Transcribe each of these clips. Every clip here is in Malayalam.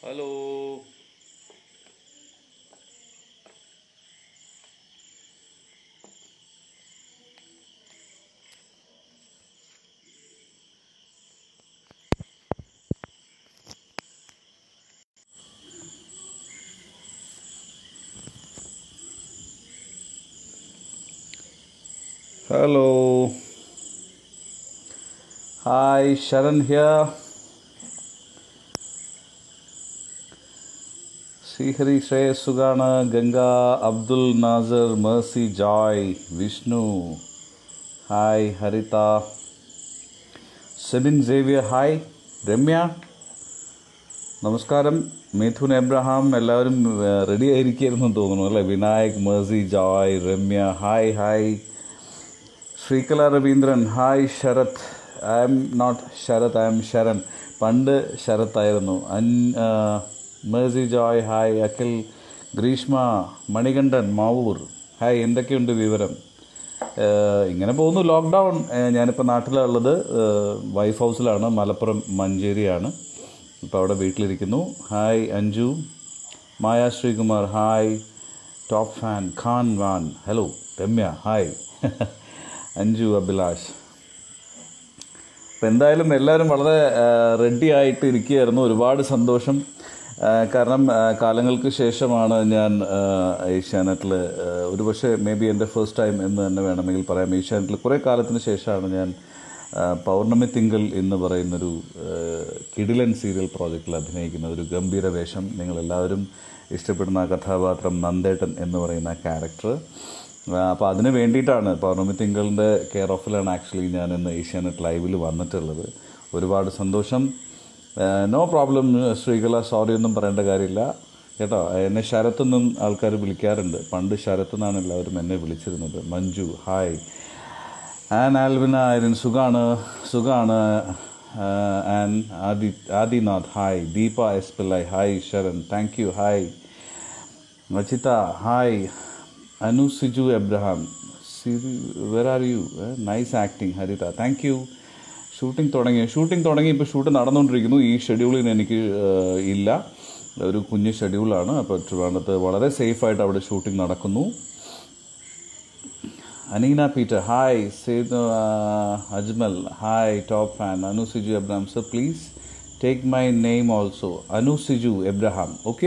Hello hello hi Sharan here Sreehari Shreyas സുഖാണ് Ganga Abdul Nasser Mercy Joy Vishnu hi Haritha Sebin Xavier hi Ramya നമസ്കാരം മിഥുൻ എബ്രഹാം എല്ലാവരും റെഡി ആയിരിക്കുമായിരുന്നു തോന്നുന്നു അല്ലേ Vinayak Mercy Joy Ramya hi hi Sreekala Raveendran hi Sarath I'm not Sarath I'm Sharan പണ്ട് ശരത്തായിരുന്നു അൻ Mercy Joy hi Akhil Greeshma Manikandan Mavoor hi എന്തൊക്കെയുണ്ട് വിവരം ഏഹ് ഇങ്ങനെ പോകുന്നു ലോക്ക്ഡൗൺ ഏഹ് ഞാനിപ്പോൾ നാട്ടിലുള്ളത് ഏഹ് വൈഫ് ഹൗസിലാണ് മലപ്പുറം മഞ്ചേരിയാണ് ഇപ്പോൾ അവിടെ വീട്ടിലിരിക്കുന്നു hi Anju Maya Sreekumar hi top fan Khan വാൻ ഹലോ രമ്യ ഹായ് അഞ്ജു അഭിലാഷ് അപ്പം എന്തായാലും എല്ലാവരും വളരെ റെഡി ആയിട്ട് ഇരിക്കുകയായിരുന്നു ഒരുപാട് സന്തോഷം ആ, കാരണം ആ, കാലങ്ങൾക്ക് ശേഷമാണ് ഞാൻ ആ, ഏഷ്യാനെറ്റിൽ ആ, ഒരുപക്ഷെ മേ ബി എൻ്റെ ഫസ്റ്റ് ടൈം എന്ന് തന്നെ വേണമെങ്കിൽ പറയാം ഏഷ്യാനെറ്റിൽ കുറേ കാലത്തിന് ശേഷമാണ് ഞാൻ ആ, പൗർണമി തിങ്കൾ എന്ന് പറയുന്നൊരു ആ, കിടിലൻ സീരിയൽ പ്രോജക്റ്റിൽ അഭിനയിക്കുന്ന ഒരു ഗംഭീര വേഷം നിങ്ങളെല്ലാവരും ഇഷ്ടപ്പെടുന്ന ആ കഥാപാത്രം നന്ദേട്ടൻ എന്ന് പറയുന്ന ക്യാരക്ടർ അപ്പോൾ അതിന് വേണ്ടിയിട്ടാണ് പൗർണമി തിങ്കളിൻ്റെ കെയർ ഓഫിലാണ് ആക്ച്വലി ഞാൻ ഇന്ന് ഏഷ്യാനെറ്റ് ലൈവിൽ വന്നിട്ടുള്ളത് ഒരുപാട് സന്തോഷം നോ പ്രോബ്ലം ശ്രീകല സോറി ഒന്നും പറയേണ്ട കാര്യമില്ല കേട്ടോ എന്നെ ശരത്തെന്നും ആൾക്കാർ വിളിക്കാറുണ്ട് പണ്ട് ശരത്ത് എന്നാണ് എല്ലാവരും എന്നെ വിളിച്ചിരുന്നത് മഞ്ജു ഹായ് ആൻ ആൽവിന ആര്യൻ സുഖാണ് സുഖാണ് Ann Adi Adinath hi Deepa S Pillai hi Sharan thank you hi Vachitha hi Anu Siju Abraham Siri where are you nice acting Haritha thank you shooting തുടങ്ങി ഷൂട്ടിംഗ് തുടങ്ങി ഇപ്പോൾ ഷൂട്ട് നടന്നുകൊണ്ടിരിക്കുന്നു ഈ ഷെഡ്യൂളിന് എനിക്ക് ഏഹ്, ഇല്ല ഒരു കുഞ്ഞ് ഷെഡ്യൂളാണ് അപ്പോൾ ട്രിവാൻഡ്രത്ത് വളരെ സേഫായിട്ട് അവിടെ ഷൂട്ടിംഗ് നടക്കുന്നു Aneena Peter hi Sethu Ajmal hi top fan Anu Siju Abraham sir please take my name also Anu Siju Abraham okay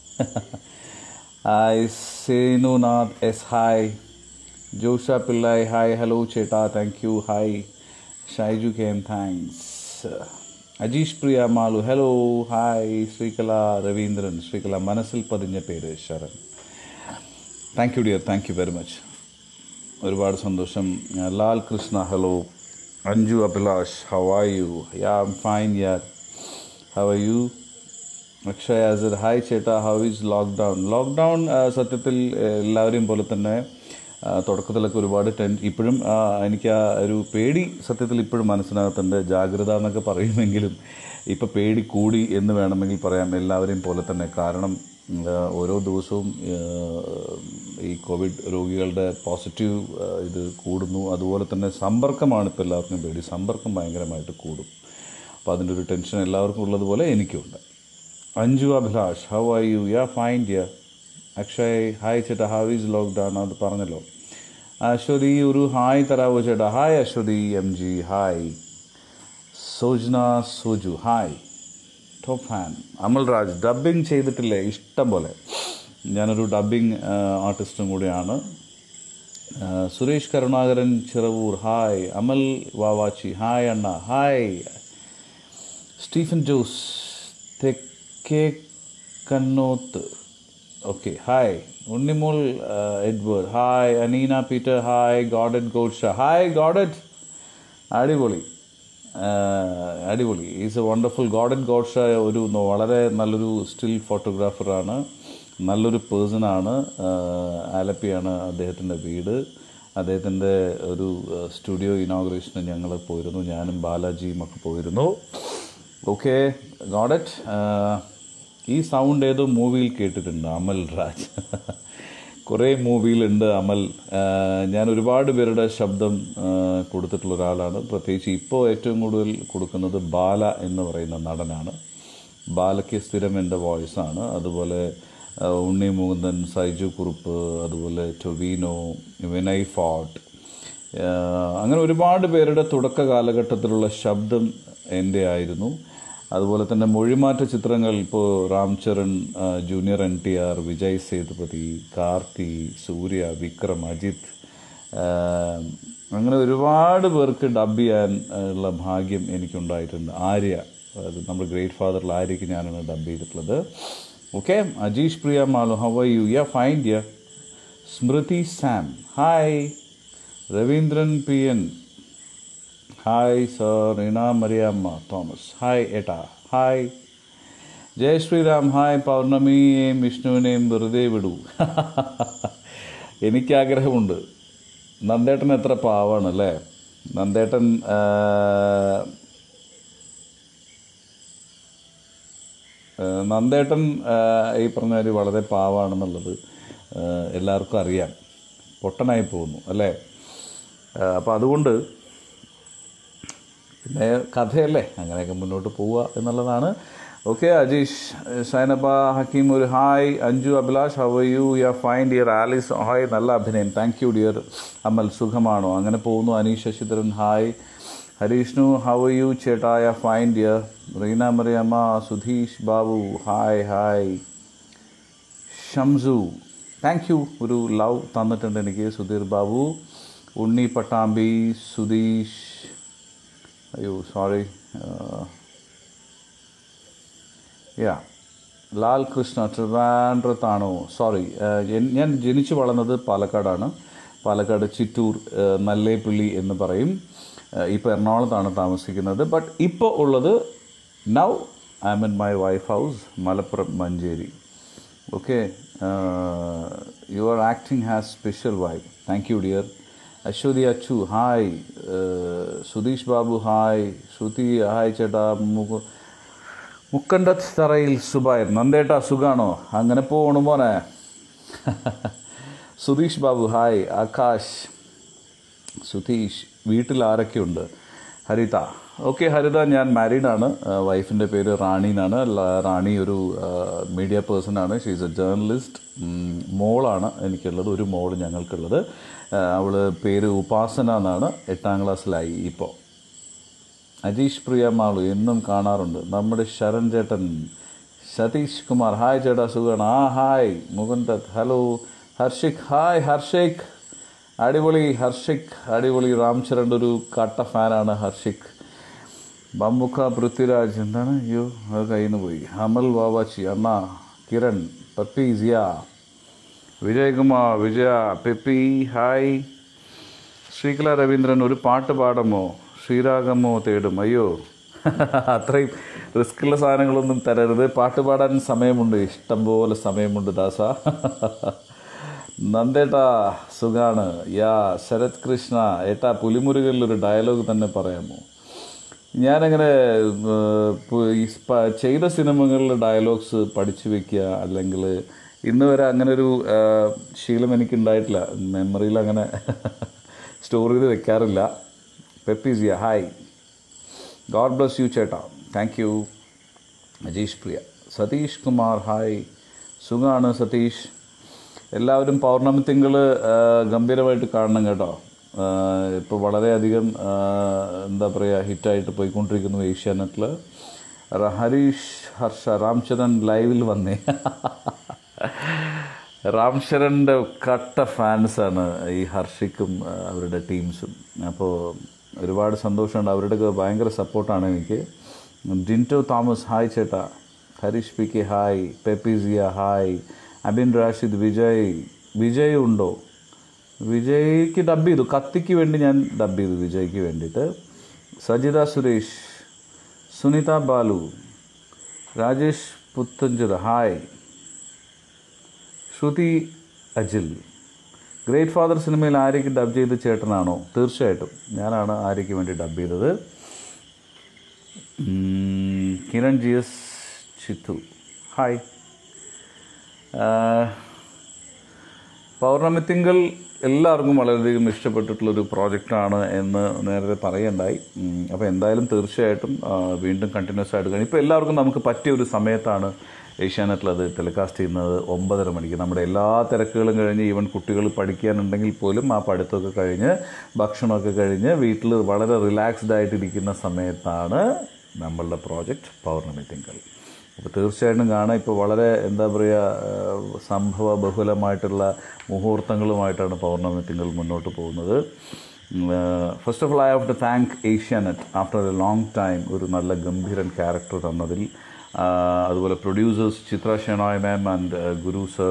hi Senunath S hi Josha Pillai hi hello ചേട്ടാ thank you hi Shaiju K M thanks Ajeesh Priya Malu hello hi Sreekala Raveendran Sreekala മനസ്സിൽ പതിഞ്ഞ പേര് Sharan thank you dear thank you very much ഒരുപാട് സന്തോഷം Lal Krishna hello Anju Abhilash how are you yeah I'm fine യാർ how are you Akshay Asar hi ചേട്ടാ ഹൗ ഈസ് ലോക്ക്ഡൗൺ ലോക്ക്ഡൗൺ സത്യത്തിൽ ഏഹ്, എല്ലാവരെയും പോലെ തന്നെ ആ, തുടക്കത്തിലൊക്കെ ഒരുപാട് ടെൻ ഇപ്പോഴും ആ, എനിക്ക് ആ ഒരു പേടി സത്യത്തിൽ ഇപ്പോഴും മനസ്സിനകത്തുണ്ട് ജാഗ്രത എന്നൊക്കെ പറയുമെങ്കിലും ഇപ്പോൾ പേടി കൂടി എന്ന് വേണമെങ്കിൽ പറയാം എല്ലാവരെയും പോലെ തന്നെ കാരണം ഉം, ആ, ഓരോ ദിവസവും ആ, ഈ കോവിഡ് രോഗികളുടെ പോസിറ്റീവ് ആ, ഇത് കൂടുന്നു അതുപോലെ തന്നെ സമ്പർക്കമാണ് ഇപ്പോൾ എല്ലാവർക്കും പേടി സമ്പർക്കം ഭയങ്കരമായിട്ട് കൂടും അപ്പോൾ അതിൻ്റെ ഒരു ടെൻഷൻ എല്ലാവർക്കും ഉള്ളതുപോലെ എനിക്കുണ്ട് Anju Abhilash how are you yeah fine dear Akshay hi ചേട്ടാ ഹൗ ഈസ് ലോക്ക്ഡൗൺ അത് പറഞ്ഞല്ലോ അശ്വതി ഒരു ഹായ് തരാവോ ചേട്ടാ hi Aswathy M G hi Sojna Soju hi top fan Amal Raj dubbing ചെയ്തിട്ടില്ലേ ഇഷ്ടം പോലെ ഞാനൊരു ഡബ്ബിംഗ് ആർട്ടിസ്റ്റും കൂടിയാണ് ആ, സുരേഷ് കരുണാകരൻ ചിറവൂർ ഹായ് അമൽ വാവാച്ചി ഹായ് അണ്ണ hi Stephen Jose Thekke Kannoth okay hi Unnimol Edward hi Aneena Peter hi ഗോഡഡ് ഗോഡ്ഷ ഹായ് ഗോഡഡ് അടിപൊളി ആ, അടിപൊളി ഈസ് എ വണ്ടർഫുൾ ഗോഡൻ ഗോഡ്ഷ ഒരു ന- വളരെ നല്ലൊരു സ്റ്റിൽ ഫോട്ടോഗ്രാഫറാണ് നല്ലൊരു പേഴ്സണാണ് ആലപ്പിയാണ് അദ്ദേഹത്തിൻ്റെ വീട് അദ്ദേഹത്തിൻ്റെ ഒരു സ്റ്റുഡിയോ ഇനോഗ്രേഷന് ഞങ്ങൾ പോയിരുന്നു ഞാനും ബാലാജിയും ഒക്കെ പോയിരുന്നു ഓക്കെ ഗോഡറ്റ് ഈ സൗണ്ട് ഏതോ മൂവിയിൽ കേട്ടിട്ടുണ്ട് അമൽ രാജ് കുറേ മൂവിയിലുണ്ട് അമൽ ആ, ഞാൻ ഒരുപാട് പേരുടെ ശബ്ദം ആ, കൊടുത്തിട്ടുള്ള ഒരാളാണ് പ്രത്യേകിച്ച് ഇപ്പോൾ ഏറ്റവും കൂടുതൽ കൊടുക്കുന്നത് ബാല എന്ന് പറയുന്ന നടനാണ് ബാലയ്ക്ക് സ്ഥിരം എൻ്റെ വോയിസാണ് അതുപോലെ ആ, ഉണ്ണി മുകുന്ദൻ സൈജു കുറുപ്പ് അതുപോലെ ടൊവീനോ വിനയ് ഫോർട്ട് ആ, അങ്ങനെ ഒരുപാട് പേരുടെ തുടക്ക കാലഘട്ടത്തിലുള്ള ശബ്ദം എൻ്റെ ആയിരുന്നു അതുപോലെ തന്നെ മൊഴിമാറ്റ ചിത്രങ്ങൾ ഇപ്പോൾ രാംചരൺ ആ, junior N T R Vijay Sethupathi Karthi Suriya Vikram Ajith ആ, അങ്ങനെ ഒരുപാട് പേർക്ക് ഡബ് ചെയ്യാൻ ആ, ഉള്ള ഭാഗ്യം എനിക്കുണ്ടായിട്ടുണ്ട് ആര്യ അത് നമ്മുടെ ഗ്രേറ്റ് ഫാദറിൽ ആര്യക്ക് ഞാനാണ് ഡബ് ചെയ്തിട്ടുള്ളത് okay Ajeesh Priya Malu how you yeah fine yeah Smriti Sam hi Raveendran P N hi sir Reena Mariyamma Thomas hi ഏട്ടാ ഹായ് ജയ് ശ്രീറാം ഹായ് പൗർണമിയെയും വിഷ്ണുവിനെയും വെറുതെ വിടൂ എനിക്ക് ആഗ്രഹമുണ്ട് നന്ദേട്ടൻ എത്ര പാവാണ് അല്ലേ നന്ദേട്ടൻ ആ, ആ, നന്ദേട്ടൻ ആ, ഈ പറഞ്ഞ ഒരു വളരെ പാവാണെന്നുള്ളത് ആ, എല്ലാവർക്കും അറിയാം പൊട്ടനായി പോകുന്നു അല്ലേ അപ്പോൾ അതുകൊണ്ട് പിന്നെ കഥയല്ലേ അങ്ങനെയൊക്കെ മുന്നോട്ട് പോവുക എന്നുള്ളതാണ് ഓക്കെ അജീഷ് സൈനബ ഹക്കീം ഒരു hi Anju Abhilash how you you fine dear Alice hi നല്ല അഭിനയം താങ്ക് യു ഡിയർ അമൽ സുഖമാണോ അങ്ങനെ പോകുന്നു Aneesh Sasidharan hi Harishnu how you ചേട്ടായ fine dear Reena Mariyamma Sudheesh Babu hi hi Shamsu thank you ഒരു ലവ് തന്നിട്ടുണ്ട് എനിക്ക് സുധീർ ബാബു ഉണ്ണി പട്ടാമ്പി സുധീഷ് അയ്യോ സോറി യാ ലാൽ കൃഷ്ണ ട്രിവാൻഡ്രത്താണോ സോറി ഞാൻ ജനിച്ചു വളർന്നത് പാലക്കാടാണ് പാലക്കാട് ചിറ്റൂർ ആ, നല്ലേപ്പിള്ളി എന്ന് പറയും ഇപ്പോൾ എറണാകുളത്താണ് താമസിക്കുന്നത് ബട്ട് ഇപ്പോൾ ഉള്ളത് now I'm in my wife house Malappuram Manjeri okay your acting has special why thank you dear Aswathy Achu hi Sudheesh Babu hi Shruthi hi ചേട്ടാ മുകു മുക്കണ്ടത്ത് തറയിൽ സുബായർ നന്ദേട്ടാ സുഖാണോ അങ്ങനെ പോണു മോനെ സുധീഷ് ബാബു ഹായ് ആകാശ് സുധീഷ് വീട്ടിൽ ആരൊക്കെയുണ്ട് ഹരിത ഓക്കെ ഹരിത ഞാൻ മാരീഡാണ് വൈഫിൻ്റെ പേര് റാണി എന്നാണ് ല- റാണി ഒരു മീഡിയ പേഴ്സൺ ആണ് ഷീസ് എ ജേർണലിസ്റ്റ് മോളാണ് എനിക്കുള്ളത് ഒരു മോള് ഞങ്ങൾക്കുള്ളത് അവൾ പേര് ഉപാസന എന്നാണ് എട്ടാം ക്ലാസ്സിലായി ഇപ്പോൾ അജീഷ് പ്രിയ മാളു എന്നും കാണാറുണ്ട് നമ്മുടെ ശരൺ ചേട്ടൻ സതീഷ് കുമാർ ഹായ് ചേട്ടാ സുഖമാണ് ആ hi Mukundath hello Harshik hi Harshik അടിപൊളി ഹർഷിക് അടിപൊളി രാംചരൻ്റെ ഒരു കട്ട ഫാനാണ് ഹർഷിക് ബമ്പുക്ക പൃഥ്വിരാജ് എന്താണ് അയ്യോ അത് കയ്യിൽ നിന്ന് പോയി അമൽ വാവാച്ചി അണ്ണ കിരൺ പപ്പി സിയ വിജയകുമാർ വിജയ പെപ്പി ഹായ് ശ്രീകല രവീന്ദ്രൻ ഒരു പാട്ട് പാടമോ ശ്രീരാഗമോ തേടും അയ്യോ അത്രയും റിസ്ക്കുള്ള സാധനങ്ങളൊന്നും തരരുത് പാട്ട് പാടാൻ സമയമുണ്ട് ഇഷ്ടം പോലെ സമയമുണ്ട് ദാസ നന്ദേട്ടാ സുഖാണ് യാ ശരത് കൃഷ്ണ ഏട്ടാ പുലിമുരുകളിൽ ഒരു ഡയലോഗ് തന്നെ പറയാമോ ഞാനങ്ങനെ ഏഹ്, പു- ഈ സ്പ- ചെയ്ത സിനിമകളിൽ ഡയലോഗ്സ് പഠിച്ചു വെക്കുക അല്ലെങ്കിൽ ഇന്ന് വരെ അങ്ങനെ ഒരു ഏഹ്, ശീലം എനിക്കുണ്ടായിട്ടില്ല മെമ്മറിയിൽ അങ്ങനെ സ്റ്റോർ ചെയ്ത് വെക്കാറില്ല Peppisiya hi God bless you ചേട്ടാ thank you Ajeesh Priya Satheesh Kumar hi സുഖമാണ് സതീഷ് എല്ലാവരും പൗർണമി തിങ്കൾ ഗംഭീരമായിട്ട് കാണണം കേട്ടോ ഇപ്പോൾ വളരെയധികം ആ, എന്താ പറയുക ഹിറ്റായിട്ട് പോയിക്കൊണ്ടിരിക്കുന്നു ഏഷ്യാനെറ്റിൽ ഹരീഷ് ഹർഷ രാംചരൺ ലൈവിൽ വന്നേ രാംചരൻ്റെ കട്ട ഫാൻസാണ് ഈ ഹർഷിക്കും ആ, അവരുടെ ടീംസും അപ്പോൾ ഒരുപാട് സന്തോഷമുണ്ട് അവരുടെയൊക്കെ ഭയങ്കര സപ്പോർട്ടാണ് എനിക്ക് ജിൻറ്റോ തോമസ് ഹായ് ചേട്ടാ Harish P K hi Peppisiya hi Abin Rashid Vijay Vijay ഉണ്ടോ വിജയ്ക്ക് ഡബ് ചെയ്തു കത്തിക്ക് വേണ്ടി ഞാൻ ഡബ് ചെയ്തു വിജയ്ക്ക് വേണ്ടിയിട്ട് Sajitha Suresh Sunitha Balu Rajesh Puthenchira hi Shruthi Ajil Great Father സിനിമയിൽ ആര്യയ്ക്ക് ഡബ് ചെയ്ത ചേട്ടനാണോ തീർച്ചയായിട്ടും ഞാനാണ് ആര്യയ്ക്ക് വേണ്ടി ഡബ് ചെയ്തത് ഉം, Kiran G S Chithu hi Pournami Thinkal എല്ലാവർക്കും വളരെയധികം ഇഷ്ടപ്പെട്ടിട്ടുള്ളൊരു പ്രോജക്റ്റാണ് എന്ന് നേരത്തെ പറയണ്ടായി അപ്പോൾ എന്തായാലും തീർച്ചയായിട്ടും ആ, വീണ്ടും കണ്ടിന്യൂസ് ആയിട്ട് കഴിഞ്ഞു ഇപ്പോൾ എല്ലാവർക്കും നമുക്ക് പറ്റിയ ഒരു സമയത്താണ് ഏഷ്യാനെറ്റിൽ അത് ടെലികാസ്റ്റ് ചെയ്യുന്നത് ഒമ്പതര മണിക്ക് നമ്മുടെ എല്ലാ തിരക്കുകളും കഴിഞ്ഞ് ഈവൻ കുട്ടികൾ പഠിക്കാനുണ്ടെങ്കിൽ പോലും ആ പഠിത്തമൊക്കെ കഴിഞ്ഞ് ഭക്ഷണമൊക്കെ കഴിഞ്ഞ് വീട്ടിൽ വളരെ റിലാക്സ്ഡ് ആയിട്ടിരിക്കുന്ന സമയത്താണ് നമ്മളുടെ പ്രോജക്റ്റ് പൗർണമി തിങ്കൾ അപ്പോൾ തീർച്ചയായിട്ടും കാണാം ഇപ്പോൾ വളരെ എന്താ പറയുക ഏഹ്, സംഭവ ബഹുലമായിട്ടുള്ള മുഹൂർത്തങ്ങളുമായിട്ടാണ് പൗർണമി തിങ്കൾ മുന്നോട്ട് പോകുന്നത് first of all I have to thank Asianet after a long time ഒരു നല്ല ഗംഭീരൻ ക്യാരക്ടർ തന്നതിൽ ആഹ്, അതുപോലെ producers Chithra Shenoy ma'am and Guru sir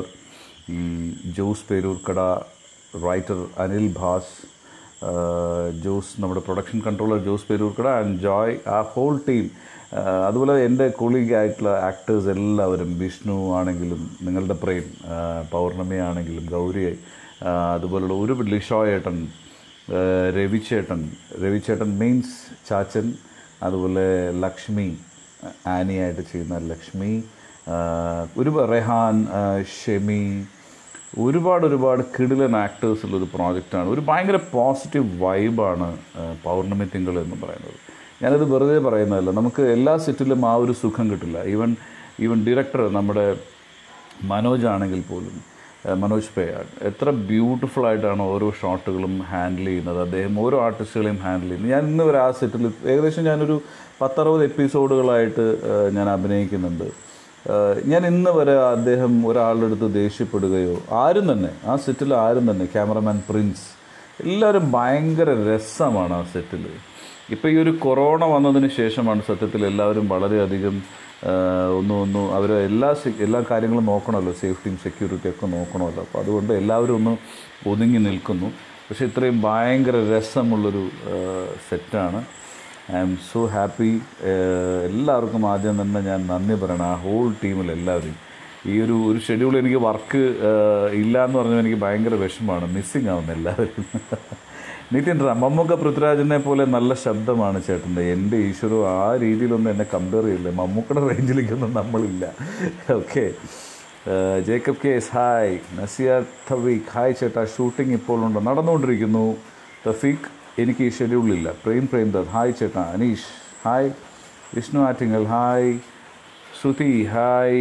Jose Peroorkada writer Anil Bhas ആഹ് ജോസ് നമ്മുടെ production controller Jose Peroorkada and Joy ആ ഹോൾ ടീം അതുപോലെ എൻ്റെ കൊളീഗ് ആയിട്ടുള്ള ആക്ടേഴ്സ് എല്ലാവരും വിഷ്ണു ആണെങ്കിലും നിങ്ങളുടെ പ്രേം ആഹ് പൗർണമി ആണെങ്കിലും ഗൗരി ആഹ് അതുപോലുള്ള ഒരു ലിഷോയേട്ടൻ ആഹ് രവിചേട്ടൻ രവിചേട്ടൻ മീൻസ് ചാച്ചൻ അതുപോലെ ലക്ഷ്മി ആനിയായിട്ട് ചെയ്യുന്ന ലക്ഷ്മി ആഹ് ഒരു റെഹാൻ ആഹ് ഷെമി ഒരുപാട് ഒരുപാട് കിടിലൻ ആക്ടേഴ്സുള്ളൊരു പ്രോജക്റ്റാണ് ഒരു ഭയങ്കര പോസിറ്റീവ് വൈബാണ് പൗർണമി തിങ്കൾ എന്ന് പറയുന്നത് ഞാനത് വെറുതെ പറയുന്നതല്ല നമുക്ക് എല്ലാ സെറ്റിലും ആ ഒരു സുഖം കിട്ടില്ല ഈവൻ ഈവൻ ഡയറക്ടർ നമ്മുടെ മനോജ് ആണെങ്കിൽ പോലും ഏഹ് മനോജ് പേയാട് എത്ര ബ്യൂട്ടിഫുൾ ആയിട്ടാണ് ഓരോ ഷോട്ടുകളും ഹാൻഡിൽ ചെയ്യുന്നത് അദ്ദേഹം ഓരോ ആർട്ടിസ്റ്റുകളെയും ഹാൻഡിൽ ചെയ്യുന്നത് ഞാൻ ഇന്ന് വരെ ആ സെറ്റിൽ ഏകദേശം ഞാനൊരു പത്തറുപത് എപ്പിസോഡുകളായിട്ട് ഏഹ് ഞാൻ അഭിനയിക്കുന്നുണ്ട് ഏഹ് ഞാൻ ഇന്ന് വരെ അദ്ദേഹം ഒരാളുടെ അടുത്ത് ദേഷ്യപ്പെടുകയോ ആരും തന്നെ ആ സെറ്റിൽ ആരും തന്നെ ക്യാമറമാൻ പ്രിൻസ് എല്ലാവരും ഭയങ്കര രസമാണ് ആ സെറ്റിൽ ഇപ്പോൾ ഈ ഒരു കൊറോണ വന്നതിന് ശേഷമാണ് സത്യത്തിൽ എല്ലാവരും വളരെയധികം ആഹ് ഒന്നും ഒന്നും അവർ എല്ലാ സെ- എല്ലാ കാര്യങ്ങളും നോക്കണമല്ലോ സേഫ്റ്റിയും സെക്യൂരിറ്റിയും ഒക്കെ നോക്കണമല്ലോ അപ്പോൾ അതുകൊണ്ട് എല്ലാവരും ഒന്ന് ഒതുങ്ങി നിൽക്കുന്നു പക്ഷേ ഇത്രയും ഭയങ്കര രസമുള്ളൊരു സെറ്റാണ് ഐ ആം സോ ഹാപ്പി എല്ലാവർക്കും ആദ്യം തന്നെ ഞാൻ നന്ദി പറയണം ആ ഹോൾ ടീമിൽ എല്ലാവരും ഈ ഒരു ഒരു ഷെഡ്യൂൾ എനിക്ക് വർക്ക് ഇല്ല എന്ന് പറഞ്ഞാൽ എനിക്ക് ഭയങ്കര വിഷമമാണ് മിസ്സിങ് ആവുന്ന എല്ലാവരും നിതിൻ റാം മമ്മൂക്ക പൃഥ്വിരാജിനെ പോലെ നല്ല ശബ്ദമാണ് ചേട്ടൻ്റെ എൻ്റെ ഈശ്വരോ ആ രീതിയിലൊന്നും എന്നെ കമ്പയർ ചെയ്യില്ല മമ്മൂക്കയുടെ റേഞ്ചിലേക്കൊന്നും നമ്മളില്ല okay Jacob K S hi Nasiya Taufiq hi ചേട്ടാ ഷൂട്ടിംഗ് ഇപ്പോൾ ഉണ്ട് നടന്നുകൊണ്ടിരിക്കുന്നു തഫീഖ് എനിക്ക് ഈ ഷെഡ്യൂളില്ല പ്രേം പ്രേംദത്ത് ഹായ് ചേട്ടാ Aneesh hi Vishnu Attingal hi Shruthi hi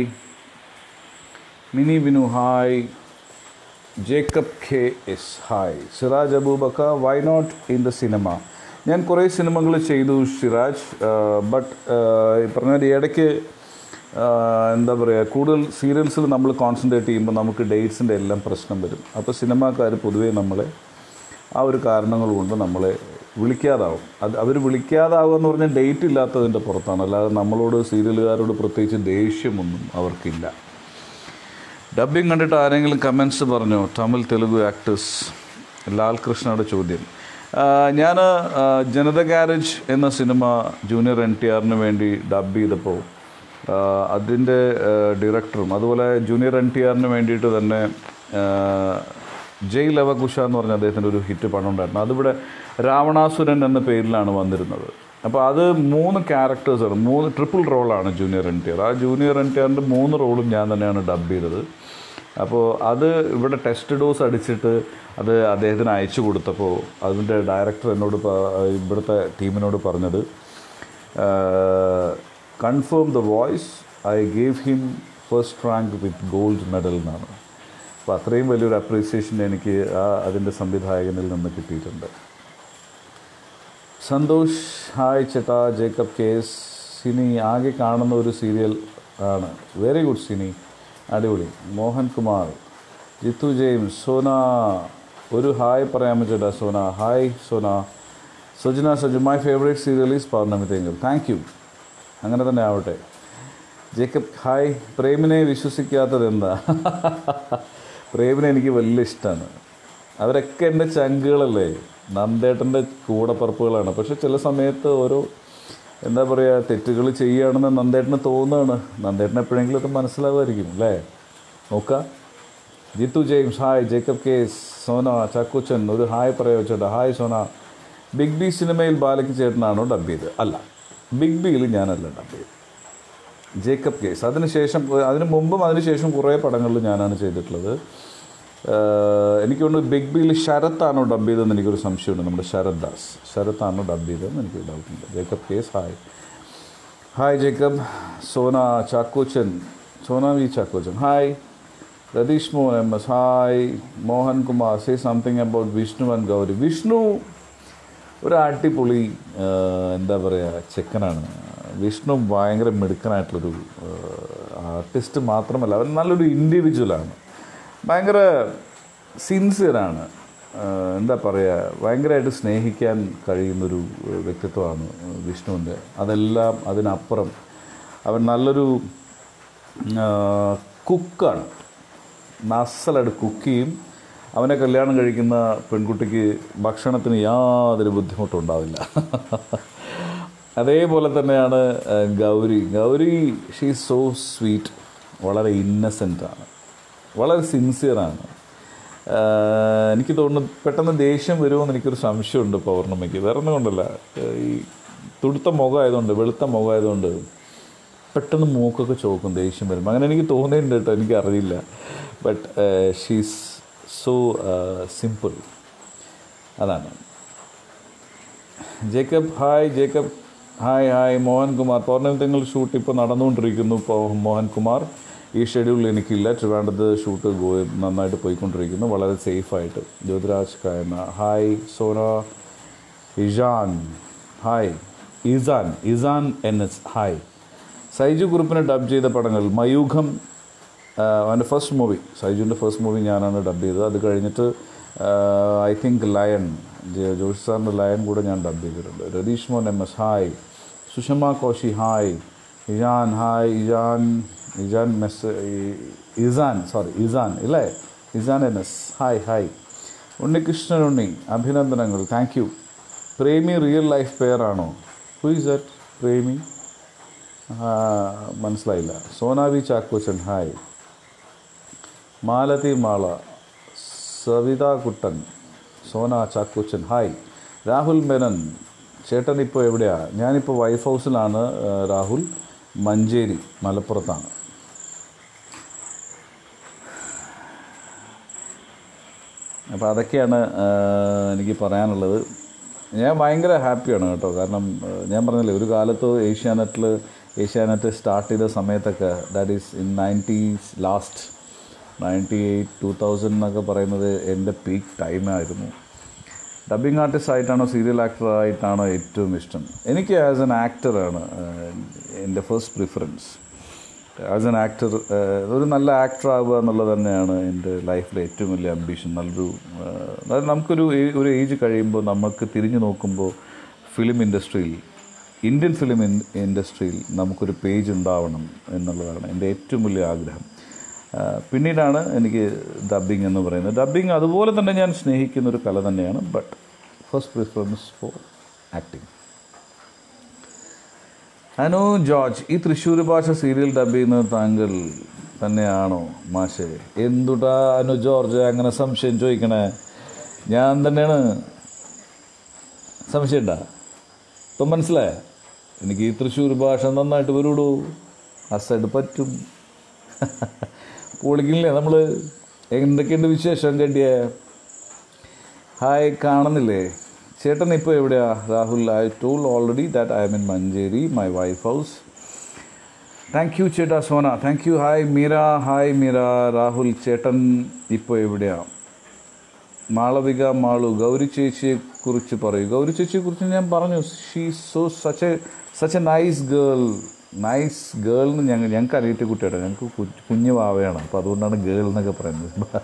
Mini Vinu hi Jacob K S hi Siraj Abubakkar why not in the cinema ഞാൻ കുറേ സിനിമകൾ ചെയ്തു സിറാജ് ബട്ട് ഈ പറഞ്ഞ പോലെ ഈ ഇടയ്ക്ക് ആ, എന്താ പറയുക കൂടുതൽ സീരിയൽസിൽ നമ്മൾ കോൺസെൻട്രേറ്റ് ചെയ്യുമ്പോൾ നമുക്ക് ഡേറ്റ്സിൻ്റെ എല്ലാം പ്രശ്നം വരും അപ്പോൾ സിനിമാക്കാർ പൊതുവേ നമ്മളെ ആ ഒരു കാരണങ്ങൾ കൊണ്ട് നമ്മളെ വിളിക്കാതാവും അത് അവർ വിളിക്കാതാവുക എന്ന് പറഞ്ഞാൽ ഡേറ്റ് ഇല്ലാത്തതിൻ്റെ പുറത്താണ് അല്ലാതെ നമ്മളോട് സീരിയലുകാരോട് പ്രത്യേകിച്ച് ദേഷ്യമൊന്നും അവർക്കില്ല ഡബ്ബിങ് കണ്ടിട്ട് ആരെങ്കിലും കമൻസ് പറഞ്ഞോ തമിഴ് തെലുഗു ആക്ടേഴ്സ് ലാൽ കൃഷ്ണയുടെ ചോദ്യം ഞാൻ ജനത ഗാരേജ് എന്ന സിനിമ ജൂനിയർ എൻ ടി ആറിന് വേണ്ടി ഡബ് ചെയ്തപ്പോൾ അതിൻ്റെ ഡയറക്ടറും അതുപോലെ ജൂനിയർ എൻ ടി ആറിന് വേണ്ടിയിട്ട് തന്നെ ആ, ജയ് ലവകുശ എന്ന് പറഞ്ഞ അദ്ദേഹത്തിൻ്റെ ഒരു ഹിറ്റ് പടം ഉണ്ടായിരുന്നു അതിവിടെ രാവണാസുരൻ എന്ന പേരിലാണ് വന്നിരുന്നത് അപ്പോൾ അത് മൂന്ന് ക്യാരക്ടേഴ്സാണ് മൂന്ന് ട്രിപ്പിൾ റോളാണ് ജൂനിയർ എൻ ടി ആർ ആ ജൂനിയർ എൻ ടി ആറിൻ്റെ മൂന്ന് റോളും ഞാൻ തന്നെയാണ് ഡബ് ചെയ്തത് അപ്പോൾ അത് ഇവിടെ ടെസ്റ്റ് ഡോസ് അടിച്ചിട്ട് അത് അദ്ദേഹത്തിന് അയച്ചു കൊടുത്തപ്പോൾ അതിൻ്റെ ഡയറക്ടർ എന്നോട് പ- ഇവിടുത്തെ ടീമിനോട് പറഞ്ഞത് confirm the voice I gave him first rank with gold medal എന്നാണ് അപ്പോൾ അത്രയും വലിയൊരു അപ്രീസിയേഷൻ എനിക്ക് ആ അതിൻ്റെ സംവിധായകനിൽ നിന്ന് കിട്ടിയിട്ടുണ്ട് സന്തോഷ് ഹായ് ചേട്ടാ ജേക്കബ് കേസ് സിനി ആകെ കാണുന്ന ഒരു സീരിയൽ ആണ് വെരി ഗുഡ് സിനി അടിപൊളി മോഹൻ കുമാർ ജിത്തു ജെയിംസ് സോന ഒരു ഹായ് പറയാമോ ചേട്ടാ Sona hi Sona Sajana Saju my favourite serial is Pournami Thinkal thank you അങ്ങനെ തന്നെ ആവട്ടെ ജേക്കബ് ഹായ് പ്രേമിനെ വിശ്വസിക്കാത്തത് എന്താ പ്രേമിനെ എനിക്ക് വലിയ ഇഷ്ടമാണ് അവരൊക്കെ എൻ്റെ ചങ്കുകളല്ലേ നന്ദേട്ടൻ്റെ കൂടപ്പറപ്പുകളാണ് പക്ഷെ ചില സമയത്ത് ഓരോ എന്താ പറയുക തെറ്റുകൾ ചെയ്യുകയാണെന്ന് നന്ദേട്ടന് തോന്നുകയാണ് നന്ദേട്ടൻ എപ്പോഴെങ്കിലും അത് മനസ്സിലാവുമായിരിക്കും അല്ലേ നോക്കാം Jithu James hi Jacob K S Sona Chakkochan ഒരു ഹായ് പറയാമോ ചേട്ടാ ഹായ് സോന ബിഗ് ബി സിനിമയിൽ ബാലയ്ക്ക് ചേട്ടനാണോ ഡബ് ചെയ്ത് അല്ല ബിഗ് ബിയിൽ ഞാനല്ല ഡബ് ചെയ്ത് ജേക്കബ് കേസ് അതിനുശേഷം അതിന് മുമ്പും അതിനുശേഷം കുറേ പടങ്ങളിൽ ഞാനാണ് ചെയ്തിട്ടുള്ളത് ഏഹ് എനിക്ക് തോന്നുന്നു ബിഗ് ബിയിൽ ശരത്താണോ ഡബ് ചെയ്തതെന്ന് എനിക്കൊരു സംശയമുണ്ട് നമ്മുടെ ശരത് ദാസ് ശരത്താണോ ഡബ് ചെയ്തതെന്ന് എനിക്ക് ഡൗട്ടുണ്ട് Jacob K S hi hi Jacob Sona Chakkochan Sona V Chakkochan hi Ratheesh Mohan M S hi Mohan Kumar say something about Vishnu and Gowri Vishnu ഒരു അടിപൊളി ആ, എന്താ പറയുക ചെക്കനാണ് വിഷ്ണു ഭയങ്കര മിടുക്കനായിട്ടുള്ളൊരു ആർട്ടിസ്റ്റ് മാത്രമല്ല അവൻ നല്ലൊരു ഇൻഡിവിജ്വലാണ് ഭയങ്കര സിൻസിയറാണ് എന്താ പറയുക ഭയങ്കരമായിട്ട് സ്നേഹിക്കാൻ കഴിയുന്നൊരു വ്യക്തിത്വമാണ് വിഷ്ണുവിൻ്റെ അതെല്ലാം അതിനപ്പുറം അവൻ നല്ലൊരു കുക്കാണ് നസലായിട്ട് കുക്ക് ചെയ്യും അവനെ കല്യാണം കഴിക്കുന്ന പെൺകുട്ടിക്ക് ഭക്ഷണത്തിന് യാതൊരു ബുദ്ധിമുട്ടും ഉണ്ടാവില്ല അതേപോലെ തന്നെയാണ് ആ, Gowri Gowri she so sweet വളരെ ഇന്നസെൻ്റ് ആണ് വളരെ സിൻസിയറാണ് എനിക്ക് തോന്നുന്നു പെട്ടെന്ന് ദേഷ്യം വരുമെന്ന് എനിക്കൊരു സംശയമുണ്ട് പൗർണമിക്ക് വേറെ ഒന്നും കൊണ്ടല്ല ഏഹ് ഈ തുടുത്ത മുഖമായതുകൊണ്ട് വെളുത്ത മുഖമായതുകൊണ്ട് പെട്ടെന്ന് മൂക്കൊക്കെ ചോക്കും ദേഷ്യം വരും അങ്ങനെ എനിക്ക് തോന്നിയിട്ടുണ്ട് കേട്ടോ എനിക്കറിയില്ല ബട്ട് ഷീസ് സോ സിമ്പിൾ അതാണ് Jacob hi Jacob hi hi Mohankumar Pournami Thinkal shoot ഇപ്പോൾ നടന്നുകൊണ്ടിരിക്കുന്നു ഇപ്പോൾ മോഹൻകുമാർ ഈ ഷെഡ്യൂളിൽ എനിക്കില്ല ട്രിവാൻഡത്ത് ഷൂട്ട് ഗോ നന്നായിട്ട് പോയിക്കൊണ്ടിരിക്കുന്നു വളരെ സേഫായിട്ട് Jyothiraj Kayana hi Sona Ishan hi Izaan Izaan N S hi Saiju ഗ്രൂപ്പിനെ ഡബ് ചെയ്ത പടങ്ങൾ മയൂഖം അവൻ്റെ ഫസ്റ്റ് മൂവി സൈജുവിൻ്റെ ഫസ്റ്റ് മൂവി ഞാനാണ് ഡബ് ചെയ്തത് അത് കഴിഞ്ഞിട്ട് ഐ തിങ്ക് ലയൺ ജെ- ജോഷി സാറിൻ്റെ ലയൺ കൂടെ ഞാൻ ഡബ് ചെയ്തിട്ടുണ്ട് Ratheesh Mohan M S hi Sushama Koshy hi Ijaan hi Ijaan Ijaan മെസ് ഇസാൻ സോറി ഇസാൻ ഇല്ലേ Izaan N S hi hi Unnikrishnan Unni അഭിനന്ദനങ്ങൾ താങ്ക് യു പ്രേമി റിയൽ ലൈഫ് പെയറാണോ ഹു ഇസ് ദറ്റ് പ്രേമി ആ, മനസ്സിലായില്ല സോനാവി ചാക്കോച്ചൻ ഹായ് മാലതി മാള സവിത കുട്ടൻ സോന ചാക്കോച്ചൻ ഹായ് രാഹുൽ മേനൻ ചേട്ടൻ ഇപ്പോൾ എവിടെയാ ഞാനിപ്പോൾ വൈഫ് ഹൗസിലാണ് ആ, രാഹുൽ മഞ്ചേരി മലപ്പുറത്താണ് അപ്പോൾ അതൊക്കെയാണ് ആ, എനിക്ക് പറയാനുള്ളത് ഞാൻ ഭയങ്കര ഹാപ്പിയാണ് കേട്ടോ കാരണം ആ, ഞാൻ പറഞ്ഞില്ലേ ഒരു കാലത്ത് ഏഷ്യാനെറ്റിൽ ഏഷ്യാനെറ്റ് സ്റ്റാർട്ട് ചെയ്ത സമയത്തൊക്കെ that is in nineties last ninety eight two thousand എന്നൊക്കെ പറയുന്നത് എൻ്റെ പീക്ക് ടൈമായിരുന്നു ഡബിങ് ആർട്ടിസ്റ്റ് ആയിട്ടാണോ സീരിയൽ ആക്ടർ ആയിട്ടാണോ ഏറ്റവും ഇഷ്ടം എനിക്ക് ആസ് എൻ ആക്ടറാണ് എൻ്റെ first preference as an actor ഒരു നല്ല ആക്ടർ ആവുക എന്നുള്ളത് തന്നെയാണ് എൻ്റെ ലൈഫിലെ ഏറ്റവും വലിയ അംബീഷൻ നല്ലൊരു ആ, അതായത് നമുക്കൊരു ഏ- ഒരു ഏജ് കഴിയുമ്പോൾ നമുക്ക് തിരിഞ്ഞു നോക്കുമ്പോൾ ഫിലിം ഇൻഡസ്ട്രിയിൽ ഇന്ത്യൻ ഫിലിം ഇൻഡസ്ട്രിയിൽ നമുക്കൊരു പേജ് ഉണ്ടാവണം എന്നുള്ളതാണ് എൻ്റെ ഏറ്റവും വലിയ ആഗ്രഹം ആ, പിന്നീടാണ് എനിക്ക് ഡബ്ബിംഗ് എന്ന് പറയുന്നത് ഡബ്ബിംഗ് അതുപോലെ തന്നെ ഞാൻ സ്നേഹിക്കുന്ന ഒരു കല തന്നെയാണ് but first preference for acting Anu George ഈ തൃശ്ശൂർ ഭാഷ സീരിയൽ ഡബ് ചെയ്യുന്നത് താങ്കൾ തന്നെയാണോ മാഷെ എന്തുട്ടാ അനു ജോർജ് അങ്ങനെ സംശയം ചോദിക്കണേ ഞാൻ തന്നെയാണ് സംശയണ്ട ഇപ്പം മനസ്സിലായ എനിക്ക് ഈ തൃശ്ശൂർ ഭാഷ നന്നായിട്ട് വരൂടൂ അസൈഡ് പറ്റും പൊളിക്കില്ലേ നമ്മൾ എന്തൊക്കെയുണ്ട് വിശേഷം കെട്ടിയേ ഹായ് കാണുന്നില്ലേ ചേട്ടൻ ഇപ്പോൾ എവിടെയാ Rahul I told already that I'm in Manjeri my wife house thank you ചേട്ടാ Sona thank you hi Meera hi Meera Rahul ചേട്ടൻ ഇപ്പോൾ എവിടെയാ മാളവിക മാളു ഗൗരി ചേച്ചിയെ കുറിച്ച് പറയൂ ഗൗരി ചേച്ചിയെ കുറിച്ച് ഞാൻ പറഞ്ഞു she so such a such a nice girl nice girl എന്ന് ഞങ്ങൾ ഞങ്ങൾക്ക് അറിയത്തെ കുട്ടിയാണ് ഞങ്ങൾക്ക് കു- കുഞ്ഞു വാവയാണ് അപ്പോൾ അതുകൊണ്ടാണ് ഗേൾ എന്നൊക്കെ പറയുന്നത്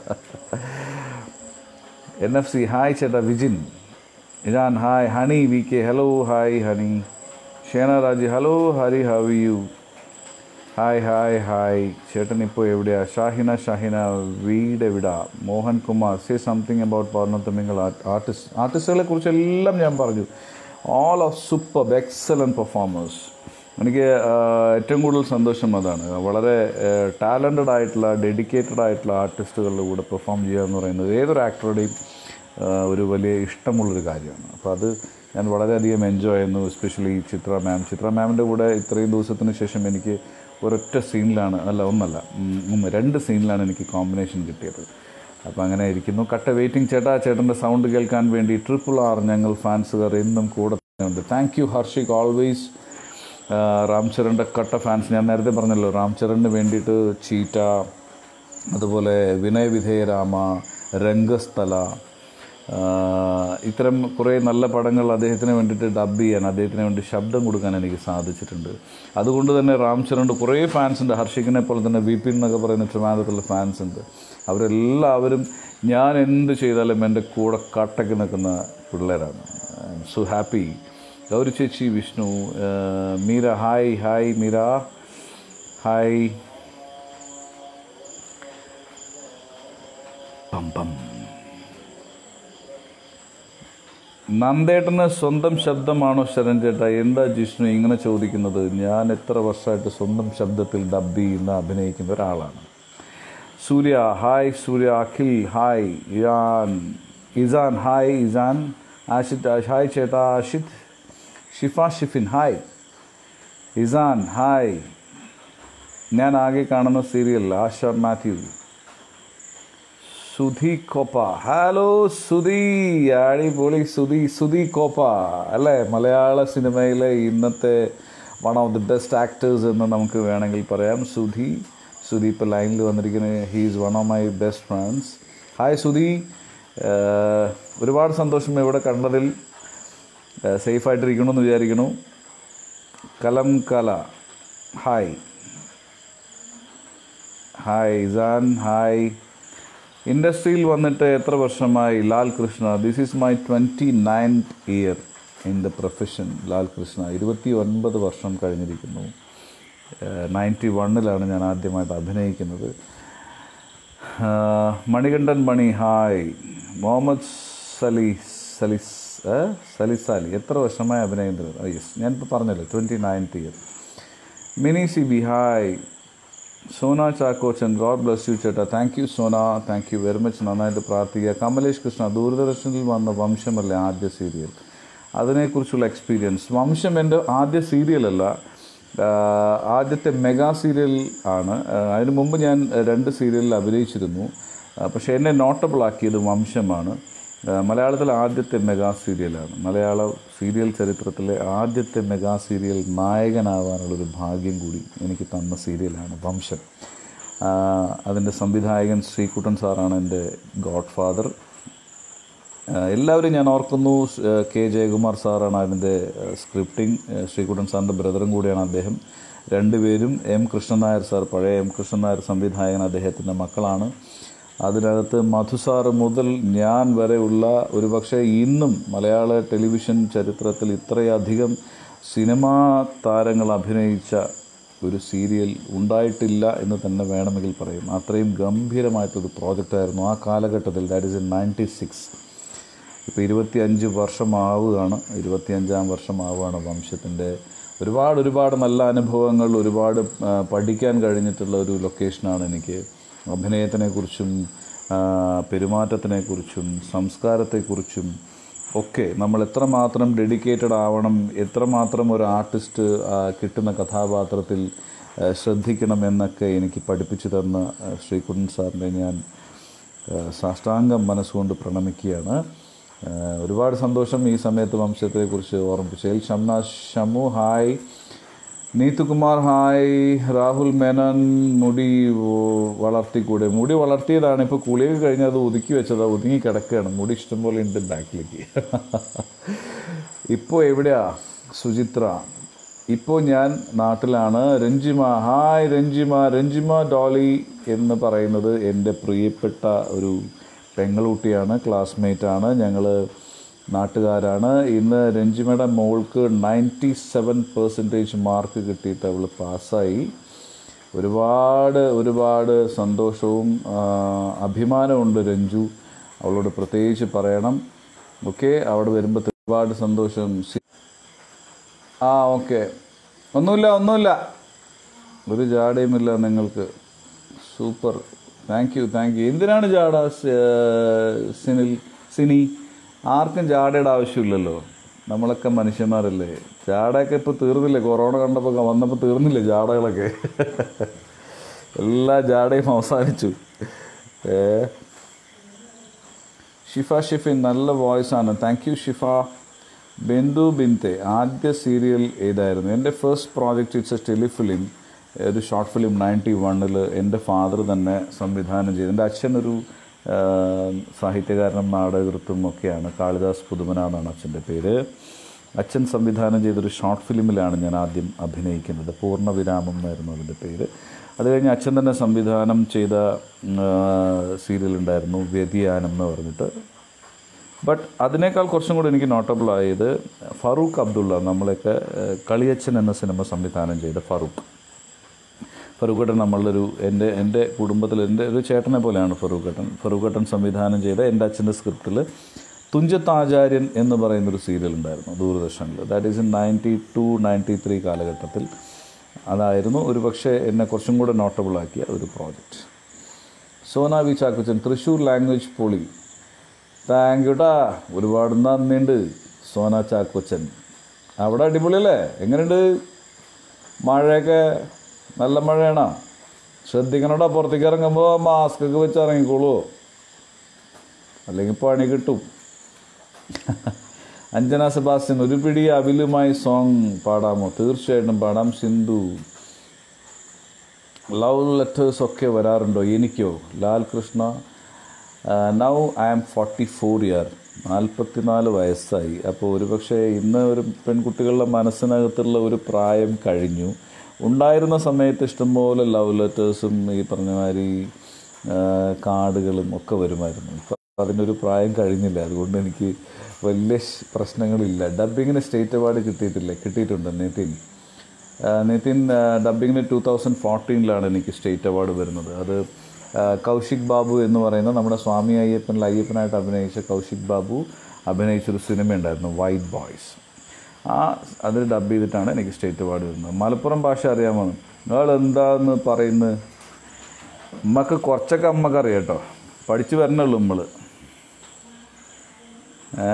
എൻ എഫ് സി ഹായ് ചേട്ടാ Vijin Ijaan hi Honey V K hello hi Honey Shena Raji hello Hari how you hi hi hi ചേട്ടൻ ഇപ്പോൾ എവിടെയാ ഷാഹിന ഷാഹിന വീട് എവിടാ Mohan Kumar say something about പൗർണത്തമിങ്ങൾ ആർട്ടിസ്റ്റ് ആർട്ടിസ്റ്റുകളെ കുറിച്ചെല്ലാം ഞാൻ പറഞ്ഞു all of super excellent performers എനിക്ക് ആ, ഏറ്റവും കൂടുതൽ സന്തോഷം അതാണ് വളരെ ടാലൻറ്റഡ് ആയിട്ടുള്ള ഡെഡിക്കേറ്റഡ് ആയിട്ടുള്ള ആർട്ടിസ്റ്റുകളുടെ കൂടെ പെർഫോം ചെയ്യുക എന്ന് പറയുന്നത് ഏതൊരു ആക്ടറുടെയും ആ, ഒരു വലിയ ഇഷ്ടമുള്ളൊരു കാര്യമാണ് അപ്പോൾ അത് ഞാൻ വളരെയധികം എൻജോയ് ചെയ്യുന്നു എസ്പെഷ്യലി ചിത്ര മാം ചിത്ര മാമിൻ്റെ കൂടെ ഇത്രയും ദിവസത്തിന് ശേഷം എനിക്ക് ഒരൊറ്റ സീനിലാണ് അല്ല ഒന്നല്ല ഉം, ഉം, രണ്ട് സീനിലാണ് എനിക്ക് കോമ്പിനേഷൻ കിട്ടിയത് അപ്പോൾ അങ്ങനെ ഇരിക്കുന്നു കട്ട വെയിറ്റിംഗ് ചേട്ടാ ചേട്ടൻ്റെ സൗണ്ട് കേൾക്കാൻ വേണ്ടി ട്രിപ്പിൾ ആർ ഞങ്ങൾ ഫാൻസുകാർ എന്നും കൂടെ ഉണ്ട് താങ്ക് യു ഹർഷിക് ഓൾവേസ് രാംചരൻ്റെ കട്ട ഫാൻസ് ഞാൻ നേരത്തെ പറഞ്ഞല്ലോ രാംചരണിന് വേണ്ടിയിട്ട് ചീറ്റ അതുപോലെ വിനയവിധേയരാമ രംഗസ്ഥല ആഹ് ഇത്തരം കുറേ നല്ല പടങ്ങൾ അദ്ദേഹത്തിന് വേണ്ടിയിട്ട് ഡബ് ചെയ്യാൻ അദ്ദേഹത്തിന് വേണ്ടി ശബ്ദം കൊടുക്കാൻ എനിക്ക് സാധിച്ചിട്ടുണ്ട് അതുകൊണ്ട് തന്നെ രാം ചരണ്ട് കുറേ ഫാൻസ് ഉണ്ട് ഹർഷിക്കിനെ പോലെ തന്നെ വിപിൻ എന്നൊക്കെ പറയുന്ന ട്രിവാൻഡ്രത്തുള്ള ഫാൻസ് ഉണ്ട് അവരെല്ലാവരും ഞാൻ എന്ത് ചെയ്താലും എൻ്റെ കൂടെ കട്ടക്ക് നിൽക്കുന്ന പിള്ളേരാണ് സോ ഹാപ്പി ഗൗരി ചേച്ചി വിഷ്ണു ആഹ് Meera hi hi Meera hi പം പം നന്ദേട്ടന് സ്വന്തം ശബ്ദമാണോ ശരൺ ചേട്ടാ എന്താ ജിഷ്ണു ഇങ്ങനെ ചോദിക്കുന്നത് ഞാൻ എത്ര വർഷമായിട്ട് സ്വന്തം ശബ്ദത്തിൽ ഡബ് ചെയ്യുന്ന അഭിനയിക്കുന്ന ഒരാളാണ് Surya hi Surya Akhil hi Iyan Izaan hi Izaan Ashid hi ചേട്ടാ ആഷിദ് ഷിഫ ഷിഫിൻ ഹായ് ഇസാൻ ഹായ് ഞാൻ ആകെ കാണുന്ന serial Asha Mathew Sudhi Koppa hello Sudhi അടിപൊളി സുധി സുധി കോപ്പ അല്ലേ മലയാള സിനിമയിലെ ഇന്നത്തെ one of the best actors എന്ന് നമുക്ക് വേണമെങ്കിൽ പറയാം സുധി സുധി ഇപ്പോൾ ലൈനിൽ വന്നിരിക്കുന്നത് he's one of my best friends hi Sudhi ഏഹ്, ഒരുപാട് സന്തോഷം ഇവിടെ കണ്ടതിൽ സേഫായിട്ടിരിക്കണമെന്ന് വിചാരിക്കുന്നു കലം കല ഹായ് ഹായ് ഇസാൻ ഹായ് ഇൻഡസ്ട്രിയിൽ വന്നിട്ട് എത്ര വർഷമായി Lal Krishna this is my twenty ninth year in the profession Lal Krishna ഇരുപത്തി ഒൻപത് വർഷം കഴിഞ്ഞിരിക്കുന്നു നയൻറ്റി വണ്ണിലാണ് ഞാൻ ആദ്യമായിട്ട് അഭിനയിക്കുന്നത് ആഹ് മണികണ്ഠൻ മണി ഹായ് മുഹമ്മദ് സലി സലിസ് ഏ? സലിസാലി എത്ര വർഷമായി അഭിനയിക്കുന്നത് യെസ് ഞാനിപ്പോൾ പറഞ്ഞല്ലോ twenty ninth year Mini C B hi Sona Chakkochan God bless you ചേട്ടാ thank you Sona thank you very much നന്നായിട്ട് പ്രാർത്ഥിക്കുക കമലേഷ് കൃഷ്ണ ദൂരദർശനിൽ വന്ന വംശമല്ലേ ആദ്യ സീരിയൽ അതിനെക്കുറിച്ചുള്ള എക്സ്പീരിയൻസ് വംശം എൻ്റെ ആദ്യ സീരിയലല്ല ആഹ് ആദ്യത്തെ മെഗാ സീരിയൽ ആണ് ആഹ് അതിനു മുമ്പ് ഞാൻ രണ്ട് സീരിയലിൽ അഭിനയിച്ചിരുന്നു ആഹ് പക്ഷേ എന്നെ നോട്ടബിൾ ആക്കിയത് വംശമാണ് ആഹ് മലയാളത്തിലെ ആദ്യത്തെ മെഗാ സീരിയലാണ് മലയാള സീരിയൽ ചരിത്രത്തിലെ ആദ്യത്തെ മെഗാ സീരിയൽ നായകനാവാനുള്ളൊരു ഭാഗ്യം കൂടി എനിക്ക് തന്ന സീരിയലാണ് വംശം ആഹ് അതിൻ്റെ സംവിധായകൻ ശ്രീകുട്ടൻ സാറാണ് എൻ്റെ ഗോഡ് ഫാദർ എല്ലാവരും ഞാൻ ഓർക്കുന്നു ഏഹ് കെ ജയകുമാർ സാറാണ് അതിൻ്റെ ഏഹ് സ്ക്രിപ്റ്റിംഗ് ഏഹ് ശ്രീകുട്ടൻ സാറിൻ്റെ ബ്രദറും കൂടിയാണ് അദ്ദേഹം രണ്ടുപേരും എം കൃഷ്ണൻ നായർ സാർ പഴയ എം കൃഷ്ണൻ നായർ സംവിധായകൻ അദ്ദേഹത്തിൻ്റെ മക്കളാണ് അതിനകത്ത് മധുസാർ മുതൽ ഞാൻ വരെയുള്ള ഒരുപക്ഷെ ഇന്നും മലയാള ടെലിവിഷൻ ചരിത്രത്തിൽ ഇത്രയധികം സിനിമാ താരങ്ങൾ അഭിനയിച്ച ഒരു സീരിയൽ ഉണ്ടായിട്ടില്ല എന്ന് തന്നെ വേണമെങ്കിൽ പറയും അത്രയും ഗംഭീരമായിട്ടൊരു പ്രോജക്റ്റായിരുന്നു ആ കാലഘട്ടത്തിൽ that is in ninety six ഇപ്പോൾ ഇരുപത്തിയഞ്ച് വർഷമാവുകയാണ് ഇരുപത്തിയഞ്ചാം വർഷമാവുകയാണ് വംശത്തിൻ്റെ ഒരുപാട് ഒരുപാട് നല്ല അനുഭവങ്ങൾ ഒരുപാട് ആ, പഠിക്കാൻ കഴിഞ്ഞിട്ടുള്ള ഒരു ലൊക്കേഷനാണ് എനിക്ക് അഭിനയത്തിനെക്കുറിച്ചും ആ, പെരുമാറ്റത്തിനെക്കുറിച്ചും സംസ്കാരത്തെക്കുറിച്ചും ഒക്കെ നമ്മൾ എത്രമാത്രം ഡെഡിക്കേറ്റഡ് ആവണം എത്രമാത്രം ഒരു ആർട്ടിസ്റ്റ് ആ, കിട്ടുന്ന കഥാപാത്രത്തിൽ ആ, ശ്രദ്ധിക്കണം എന്നൊക്കെ എനിക്ക് പഠിപ്പിച്ചു തന്ന ആ, ശ്രീകുട്ടൻ സാറിനെ ഞാൻ ആ, സാഷ്ടാംഗം മനസ്സുകൊണ്ട് പ്രണമിക്കുകയാണ് ആ, ഒരുപാട് സന്തോഷം ഈ സമയത്ത് വംശത്തെക്കുറിച്ച് ഓർമ്മിപ്പിച്ചതിൽ ഷംന ഷമു ഹായ് നീതുകുമാർ ഹായ് രാഹുൽ മേനൻ മുടി ഓ- വളർത്തിക്കൂടെ മുടി വളർത്തിയതാണ് ഇപ്പോൾ കുളിയൊക്കെ കഴിഞ്ഞ് അത് ഒതുക്കി വെച്ചതാ ഒതുങ്ങി കിടക്കുകയാണ് മുടി ഇഷ്ടംപോലെ ഉണ്ട് ബാക്കിലേക്ക് ഇപ്പോൾ എവിടെയാ സുചിത്ര ഇപ്പോൾ ഞാൻ നാട്ടിലാണ് രഞ്ജിമ ഹായ് രഞ്ജിമ രഞ്ജിമ ഡോളി എന്ന് പറയുന്നത് എൻ്റെ പ്രിയപ്പെട്ട ഒരു പെങ്ങളുട്ടിയാണ് ക്ലാസ്മേറ്റാണ് ഞങ്ങൾ നാട്ടുകാരാണ് ഇന്ന് രഞ്ജിമയുടെ മോൾക്ക് നയൻറ്റി സെവൻ പെർസെൻറ്റേജ് മാർക്ക് കിട്ടിയിട്ട് അവൾ പാസ്സായി ഒരുപാട് ഒരുപാട് സന്തോഷവും ആ, അഭിമാനമുണ്ട് രഞ്ജു അവളോട് പ്രത്യേകിച്ച് പറയണം ഓക്കെ അവിടെ വരുമ്പോൾ ഒരുപാട് സന്തോഷം സി- ആ ഓക്കെ ഒന്നുമില്ല ഒന്നുമില്ല ഒരു ജാടയുമില്ല നിങ്ങൾക്ക് super thank you thank you എന്തിനാണ് ജാട സ്- സിനിൽ സിനി ആർക്കും ജാടയുടെ ആവശ്യമില്ലല്ലോ നമ്മളൊക്കെ മനുഷ്യന്മാരല്ലേ ജാടയൊക്കെ ഇപ്പോൾ തീർന്നില്ലേ കൊറോണ കണ്ടപ്പോൾ വന്നപ്പോൾ തീർന്നില്ലേ ജാടകളൊക്കെ എല്ലാ ജാടയും അവസാനിച്ചു ഏ ഷിഫ ഷിഫിൻ നല്ല വോയിസ് ആണ് താങ്ക് യു ഷിഫ ബിന്ദു ബിൻതെ ആദ്യ സീരിയൽ ഏതായിരുന്നു എൻ്റെ first project it's a telefilm ഒരു ഷോർട്ട് ഫിലിം നയൻറ്റി വണ്ണിൽ എൻ്റെ ഫാദർ തന്നെ സംവിധാനം ചെയ്തു എൻ്റെ അച്ഛനൊരു ആ, സാഹിത്യകാരനും നാടകൃത്തും ഒക്കെയാണ് കാളിദാസ് പുതുമന എന്നാണ് അച്ഛൻ്റെ പേര് അച്ഛൻ സംവിധാനം ചെയ്തൊരു ഷോർട്ട് ഫിലിമിലാണ് ഞാൻ ആദ്യം അഭിനയിക്കുന്നത് പൂർണ്ണവിരാമം എന്നായിരുന്നു അതിൻ്റെ പേര് അത് കഴിഞ്ഞ് അച്ഛൻ തന്നെ സംവിധാനം ചെയ്ത സീരിയൽ ഉണ്ടായിരുന്നു വ്യതിയാനം എന്ന് പറഞ്ഞിട്ട് ബട്ട് അതിനേക്കാൾ കുറച്ചും കൂടി എനിക്ക് നോട്ടബിൾ ആയത് ഫറൂഖ് അബ്ദുള്ള നമ്മളെയൊക്കെ ഏഹ്, കളിയച്ഛൻ എന്ന സിനിമ സംവിധാനം ചെയ്ത ഫറൂഖ് ഫറൂഖേട്ടൻ നമ്മളുടെ ഒരു എൻ്റെ എൻ്റെ കുടുംബത്തിൽ എൻ്റെ ഒരു ചേട്ടനെ പോലെയാണ് ഫറൂഖേട്ടൻ ഫറൂഖേട്ടൻ സംവിധാനം ചെയ്ത എൻ്റെ അച്ഛൻ്റെ സ്ക്രിപ്റ്റിൽ തുഞ്ചത്താചാര്യൻ എന്ന് പറയുന്നൊരു സീരിയൽ ഉണ്ടായിരുന്നു ദൂരദർശനിൽ that is in ninety two ninety three കാലഘട്ടത്തിൽ അതായിരുന്നു ഒരു പക്ഷേ എന്നെ കുറച്ചും കൂടെ നോട്ടബിൾ ആക്കിയ ഒരു project Sona V Chakkochan Thrissur language പൊളി താങ്ക് യുട്ടാ ഒരുപാട് നന്ദിയുണ്ട് സോന ചാക്കോച്ചൻ അവിടെ അടിപൊളിയല്ലേ എങ്ങനെയുണ്ട് മഴയൊക്കെ നല്ല മഴയാണോ ശ്രദ്ധിക്കണോടാ പുറത്തേക്ക് ഇറങ്ങുമ്പോൾ മാസ്ക് ഒക്കെ വെച്ച് ഇറങ്ങിക്കോളൂ അല്ലെങ്കിൽ പണി കിട്ടും അഞ്ജന സെബാസ്റ്റ്യൻ ഒരു പിടി അവിലുമായി സോങ് പാടാമോ തീർച്ചയായിട്ടും പാടാം സിന്ധു ലവ് ലെറ്റേഴ്സ് ഒക്കെ വരാറുണ്ടോ എനിക്കോ Lal Krishna now I am forty four year നാൽപ്പത്തിനാല് വയസ്സായി അപ്പോൾ ഒരുപക്ഷെ ഇന്ന് ഒരു പെൺകുട്ടികളുടെ മനസ്സിനകത്തുള്ള ഒരു പ്രായം കഴിഞ്ഞു ഉണ്ടായിരുന്ന സമയത്ത് ഇഷ്ടംപോലെ ലവ് ലെറ്റേഴ്സും ഈ പറഞ്ഞ മാതിരി ആ, കാർഡുകളും ഒക്കെ വരുമായിരുന്നു ഇപ്പം അതിനൊരു പ്രായം കഴിഞ്ഞില്ല അതുകൊണ്ട് എനിക്ക് വലിയ ശ്- പ്രശ്നങ്ങളില്ല ഡബിങ്ങിന് സ്റ്റേറ്റ് അവാർഡ് കിട്ടിയിട്ടില്ല കിട്ടിയിട്ടുണ്ട് നിതിൻ ആ, നിതിൻ ആ, ഡബിങ്ങിന് ടൂ തൗസൻഡ് ഫോർട്ടീനിലാണ് എനിക്ക് സ്റ്റേറ്റ് അവാർഡ് വരുന്നത് അത് ആ, കൗശിക് ബാബു എന്ന് പറയുന്ന നമ്മുടെ സ്വാമി അയ്യപ്പനിൽ അയ്യപ്പനായിട്ട് അഭിനയിച്ച കൗശിക് ബാബു അഭിനയിച്ചൊരു സിനിമ ഉണ്ടായിരുന്നു വൈറ്റ് ബോയ്സ് ആ അതിൽ ഡബ് ചെയ്തിട്ടാണ് എനിക്ക് സ്റ്റേറ്റ് അവാർഡ് വരുന്നത് മലപ്പുറം ഭാഷ അറിയാമോ നിങ്ങൾ എന്താന്ന് പറയുന്നത് നമ്മക്ക് കുറച്ചൊക്കെ അമ്മക്ക് അറിയാം കേട്ടോ പഠിച്ചു വരണുള്ളൂ നമ്മൾ ഏ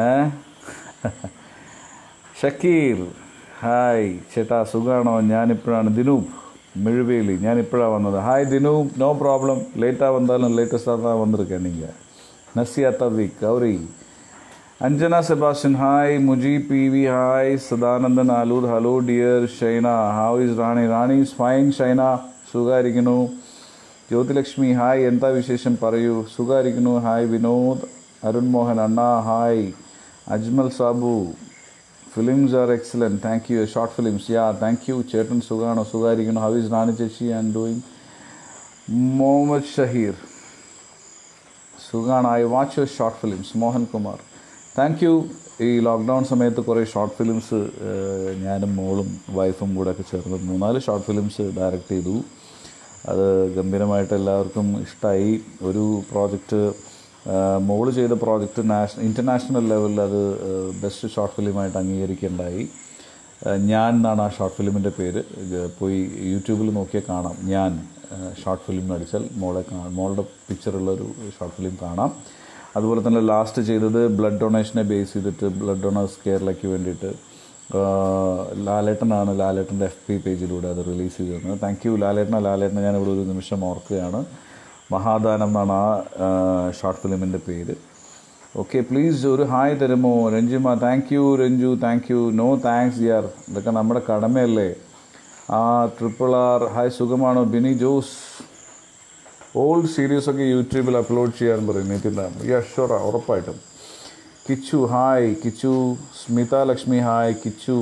ഷക്കീർ ഹായ് ചേട്ടാ സുഖാണോ ഞാനിപ്പോഴാണ് ദിനൂപ് മെഴുവേലി ഞാനിപ്പോഴാണ് വന്നത് ഹായ് ദിനൂപ് നോ ப்ராப்ளம் லேட்டாக வந்தாலும் லேட்டஸ்ட்டாக தான் வந்திருக்கேன் நீங்கள் Nasiya Thavik Gowri Anjana Sebastian hi Muji P V hi Sadanandan Aloor hello dear Shyna how is Rani Rani is fine Shyna സുഖായിരിക്കുന്നു ജ്യോതിലക്ഷ്മി ഹായ് എന്താ വിശേഷം പറയൂ സുഖായിരിക്കുന്നു ഹായ് വിനോദ് അരുൺ മോഹൻ അണ്ണ hi Ajmal Sabu films are excellent thank you short films yeah thank you ചേട്ടൻ സുഖാണോ സുഖായിരിക്കുന്നു ഹൗ ഇസ് റാണി ചേച്ചി ആൻഡ് ഡൂയിങ് മുഹമ്മദ് ഷഹീർ സുഖാണ് I watch your short films Mohan Kumar thank you ഈ ലോക്ക്ഡൗൺ സമയത്ത് കുറേ ഷോർട്ട് ഫിലിംസ് ഞാനും മോളും വൈഫും കൂടെ ഒക്കെ ചേർന്ന് മൂന്നാല് ഷോർട്ട് ഫിലിംസ് ഡയറക്റ്റ് ചെയ്തു അത് ഗംഭീരമായിട്ട് എല്ലാവർക്കും ഇഷ്ടമായി ഒരു പ്രോജക്റ്റ് മോള് ചെയ്ത പ്രോജക്റ്റ് നാഷണൽ ഇൻ്റർനാഷണൽ ലെവലിൽ അത് ബെസ്റ്റ് ഷോർട്ട് ഫിലിമായിട്ട് അംഗീകരിക്കുകയുണ്ടായി ഏഹ് ഞാൻ എന്നാണ് ആ ഷോർട്ട് ഫിലിമിൻ്റെ പേര് ഇത് പോയി യൂട്യൂബിൽ നോക്കിയാൽ കാണാം ഞാൻ ഷോർട്ട് ഫിലിം അടിച്ചാൽ മോളെ കാ മോളുടെ പിക്ചറുള്ളൊരു ഷോർട്ട് ഫിലിം കാണാം അതുപോലെ തന്നെ ലാസ്റ്റ് ചെയ്തത് ബ്ലഡ് ഡൊണേഷനെ ബേസ് ചെയ്തിട്ട് ബ്ലഡ് ഡൊണേഴ്സ് കേരളയ്ക്ക് വേണ്ടിയിട്ട് ആഹ് ലാലേട്ടനാണ് ലാലേട്ടൻ്റെ എഫ് പി പേജിലൂടെ അത് റിലീസ് ചെയ്തിരുന്നത് താങ്ക് യു ലാലേട്ടന ലാലേട്ടനെ ഞാനിവിടെ ഒരു നിമിഷം ഓർക്കുകയാണ് മഹാദാനം എന്നാണ് ആ ഷോർട്ട് ഫിലിമിൻ്റെ പേര് ഓക്കെ പ്ലീസ് ഒരു ഹായ് തരുമോ Ranjima thank you Ranju thank you no thanks യാർ ഇതൊക്കെ നമ്മുടെ കടമയല്ലേ ആ ട്രിപ്പിൾ ആർ ഹായ് സുഖമാണോ ബിനി ജോസ് ഓൾഡ് സീരീസ് ഒക്കെ യൂട്യൂബിൽ അപ്ലോഡ് ചെയ്യാൻ പറയും നിതിൻ യാ ഷുവറാ ഉറപ്പായിട്ടും Kichu hi Kichu Smitha Lakshmi hi Kichu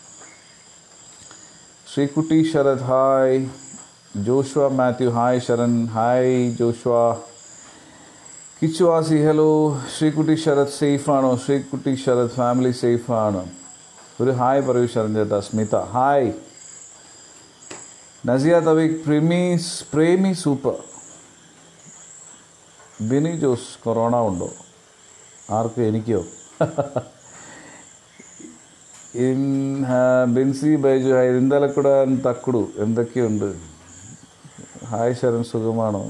Sreekutty Sarath hi Joshua Mathew hi Sharan hi Joshua Kichu ആസി ഹലോ ശ്രീകുട്ടി ശരത് സേഫ് ആണോ ശ്രീകുട്ടി ശരത് ഫാമിലി സേഫ് ആണ് ഒരു ഹായ് പറയൂ ശരൺ ചേട്ടാ സ്മിത ഹായ് നസിയ തവിക് പ്രേമി പ്രേമി സൂപ്പർ ബിനി ജോസ് കൊറോണ ഉണ്ടോ ആർക്ക് എനിക്കോ ഇൻ ബിൻസി ബൈജു ഹായ് ഇന്തലക്കുട തക്കുടു എന്തൊക്കെയുണ്ട് ഹായ് ശരൺ സുഖമാണോ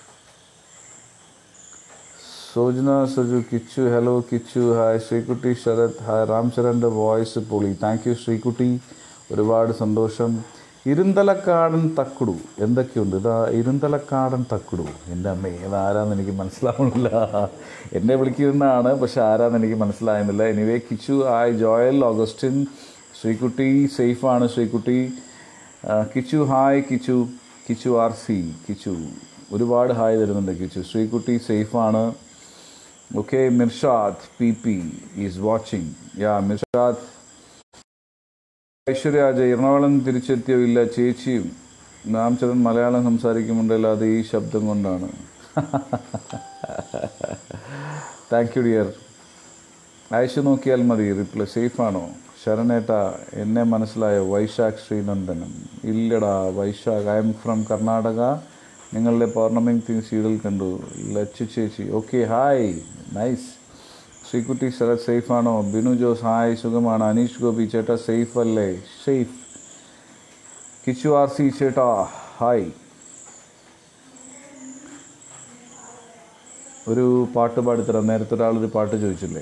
Sojana Saju Kichu hello Kichu hi Sreekutty Sarath hi രാംചരൻ്റെ വോയിസ് പൊളി താങ്ക് യു ശ്രീകുട്ടി ഒരുപാട് സന്തോഷം ഇരുന്തലക്കാടൻ തക്കുടു എന്തൊക്കെയുണ്ട് ഇതാ ഇരുന്തലക്കാടൻ തക്കുടു എൻ്റെ അമ്മ ഇതാരാന്ന് എനിക്ക് മനസ്സിലാവുന്നില്ല എന്നെ വിളിക്കുന്നതാണ് പക്ഷെ ആരാന്ന് എനിക്ക് മനസ്സിലാകുന്നില്ല എനിവേ കിച്ചു ഹായ് ജോയൽ ഓഗസ്റ്റിൻ ശ്രീകുട്ടി സേഫാണ് ശ്രീകുട്ടി ആ, Kichu hi Kichu Kichu R C Kichu ഒരുപാട് ഹായ് തരുന്നുണ്ട് കിച്ചു ശ്രീകുട്ടി സേഫാണ് okay Mirshad P P is watching yeah Mirshad Aishwarya Ajay Ernakulam തിരിച്ചെത്തിയോ ഇല്ല ചേച്ചിയും നാം ചിലൻ മലയാളം സംസാരിക്കുമുണ്ടല്ലോ അത് ഈ ശബ്ദം കൊണ്ടാണ് താങ്ക് യു ഡിയർ അയച്ചു നോക്കിയാൽ മതി റിപ്ലൈ സേഫാണോ ശരണേട്ട എന്നെ മനസ്സിലായോ വൈശാഖ് ശ്രീനന്ദനം ഇല്ലടാ Vaishakh I'm from Karnataka നിങ്ങളുടെ പൗർണമി തിങ് സീരിയൽ കണ്ടു ലച്ചു ചേച്ചി okay hi nice Sreekutty Sarath സേഫാണോ ബിനു ജോസ് ഹായ് സുഖമാണ് അനീഷ് ഗോപി ചേട്ടാ സേഫ് അല്ലേ സേഫ് കിച്ചു ആർ സി ചേട്ടാ ഹായ് ഒരു പാട്ട് പാടിത്തരാം നേരത്തെ ഒരാളൊരു പാട്ട് ചോദിച്ചില്ലേ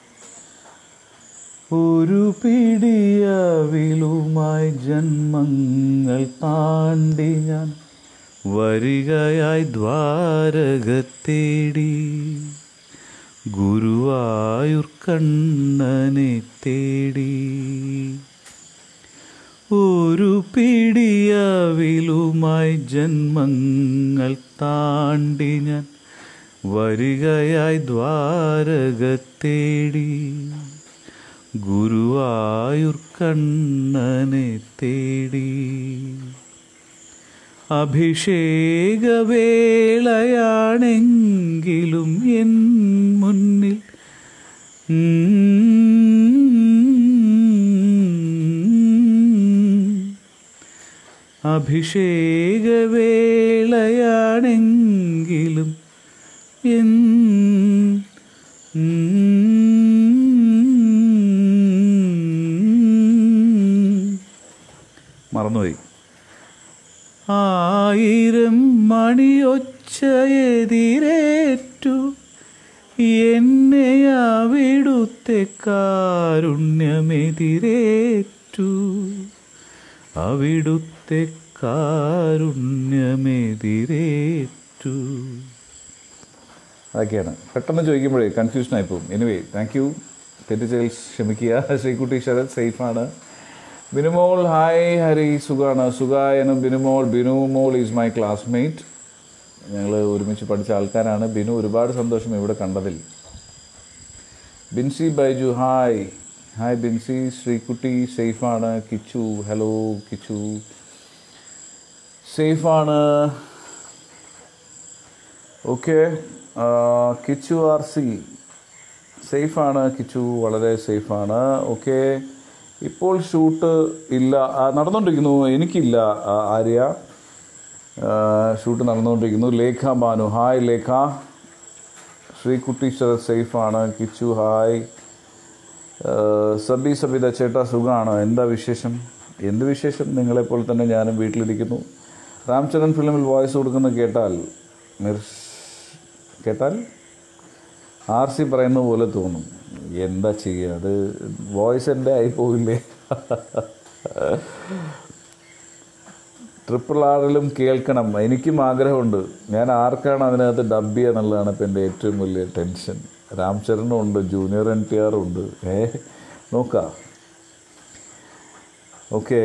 ഒരു പിടിയവിലുമായി ജന്മങ്ങൾ താണ്ടി ഞാൻ വരികയായി ദ്വാരകത്തേടി ഗുരുവായൂർ കണ്ണനെ തേടി ഒരു പിടിയവിലുമായി ജന്മങ്ങൾ താണ്ടി ഞാൻ വരികയായി ദ്വാരകത്തേടി ഗുരുവായൂർ കണ്ണനെ തേടി അഭിഷേകവേളയാണെങ്കിലും എൻ മുന്നിൽ അഭിഷേകവേളയാണെങ്കിലും എൻ മറന്നുപോയി ആയിരം മണിയൊച്ചയെതിരേറ്റു എന്നെ അവിടുത്തെ കാരുണ്യമെതിരേറ്റു അവിടുത്തെ കാരുണ്യമെതിരേറ്റു അതൊക്കെയാണ് പെട്ടെന്ന് ചോദിക്കുമ്പോഴേ കൺഫ്യൂഷൻ ആയിപ്പോവും എനിവേ താങ്ക് യു തെറ്റിച്ചതിൽ ക്ഷമിക്കുക ശ്രീകുട്ടി ശരത് സേഫാണ് ബിനുമോൾ ഹായ് ഹരി സുഖാണ് സുഖായനും Binumol Binumol is my classmate ഞങ്ങൾ ഒരുമിച്ച് പഠിച്ച ആൾക്കാരാണ് ബിനു ഒരുപാട് സന്തോഷം ഇവിടെ കണ്ടതിൽ ബിൻസി ബൈജു ഹായ് ഹായ് ബിൻസി ശ്രീകുട്ടി സേഫാണ് കിച്ചു ഹലോ കിച്ചു സേഫാണ് ഓക്കെ കിച്ചു ആർ സി സേഫാണ് കിച്ചു വളരെ സേഫാണ് ഓക്കെ ഇപ്പോൾ ഷൂട്ട് ഇല്ല ആ, നടന്നുകൊണ്ടിരിക്കുന്നു എനിക്കില്ല ആ, ആര്യ ആ, ഷൂട്ട് നടന്നുകൊണ്ടിരിക്കുന്നു ലേഖ ബാനു ഹായ് ലേഖ ശ്രീകുട്ടി ശരത് സേഫാണ് കിച്ചു ഹായ് ആ, സബി സബിത ചേട്ടാ സുഖമാണ് എന്താ വിശേഷം എന്ത് വിശേഷം നിങ്ങളെപ്പോലെ തന്നെ ഞാനും വീട്ടിലിരിക്കുന്നു രാംചരൺ ഫിലിമിൽ വോയിസ് കൊടുക്കുന്ന കേട്ടാൽ മിർഷ് കേട്ടാൽ ആർ സി പറയുന്ന പോലെ തോന്നും എന്താ ചെയ്യുക അത് വോയിസ് എൻ്റെ ആയി പോവില്ലേ ട്രിപ്പിൾ ആറിലും കേൾക്കണം എനിക്കും ആഗ്രഹമുണ്ട് ഞാൻ ആർക്കാണ് അതിനകത്ത് ഡബ് ചെയ്യുക എന്നുള്ളതാണ് ഇപ്പം എൻ്റെ ഏറ്റവും വലിയ ടെൻഷൻ രാംചരനും ഉണ്ട് ജൂനിയർ എൻ ടി ആറും ഉണ്ട് ഏ നോക്കാം ഓക്കെ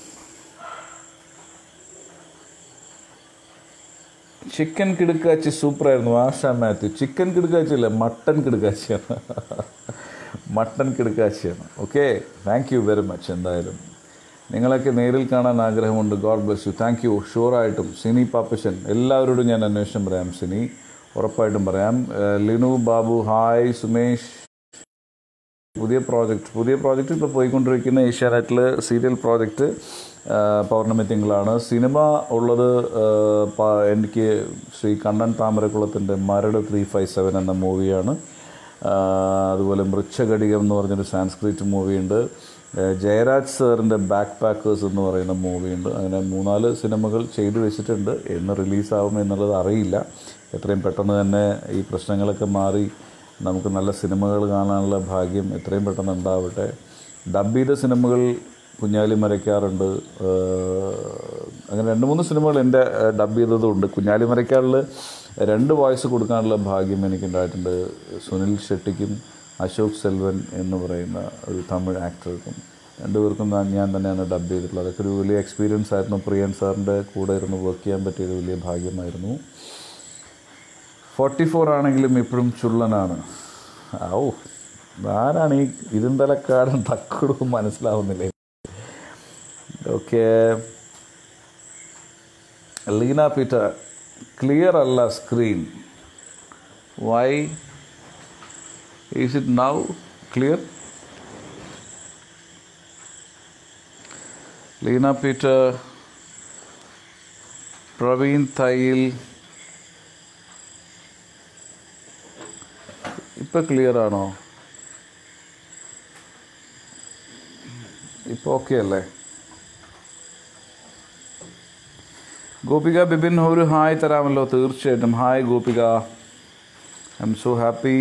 ചിക്കൻ കിടുക്കാച്ചി സൂപ്പറായിരുന്നു ആശ മാത്യു ചിക്കൻ കിടുക്കാച്ചി അല്ല മട്ടൻ കിടുക്കാച്ചിയാണ് മട്ടൻ കിടുക്കാച്ചിയാണ് okay thank you very much എന്തായാലും നിങ്ങളൊക്കെ നേരിൽ കാണാൻ ആഗ്രഹമുണ്ട് God bless you thank you ഷുവറായിട്ടും സിനി പാപ്പച്ചൻ എല്ലാവരോടും ഞാൻ അന്വേഷണം പറയാം സിനി ഉറപ്പായിട്ടും പറയാം ഏഹ് ലിനു ബാബു ഹായ് സുമേഷ് പുതിയ പ്രോജക്റ്റ് പുതിയ പ്രോജക്റ്റ് ഇപ്പോൾ പോയിക്കൊണ്ടിരിക്കുന്ന ഏഷ്യാനെറ്റിൽ സീരിയൽ പ്രോജക്റ്റ് പൗർണമി തിങ്കളാണ് സിനിമ ഉള്ളത് ആ, പ- എനിക്ക് ശ്രീ കണ്ണൻ താമരക്കുളത്തിൻ്റെ മരട് ത്രീ ഫൈവ് സെവൻ എന്ന മൂവിയാണ് ആ, അതുപോലെ മൃച്ഛഘടികം എന്ന് പറഞ്ഞൊരു സാൻസ്ക്രിറ്റ് മൂവിയുണ്ട് ആ, ജയരാജ് സാറിൻ്റെ ബാക്ക് പാക്കേഴ്സ് എന്ന് പറയുന്ന മൂവിയുണ്ട് അങ്ങനെ മൂന്നാല് സിനിമകൾ ചെയ്തു വെച്ചിട്ടുണ്ട് എന്ന് റിലീസാവും എന്നുള്ളത് അറിയില്ല എത്രയും പെട്ടെന്ന് തന്നെ ഈ പ്രശ്നങ്ങളൊക്കെ മാറി നമുക്ക് നല്ല സിനിമകൾ കാണാനുള്ള ഭാഗ്യം എത്രയും പെട്ടെന്ന് ഉണ്ടാവട്ടെ ഡബ് ചെയ്ത സിനിമകൾ കുഞ്ഞാലി മരയ്ക്കാറുണ്ട് ഏഹ്, അങ്ങനെ രണ്ട് മൂന്ന് സിനിമകൾ എൻ്റെ ഡബ് ചെയ്തതുണ്ട് കുഞ്ഞാലി മരയ്ക്കാറിൽ രണ്ട് വോയിസ് കൊടുക്കാനുള്ള ഭാഗ്യം എനിക്കുണ്ടായിട്ടുണ്ട് സുനിൽ ഷെട്ടിക്കും അശോക് സെൽവൻ എന്ന് പറയുന്ന ഒരു തമിഴ് ആക്ടർക്കും രണ്ടുപേർക്കും ഞാൻ ഞാൻ തന്നെയാണ് ഡബ് ചെയ്തിട്ടുള്ളത് അതൊക്കെ ഒരു വലിയ എക്സ്പീരിയൻസ് ആയിരുന്നു പ്രിയൻ സാറിൻ്റെ കൂടെ ഇരുന്ന് വർക്ക് ചെയ്യാൻ പറ്റിയത് വലിയ ഭാഗ്യമായിരുന്നു ഫോർട്ടി ഫോർ ആണെങ്കിലും ഇപ്പോഴും ചുള്ളനാണ് ഔ ആരാണ് ഈ ഇരുന്തലക്കാരൻ തക്കടും മനസ്സിലാവുന്നില്ലേ ഓക്കെ ലീന പീറ്റർ ക്ലിയർ അല്ല screen why is it now clear Leena Peter Praveen Thayyil ഇപ്പം ക്ലിയർ ആണോ ഇപ്പോൾ ഓക്കെ അല്ലേ ഗോപിക ബിബിൻ ഒരു ഹായ് തരാമല്ലോ തീർച്ചയായിട്ടും hi Gopika I'm so happy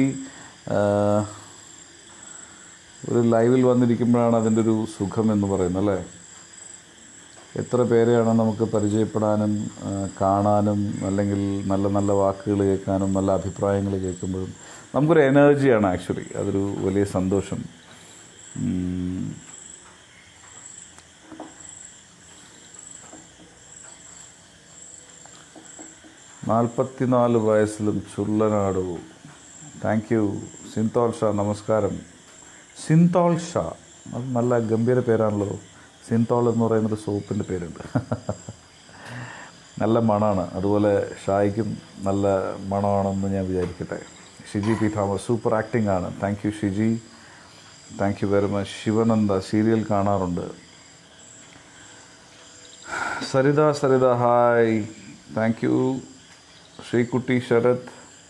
ഒരു ലൈവിൽ വന്നിരിക്കുമ്പോഴാണ് അതിൻ്റെ ഒരു സുഖം എന്ന് പറയുന്നത് അല്ലേ എത്ര പേരെയാണ് നമുക്ക് പരിചയപ്പെടാനും ആ, കാണാനും അല്ലെങ്കിൽ നല്ല നല്ല വാക്കുകൾ കേൾക്കാനും നല്ല അഭിപ്രായങ്ങൾ കേൾക്കുമ്പോഴും നമുക്കൊരു എനർജിയാണ് ആക്ച്വലി അതൊരു വലിയ സന്തോഷം ഉം. നാൽപ്പത്തിനാല് വയസ്സിലും ചുള്ളനാടു താങ്ക് യു സിന്തോൾ ഷാ നമസ്കാരം സിന്തോൾ ഷാ അത് നല്ല ഗംഭീര പേരാണല്ലോ സിന്തോൾ എന്ന് പറയുന്നൊരു സോപ്പിൻ്റെ പേരുണ്ട് നല്ല മണമാണ് അതുപോലെ ഷായ്ക്കും നല്ല മണമാണെന്ന് ഞാൻ വിചാരിക്കട്ടെ Shiji P Thomas super acting ആണ് thank you Shiji thank you very much Sivananda serial കാണാറുണ്ട് Saritha Saritha hi thank you Sreekutty Sarath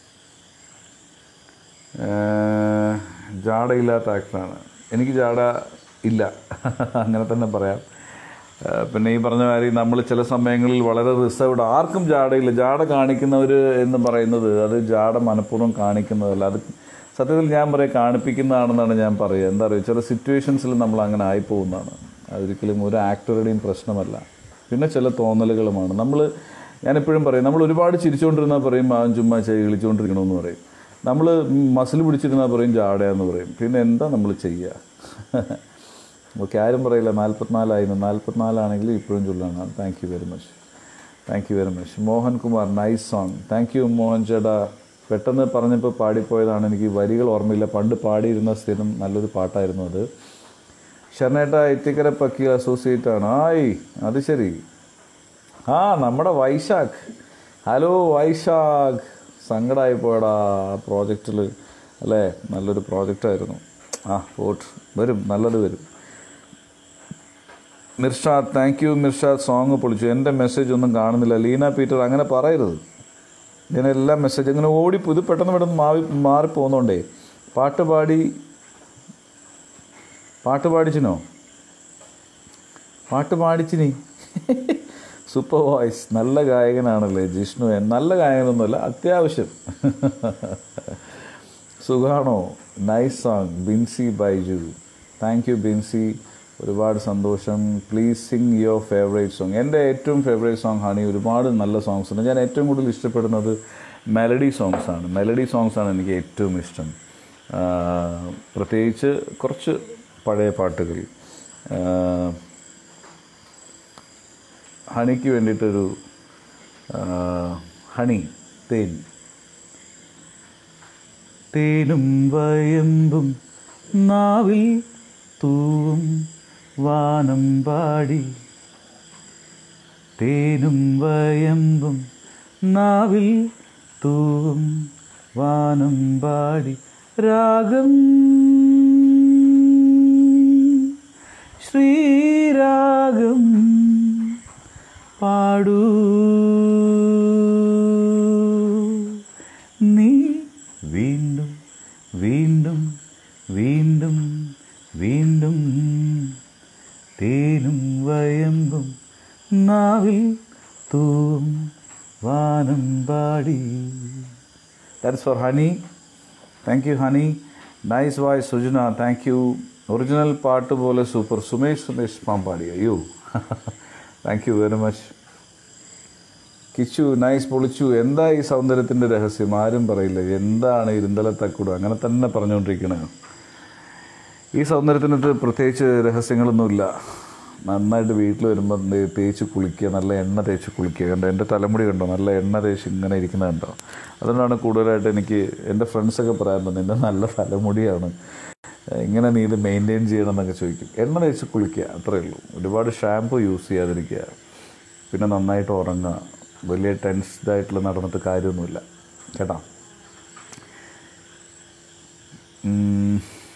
ഏഹ്, ജാടയില്ലാത്ത ആക്ടറാണ് എനിക്ക് ജാട ഇല്ല അങ്ങനെ തന്നെ പറയാം ഏഹ്, പിന്നെ ഈ പറഞ്ഞ കാര്യം നമ്മൾ ചില സമയങ്ങളിൽ വളരെ റിസർവ്ഡ് ആർക്കും ജാടയില്ല ജാട കാണിക്കുന്നവർ എന്ന് പറയുന്നത് അത് ജാട മനഃപൂർവ്വം കാണിക്കുന്നതല്ല അത് സത്യത്തിൽ ഞാൻ പറയാം കാണിപ്പിക്കുന്നതാണെന്നാണ് ഞാൻ പറയുക എന്താ പറയുക ചില സിറ്റുവേഷൻസിൽ നമ്മൾ അങ്ങനെ ആയിപ്പോകുന്നതാണ് അതൊരിക്കലും ഒരു ആക്ടറുടെയും പ്രശ്നമല്ല പിന്നെ ചില തോന്നലുകളുമാണ് നമ്മൾ ഞാനെപ്പോഴും പറയും നമ്മൾ ഒരുപാട് ചിരിച്ചുകൊണ്ടിരുന്നാൽ പറയും അവൻ ചുമ്മാ ചെയ്ത് കളിച്ചുകൊണ്ടിരിക്കണമെന്ന് പറയും നമ്മൾ മസിൽ പിടിച്ചിരുന്നാൽ പറയും ജാടയാന്ന് പറയും പിന്നെ എന്താ നമ്മൾ ചെയ്യുക ഓക്കെ ആരും പറയില്ല നാൽപ്പത്തിനാലായിരുന്നു നാൽപ്പത്തിനാലാണെങ്കിലും ഇപ്പോഴും ചൊല്ലാണ് thank you very much thank you very much Mohan Kumar nice song thank you Mohan ചേട്ടാ പെട്ടെന്ന് പറഞ്ഞപ്പോൾ പാടിപ്പോയതാണ് എനിക്ക് വരികൾ ഓർമ്മയില്ല പണ്ട് പാടിയിരുന്ന സ്ഥിരം നല്ലൊരു പാട്ടായിരുന്നു അത് ഷർണേട്ട എത്തിക്കര പക്കി അസോസിയേറ്റ് ആണ് ആയി അത് ശരി ആ നമ്മുടെ വൈശാഖ് ഹലോ വൈശാഖ് സങ്കടമായി പോയടാ ആ പ്രോജക്റ്റിൽ അല്ലേ നല്ലൊരു പ്രോജക്റ്റായിരുന്നു ആ പോട്ട് വരും നല്ലത് വരും Mirshad thank you Mirshad song പൊളിച്ചു എൻ്റെ മെസ്സേജ് ഒന്നും കാണുന്നില്ല ലീന പീറ്റർ അങ്ങനെ പറയരുത് ഇതിനെല്ലാം മെസ്സേജ് ഇങ്ങനെ ഓടി ഇത് പെട്ടെന്ന് പെട്ടെന്ന് മാറി മാറിപ്പോകുന്നോണ്ടേ പാട്ട് പാടി പാട്ട് പാടിച്ചിനോ പാട്ട് പാടിച്ചിനി സൂപ്പർ വോയിസ് നല്ല ഗായകനാണല്ലേ ജിഷ്ണു നല്ല ഗായകനൊന്നുമല്ല അത്യാവശ്യം സുഖാണോ nice song Binsi Baiju thank you Binsi ഒരുപാട് സന്തോഷം please sing your favourite song എൻ്റെ ഏറ്റവും ഫേവറേറ്റ് സോങ് ഹണി ഒരുപാട് നല്ല സോങ്സ് ഉണ്ട് ഞാൻ ഏറ്റവും കൂടുതൽ ഇഷ്ടപ്പെടുന്നത് മെലഡി സോങ്സ് ആണ് മെലഡി സോങ്സ് ആണ് എനിക്ക് ഏറ്റവും ഇഷ്ടം ആ, പ്രത്യേകിച്ച് കുറച്ച് പഴയ പാട്ടുകൾ ആ, ഹണിക്ക് വേണ്ടിയിട്ടൊരു ആ, ഹണി തേൻ തേനും വയമ്പും നാവിൽ തൂവും വാനം പാടി തേനും വയമ്പും നാവിൽ തൂവും വാനം പാടി രാഗം ശ്രീരാഗം പാടൂ നീ വീണ്ടും വീണ്ടും വീണ്ടും വീണ്ടും തേനും വയമ്പും നാവിൽ തൂവും വാനം പാടി that's for Honey thank you Honey nice voice Sujana thank you original പാട്ട് പോലെ സൂപ്പർ സുമേഷ് സുമേഷ് പാമ്പാടി അയ്യോ thank you very much Kichu nice പൊളിച്ചു എന്താ ഈ സൗന്ദര്യത്തിൻ്റെ രഹസ്യം ആരും പറയില്ല എന്താണ് ഇരുന്തല തക്കുടു അങ്ങനെ തന്നെ പറഞ്ഞുകൊണ്ടിരിക്കണത് ഈ സൗന്ദര്യത്തിനകത്ത് പ്രത്യേകിച്ച് രഹസ്യങ്ങളൊന്നുമില്ല നന്നായിട്ട് വീട്ടിൽ വരുമ്പോൾ ദേ തേച്ച് കുളിക്കുക നല്ല എണ്ണ തേച്ച് കുളിക്കുക കണ്ടോ എൻ്റെ തലമുടി കണ്ടോ നല്ല എണ്ണ തേച്ച് ഇങ്ങനെ ഇരിക്കുന്നത് കണ്ടോ അതുകൊണ്ടാണ് കൂടുതലായിട്ട് എനിക്ക് എൻ്റെ ഫ്രണ്ട്സൊക്കെ പറയാറുണ്ട് നിൻ്റെ നല്ല തലമുടിയാണ് ഇങ്ങനെ നീ ഇത് മെയിൻറ്റെയിൻ ചെയ്യണം എന്നൊക്കെ ചോദിക്കും എണ്ണ തേച്ച് കുളിക്കുക അത്രയേ ഉള്ളൂ ഒരുപാട് ഷാമ്പു യൂസ് ചെയ്യാതിരിക്കുക പിന്നെ നന്നായിട്ട് ഉറങ്ങുക വലിയ ടെൻസ്ഡ് ആയിട്ടുള്ള നടന്നിട്ട് കാര്യമൊന്നുമില്ല കേട്ടോ ഉം.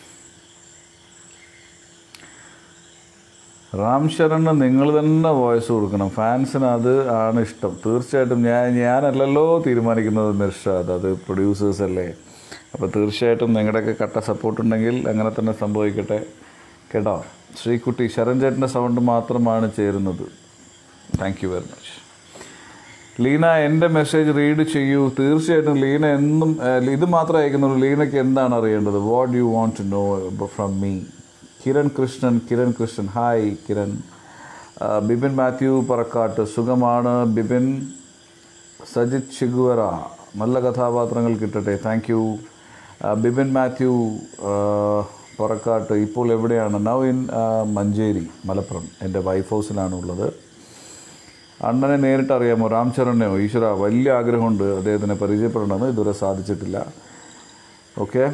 റാം ശരണ് നിങ്ങൾ തന്നെ വോയിസ് കൊടുക്കണം ഫാൻസിന് അത് ആണ് ഇഷ്ടം തീർച്ചയായിട്ടും ഞാൻ ഞാനല്ലല്ലോ തീരുമാനിക്കുന്നത് മിർഷാദ് അത് പ്രൊഡ്യൂസേഴ്സ് അല്ലേ അപ്പോൾ തീർച്ചയായിട്ടും നിങ്ങളുടെയൊക്കെ കട്ട സപ്പോർട്ട് ഉണ്ടെങ്കിൽ അങ്ങനെ തന്നെ സംഭവിക്കട്ടെ കേട്ടോ ശ്രീകുട്ടി ശരൺ ചേട്ടൻ്റെ സൗണ്ട് മാത്രമാണ് ചേരുന്നത് thank you very much Leena എൻ്റെ മെസ്സേജ് റീഡ് ചെയ്യൂ തീർച്ചയായിട്ടും ലീന എന്നും ഏഹ്, ഇത് മാത്രമേ അയക്കുന്നുള്ളൂ ലീനയ്ക്ക് എന്താണ് അറിയേണ്ടത് what you want to know from me Kiran Krishnan Kiran Krishnan hi Kiran ആ, ബിപിൻ മാത്യു പറക്കാട്ട് സുഖമാണ് ബിപിൻ സജിത് ഷിഗുവറ നല്ല കഥാപാത്രങ്ങൾ കിട്ടട്ടെ താങ്ക് യു ബിപിൻ മാത്യു ആ, പറക്കാട്ട് ഇപ്പോൾ എവിടെയാണ് നൗ ഇൻ മഞ്ചേരി മലപ്പുറം എൻ്റെ വൈഫ് ഹൗസിലാണ് ഉള്ളത് അണ്ണനെ നേരിട്ട് അറിയാമോ രാംചരണെയോ ഈശ്വര വലിയ ആഗ്രഹമുണ്ട് അദ്ദേഹത്തിനെ പരിചയപ്പെടണമെന്ന് ഇതുവരെ സാധിച്ചിട്ടില്ല ഓക്കെ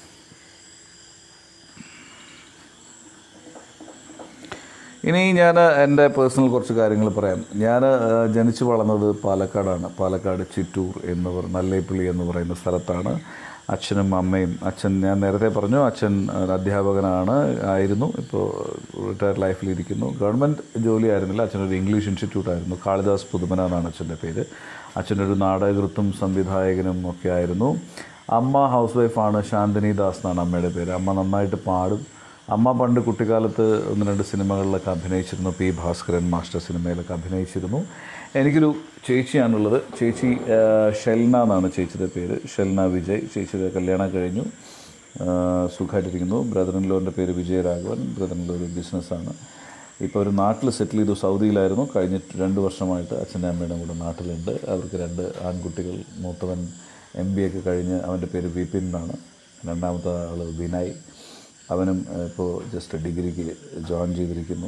ഇനി ഞാൻ എൻ്റെ പേഴ്സണൽ കുറച്ച് കാര്യങ്ങൾ പറയാം ഞാൻ ജനിച്ചു വളർന്നത് പാലക്കാടാണ് പാലക്കാട് ചിറ്റൂർ എന്ന് പറ നല്ലേപ്പിള്ളി എന്ന് പറയുന്ന സ്ഥലത്താണ് അച്ഛനും അമ്മയും അച്ഛൻ ഞാൻ നേരത്തെ പറഞ്ഞു അച്ഛൻ ഒരു അധ്യാപകനാണ് ആയിരുന്നു ഇപ്പോൾ റിട്ടയർഡ് ലൈഫിലിരിക്കുന്നു ഗവൺമെൻറ് ജോലി ആയിരുന്നില്ല അച്ഛനൊരു ഇംഗ്ലീഷ് ഇൻസ്റ്റിറ്റ്യൂട്ട് ആയിരുന്നു കാളിദാസ് പുതുമന എന്നാണ് അച്ഛൻ്റെ പേര് അച്ഛനൊരു നാടകൃത്തും സംവിധായകനും ഒക്കെ ആയിരുന്നു അമ്മ ഹൗസ് വൈഫാണ് ശാന്തിനി ദാസ് എന്നാണ് അമ്മയുടെ പേര് അമ്മ നന്നായിട്ട് പാടും അമ്മ പണ്ട് കുട്ടിക്കാലത്ത് ഒന്ന് രണ്ട് സിനിമകളിലൊക്കെ അഭിനയിച്ചിരുന്നു പി ഭാസ്കരൻ മാസ്റ്റർ സിനിമയിലൊക്കെ അഭിനയിച്ചിരുന്നു എനിക്കൊരു ചേച്ചിയാണുള്ളത് ചേച്ചി ആ, ഷെൽന എന്നാണ് ചേച്ചിയുടെ പേര് ഷെൽന വിജയ് ചേച്ചിയുടെ കല്യാണം കഴിഞ്ഞു ആ, സുഖമായിട്ടിരിക്കുന്നു ബ്രദർ ഇൻ ലോൻ്റെ പേര് വിജയരാഘവൻ ബ്രദർ ഇൻ ലോ ഒരു ബിസിനസ്സാണ് ഇപ്പോൾ ഒരു നാട്ടിൽ സെറ്റിൽ ചെയ്തു സൗദിയിലായിരുന്നു കഴിഞ്ഞ രണ്ട് വർഷമായിട്ട് അച്ഛൻ്റെ അമ്മയുടെ കൂടെ നാട്ടിലുണ്ട് അവർക്ക് രണ്ട് ആൺകുട്ടികൾ മൂത്തവൻ എം ബി ഒക്കെ കഴിഞ്ഞ് അവൻ്റെ പേര് വിപിൻ എന്നാണ് രണ്ടാമത്തെ ആൾ വിനയ് അവനും ഏഹ്, ഇപ്പോൾ ജസ്റ്റ് ഡിഗ്രിക്ക് ജോയിൻ ചെയ്തിരിക്കുന്നു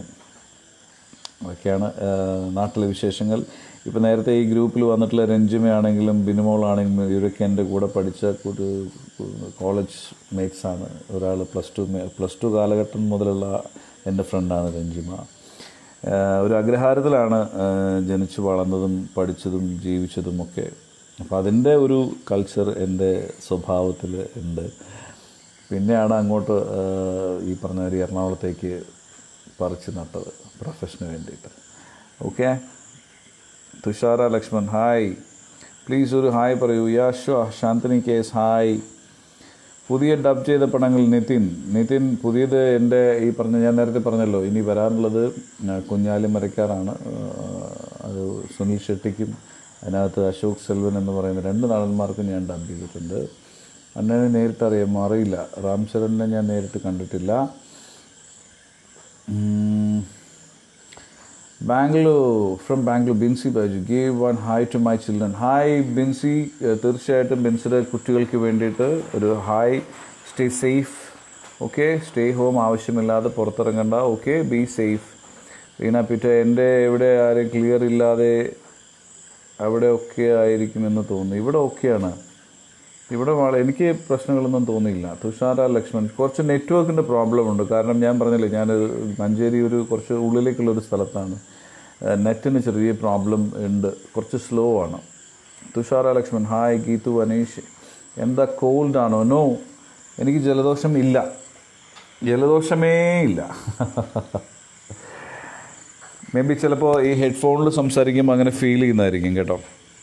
അതൊക്കെയാണ് ഏഹ്, നാട്ടിലെ വിശേഷങ്ങൾ ഇപ്പോൾ നേരത്തെ ഈ ഗ്രൂപ്പിൽ വന്നിട്ടുള്ള രഞ്ജിമയാണെങ്കിലും ബിനുമോളാണെങ്കിലും ഇവരൊക്കെ എൻ്റെ കൂടെ പഠിച്ച ഒരു കോളേജ് മേറ്റ്സാണ് ഒരാൾ പ്ലസ് ടു പ്ലസ് ടു കാലഘട്ടം മുതലുള്ള എൻ്റെ ഫ്രണ്ടാണ് രഞ്ജിമ ഏഹ്, ഒരു അഗ്രഹാരത്തിലാണ് ഏഹ്, ജനിച്ചു വളർന്നതും പഠിച്ചതും ജീവിച്ചതും ഒക്കെ അപ്പോൾ അതിൻ്റെ ഒരു കൾച്ചർ എൻ്റെ സ്വഭാവത്തിൽ ഉണ്ട് പിന്നെയാണ് അങ്ങോട്ട് ഏഹ്, ഈ പറഞ്ഞ ഒരു എറണാകുളത്തേക്ക് പറിച്ച് നട്ടത് പ്രൊഫഷന് വേണ്ടിയിട്ട് okay Thushara Lakshman hi please ഒരു ഹായ് പറയൂ യാഷോ ശാന്തിനി കേസ് ഹായ് പുതിയ ഡബ് ചെയ്ത പടങ്ങൾ നിതിൻ നിതിൻ പുതിയത് എൻ്റെ ഈ പറഞ്ഞ ഞാൻ നേരത്തെ പറഞ്ഞല്ലോ ഇനി വരാനുള്ളത് ആ, കുഞ്ഞാലി മരക്കാറാണ് ആ, അത് സുനിൽ ഷെട്ടിക്കും അതിനകത്ത് അശോക് സെൽവൻ എന്ന് പറയുന്ന രണ്ട് നടന്മാർക്കും ഞാൻ ഡബ് ചെയ്തിട്ടുണ്ട് അണ്ണനെ നേരിട്ട് അറിയാമോ അറിയില്ല റാം ചരണിനെ ഞാൻ നേരിട്ട് കണ്ടിട്ടില്ല Bangalore from Bangalore Binsi Baju give one hi to my children hi Binsi ഏഹ് തീർച്ചയായിട്ടും ബിൻസിയുടെ കുട്ടികൾക്ക് വേണ്ടിയിട്ട് ഒരു hi stay safe okay stay home ആവശ്യമില്ലാതെ പുറത്തിറങ്ങണ്ട ഓക്കെ ബി സേഫ് വീണ പിറ്റ എൻ്റെ എവിടെ ആരും ക്ലിയർ ഇല്ലാതെ അവിടെ ഒക്കെ ആയിരിക്കുമെന്ന് തോന്നുന്നു ഇവിടെ ഓക്കെയാണ് ഇവിടെ വള എനിക്ക് പ്രശ്നങ്ങളൊന്നും തോന്നിയില്ല തുഷാര ലക്ഷ്മൺ കുറച്ച് നെറ്റ്വർക്കിൻ്റെ പ്രോബ്ലം ഉണ്ട് കാരണം ഞാൻ പറഞ്ഞില്ലേ ഞാൻ മഞ്ചേരി ഒരു കുറച്ച് ഉള്ളിലേക്കുള്ള ഒരു സ്ഥലത്താണ് ഏഹ് നെറ്റിന് ചെറിയ പ്രോബ്ലം ഉണ്ട് കുറച്ച് സ്ലോ ആണ് തുഷാര ലക്ഷ്മൺ ഹായ് ഗീതു അനീഷ് എന്താ കോൾഡ് ആണോ നോ എനിക്ക് ജലദോഷം ഇല്ല ജലദോഷമേ ഇല്ല മേ ബി ചിലപ്പോൾ ഈ ഹെഡ്ഫോണിൽ സംസാരിക്കുമ്പോൾ അങ്ങനെ ഫീൽ ചെയ്യുന്നതായിരിക്കും കേട്ടോ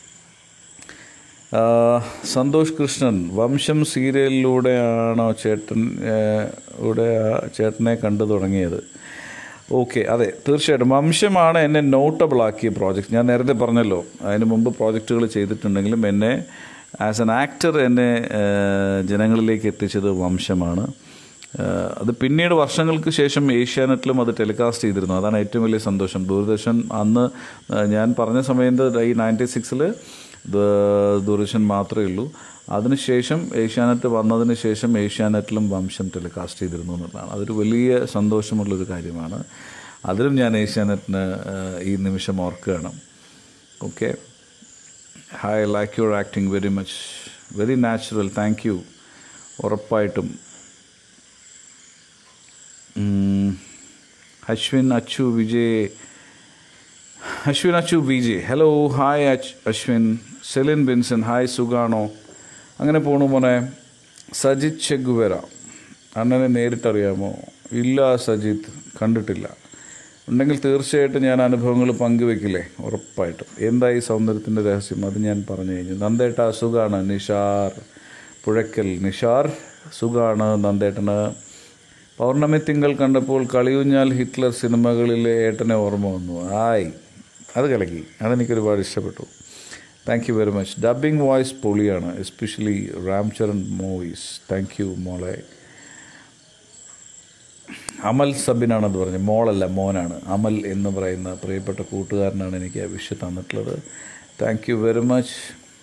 ആ, സന്തോഷ് കൃഷ്ണൻ വംശം സീരിയലിലൂടെയാണോ ചേട്ടൻ ഏ, ഇവിടെ ആ ചേട്ടനെ കണ്ടു തുടങ്ങിയത് ഓക്കെ അതെ തീർച്ചയായിട്ടും വംശമാണ് എന്നെ നോട്ടബിൾ ആക്കിയ പ്രോജക്റ്റ് ഞാൻ നേരത്തെ പറഞ്ഞല്ലോ അതിന് മുമ്പ് പ്രോജക്റ്റുകൾ ചെയ്തിട്ടുണ്ടെങ്കിലും എന്നെ ആസ് എൻ ആക്ടർ എന്നെ ഏ, ജനങ്ങളിലേക്ക് എത്തിച്ചത് വംശമാണ് ഏഹ് അത് പിന്നീട് വർഷങ്ങൾക്ക് ശേഷം ഏഷ്യാനെറ്റിലും അത് ടെലികാസ്റ്റ് ചെയ്തിരുന്നു അതാണ് ഏറ്റവും വലിയ സന്തോഷം ദൂരദർശൻ അന്ന് ഏഹ് ഞാൻ പറഞ്ഞ സമയത്ത് ഈ നയൻറ്റി സിക്സിൽ ദൂരദർശൻ മാത്രമേ ഉള്ളൂ അതിനുശേഷം ഏഷ്യാനെറ്റ് വന്നതിന് ശേഷം ഏഷ്യാനെറ്റിലും വംശം ടെലികാസ്റ്റ് ചെയ്തിരുന്നു എന്നുള്ളതാണ് അതൊരു വലിയ സന്തോഷമുള്ളൊരു കാര്യമാണ് അതിലും ഞാൻ ഏഷ്യാനെറ്റിന് ഏഹ് ഈ നിമിഷം ഓർക്കുകയാണ് okay hi like your acting very much very natural thank you ഉറപ്പായിട്ടും ഉം, Ashwin Achu Vijay Ashwin Achu Vijay hello hi Achu Ashwin Celine Binson hi സുഖാണോ അങ്ങനെ പോണു മോനെ സജിത് ചെഗുവേര അണ്ണനെ നേരിട്ടറിയാമോ ഇല്ല സജിത്ത് കണ്ടിട്ടില്ല ഉണ്ടെങ്കിൽ തീർച്ചയായിട്ടും ഞാൻ അനുഭവങ്ങൾ പങ്കുവെക്കില്ലേ ഉറപ്പായിട്ടും എന്തായി സൗന്ദര്യത്തിൻ്റെ രഹസ്യം അത് ഞാൻ പറഞ്ഞു കഴിഞ്ഞു നന്ദേട്ട സുഖാണ് നിഷാർ പുഴയ്ക്കൽ നിഷാർ സുഖാണ് നന്ദേട്ടന് പൗർണമി തിങ്കൾ കണ്ടപ്പോൾ കളിയൂഞ്ഞാൽ ഹിറ്റ്ലർ സിനിമകളിലെ ഏട്ടനെ ഓർമ്മ വന്നു ആയി അത് കലക്കി അതെനിക്ക് ഒരുപാട് ഇഷ്ടപ്പെട്ടു thank you very much dubbing voice പൊളിയാണ് especially Ramcharan movies thank you മോളെ അമൽ സബിനാണെന്ന് പറഞ്ഞു മോളല്ല മോനാണ് അമൽ എന്ന് പറയുന്ന പ്രിയപ്പെട്ട കൂട്ടുകാരനാണ് എനിക്ക് ആ വിഷയം തന്നിട്ടുള്ളത് thank you very much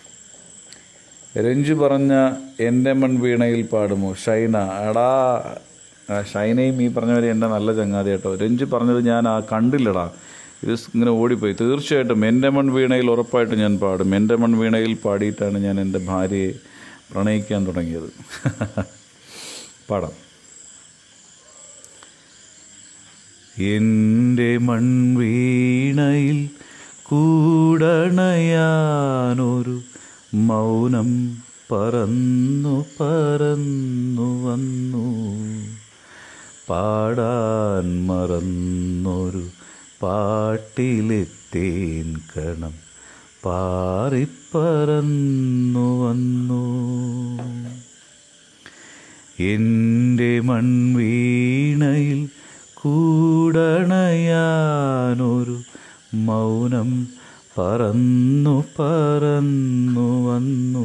Ranju പറഞ്ഞ എൻ്റെ മൺ വീണയിൽ പാടുമോ ഷൈന എടാ ആ, ഷൈനയും ഈ പറഞ്ഞ പോലെ എൻ്റെ നല്ല ചങ്ങാതി കേട്ടോ രഞ്ജു പറഞ്ഞത് ഞാൻ ആ കണ്ടില്ലടാ ഇത് സ് ഇങ്ങനെ ഓടിപ്പോയി തീർച്ചയായിട്ടും എൻ്റെ മൺ വീണയിൽ ഉറപ്പായിട്ടും ഞാൻ പാടും എൻ്റെ മൺ വീണയിൽ പാടിയിട്ടാണ് ഞാൻ എൻ്റെ ഭാര്യയെ പ്രണയിക്കാൻ തുടങ്ങിയത് പാടാം എൻ്റെ മൺവീണയിൽ കൂടണയാനൊരു മൗനം പറന്നു പറന്നു വന്നു പാടാൻ മറന്നൊരു പാട്ടിലെത്തേൻ കണം പാറിപ്പറന്നു വന്നു എൻ്റെ മൺവീണയിൽ കൂടണയാനൊരു മൗനം പറന്നു പറന്നു വന്നു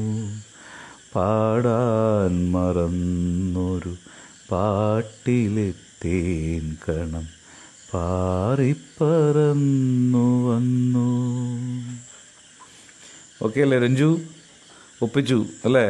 പാടാൻ മറന്നൊരു പാട്ടിലെത്തേൻ കണം പാറിപ്പറന്നു വന്നു ഓക്കെ അല്ലേ രഞ്ജു ഒപ്പിച്ചു അല്ലേ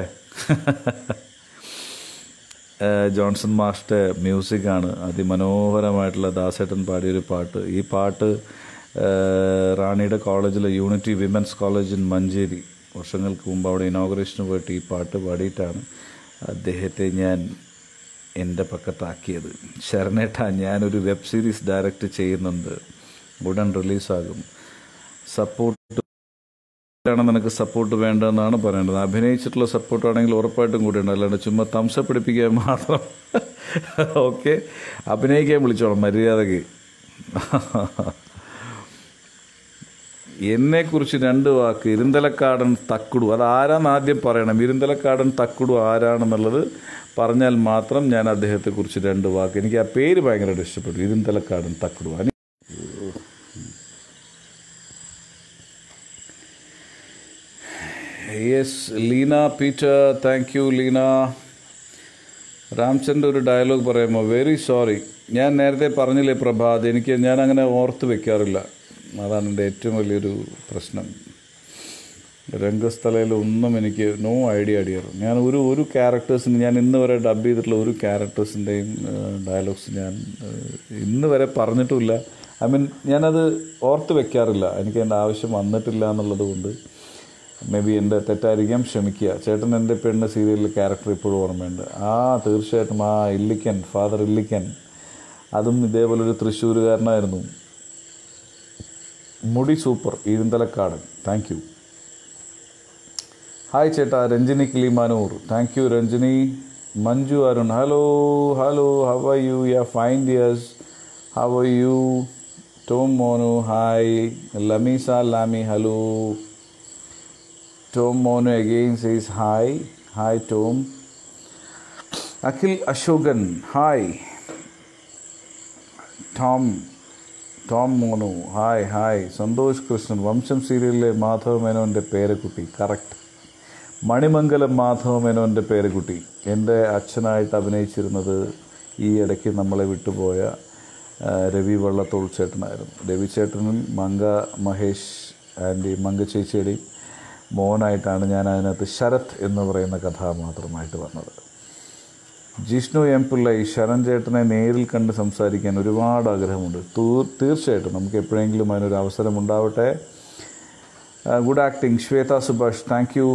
ഏഹ് ജോൺസൺ മാസ്റ്റർ മ്യൂസിക്കാണ് അതിമനോഹരമായിട്ടുള്ള ദാസേട്ടൻ പാടിയൊരു പാട്ട് ഈ പാട്ട് ഏഹ് റാണിയുടെ കോളേജിലെ unity women's college in Manjeri വർഷങ്ങൾക്ക് മുമ്പ് അവിടെ ഇനോഗ്രേഷന് പോയിട്ട് ഈ പാട്ട് പാടിയിട്ടാണ് അദ്ദേഹത്തെ ഞാൻ എൻ്റെ പക്കത്താക്കിയത് ശരണേട്ട ഞാനൊരു വെബ് സീരീസ് ഡയറക്റ്റ് ചെയ്യുന്നുണ്ട് ഉടൻ റിലീസാകും സപ്പോർട്ട് ആണ് നിനക്ക് സപ്പോർട്ട് വേണ്ടതെന്നാണ് പറയേണ്ടത് അഭിനയിച്ചിട്ടുള്ള സപ്പോർട്ട് ആണെങ്കിൽ ഉറപ്പായിട്ടും കൂടിയുണ്ട് അല്ലാണ്ട് ചുമ്മാ തംസ പിടിപ്പിക്കാൻ മാത്രം ഓക്കെ അഭിനയിക്കാൻ വിളിച്ചോളാം മര്യാദക്ക് എന്നെക്കുറിച്ച് രണ്ട് വാക്ക് ഇരുന്തലക്കാടൻ തക്കുടു അത് ആരാന്ന് ആദ്യം പറയണം ഇരുന്തലക്കാടൻ തക്കുടു ആരാണെന്നുള്ളത് പറഞ്ഞാൽ മാത്രം ഞാൻ അദ്ദേഹത്തെക്കുറിച്ച് രണ്ട് വാക്ക് എനിക്ക് ആ പേര് ഭയങ്കരമായിട്ട് ഇഷ്ടപ്പെട്ടു Irunthalakkadan Thakkudu Ani yes Leena Peter thank you Leena Ramchand ഒരു ഡയലോഗ് പറയുമ്പോൾ വെരി സോറി ഞാൻ നേരത്തെ പറഞ്ഞില്ലേ പ്രഭാത് എനിക്ക് ഞാൻ അങ്ങനെ ഓർത്ത് വെക്കാറില്ല അതാണ് എൻ്റെ ഏറ്റവും വലിയൊരു പ്രശ്നം രംഗസ്ഥലയിൽ ഒന്നും എനിക്ക് നോ ഐഡിയ ഡിയർ ഞാൻ ഒരു ഒരു ക്യാരക്ടേഴ്സിന് ഞാൻ ഇന്ന് വരെ ഡബ് ചെയ്തിട്ടുള്ള ഒരു ക്യാരക്ടേഴ്സിൻ്റെയും ഡയലോഗ്സ് ഞാൻ ഏഹ്, ഇന്ന് വരെ പറഞ്ഞിട്ടുമില്ല ഐ മീൻ ഞാനത് ഓർത്ത് വെക്കാറില്ല എനിക്ക് എൻ്റെ ആവശ്യം വന്നിട്ടില്ല എന്നുള്ളത് കൊണ്ട് മേ ബി എൻ്റെ തെറ്റായിരിക്കാം ക്ഷമിക്കുക ചേട്ടൻ എൻ്റെ പെണ്ണ് സീരിയലിൽ ക്യാരക്ടർ ഇപ്പോഴും ഓർമ്മയുണ്ട് ആ തീർച്ചയായിട്ടും ആ ഇല്ലിക്കൻ ഫാദർ ഇല്ലിക്കൻ അതും ഇതേപോലെ ഒരു തൃശ്ശൂരുകാരനായിരുന്നു മുടി super Irunthalakkadan thank you hi ചേട്ടാ Ranjini Kilimanoor thank you Ranjini Manju Arun hello hello how are you yeah fine dears how are you Tom Monu hi Lameesa Lami hello Tom Monu again says hi hi Tom Akhil Ashokan hi Tom Tom Monu hi hi Santhosh Krishnan Vamsham സീരിയലിലെ മാധവ മേനോൻ്റെ പേരക്കുട്ടി കറക്റ്റ് മണിമംഗലം മാധവ മേനോൻ്റെ പേരക്കുട്ടി എൻ്റെ അച്ഛനായിട്ട് അഭിനയിച്ചിരുന്നത് ഈ ഇടയ്ക്ക് നമ്മളെ വിട്ടുപോയ ആ, രവി വള്ളത്തോൾ ചേട്ടനായിരുന്നു രവി ചേട്ടനും മങ്ക മഹേഷ് ആൻറ്റി മങ്ക ചേച്ചിയുടെയും മോനായിട്ടാണ് ഞാൻ അതിനകത്ത് ശരത് എന്ന് പറയുന്ന കഥാപാത്രമായിട്ട് വന്നത് ജിഷ്ണു എം പിള്ളൈ ശരൺ ചേട്ടനെ നേരിൽ കണ്ട് സംസാരിക്കാൻ ഒരുപാട് ആഗ്രഹമുണ്ട് തീർ- തീർച്ചയായിട്ടും നമുക്ക് എപ്പോഴെങ്കിലും അതിനൊരു അവസരം ഉണ്ടാവട്ടെ good acting Shwetha Subhash thank you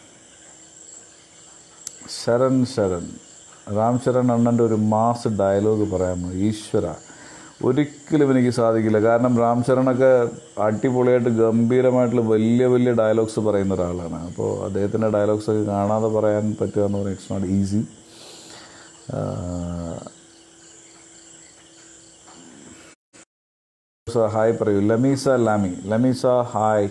Sharan Sharan Ram Sharan അണ്ണൻ്റെ ഒരു മാസ് ഡയലോഗ് പറയാമോ ഈശ്വര ഒരിക്കലും എനിക്ക് സാധിക്കില്ല കാരണം രാം ശരണൊക്കെ അടിപൊളിയായിട്ട് ഗംഭീരമായിട്ടുള്ള വലിയ വലിയ ഡയലോഗ്സ് പറയുന്ന ഒരാളാണ് അപ്പോൾ അദ്ദേഹത്തിൻ്റെ ഡയലോഗ്സ് ഒക്കെ കാണാതെ പറയാൻ പറ്റുക എന്ന് പറഞ്ഞാൽ ഇറ്റ്സ് നോട്ട് ഈസി ഹായ് പറയൂ ലമീസ ലാമി ലമീസ ഹായ്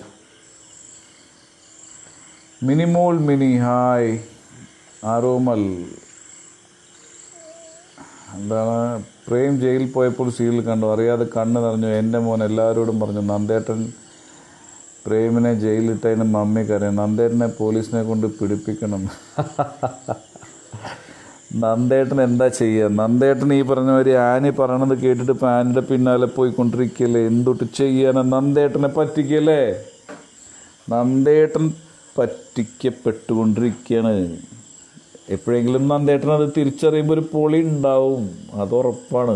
മിനിമോൾ മിനി ഹായ് ആരോമൽ എന്താണ് പ്രേം ജയിലിൽ പോയപ്പോൾ സീരിയൽ കണ്ടു അറിയാതെ കണ്ണ് നിറഞ്ഞു എൻ്റെ മോൻ എല്ലാവരോടും പറഞ്ഞു നന്ദേട്ടൻ പ്രേമിനെ ജയിലിട്ടതിന് മമ്മി കരയും നന്ദേട്ടനെ പോലീസിനെ കൊണ്ട് പിടിപ്പിക്കണം നന്ദേട്ടൻ എന്താ ചെയ്യുക നന്ദേട്ടൻ ഈ പറഞ്ഞ മാതിരി ആനി പറയണത് കേട്ടിട്ട് ഇപ്പം ആനിയുടെ പിന്നാലെ പോയിക്കൊണ്ടിരിക്കല്ലേ എന്തൊട്ട് ചെയ്യാനാ നന്ദേട്ടനെ പറ്റിക്കല്ലേ നന്ദേട്ടൻ പറ്റിക്കപ്പെട്ടുകൊണ്ടിരിക്കുകയാണ് എപ്പോഴെങ്കിലും നന്ദേട്ടൻ അത് തിരിച്ചറിയുമ്പോൾ ഒരു പൊളി ഉണ്ടാവും അത് ഉറപ്പാണ്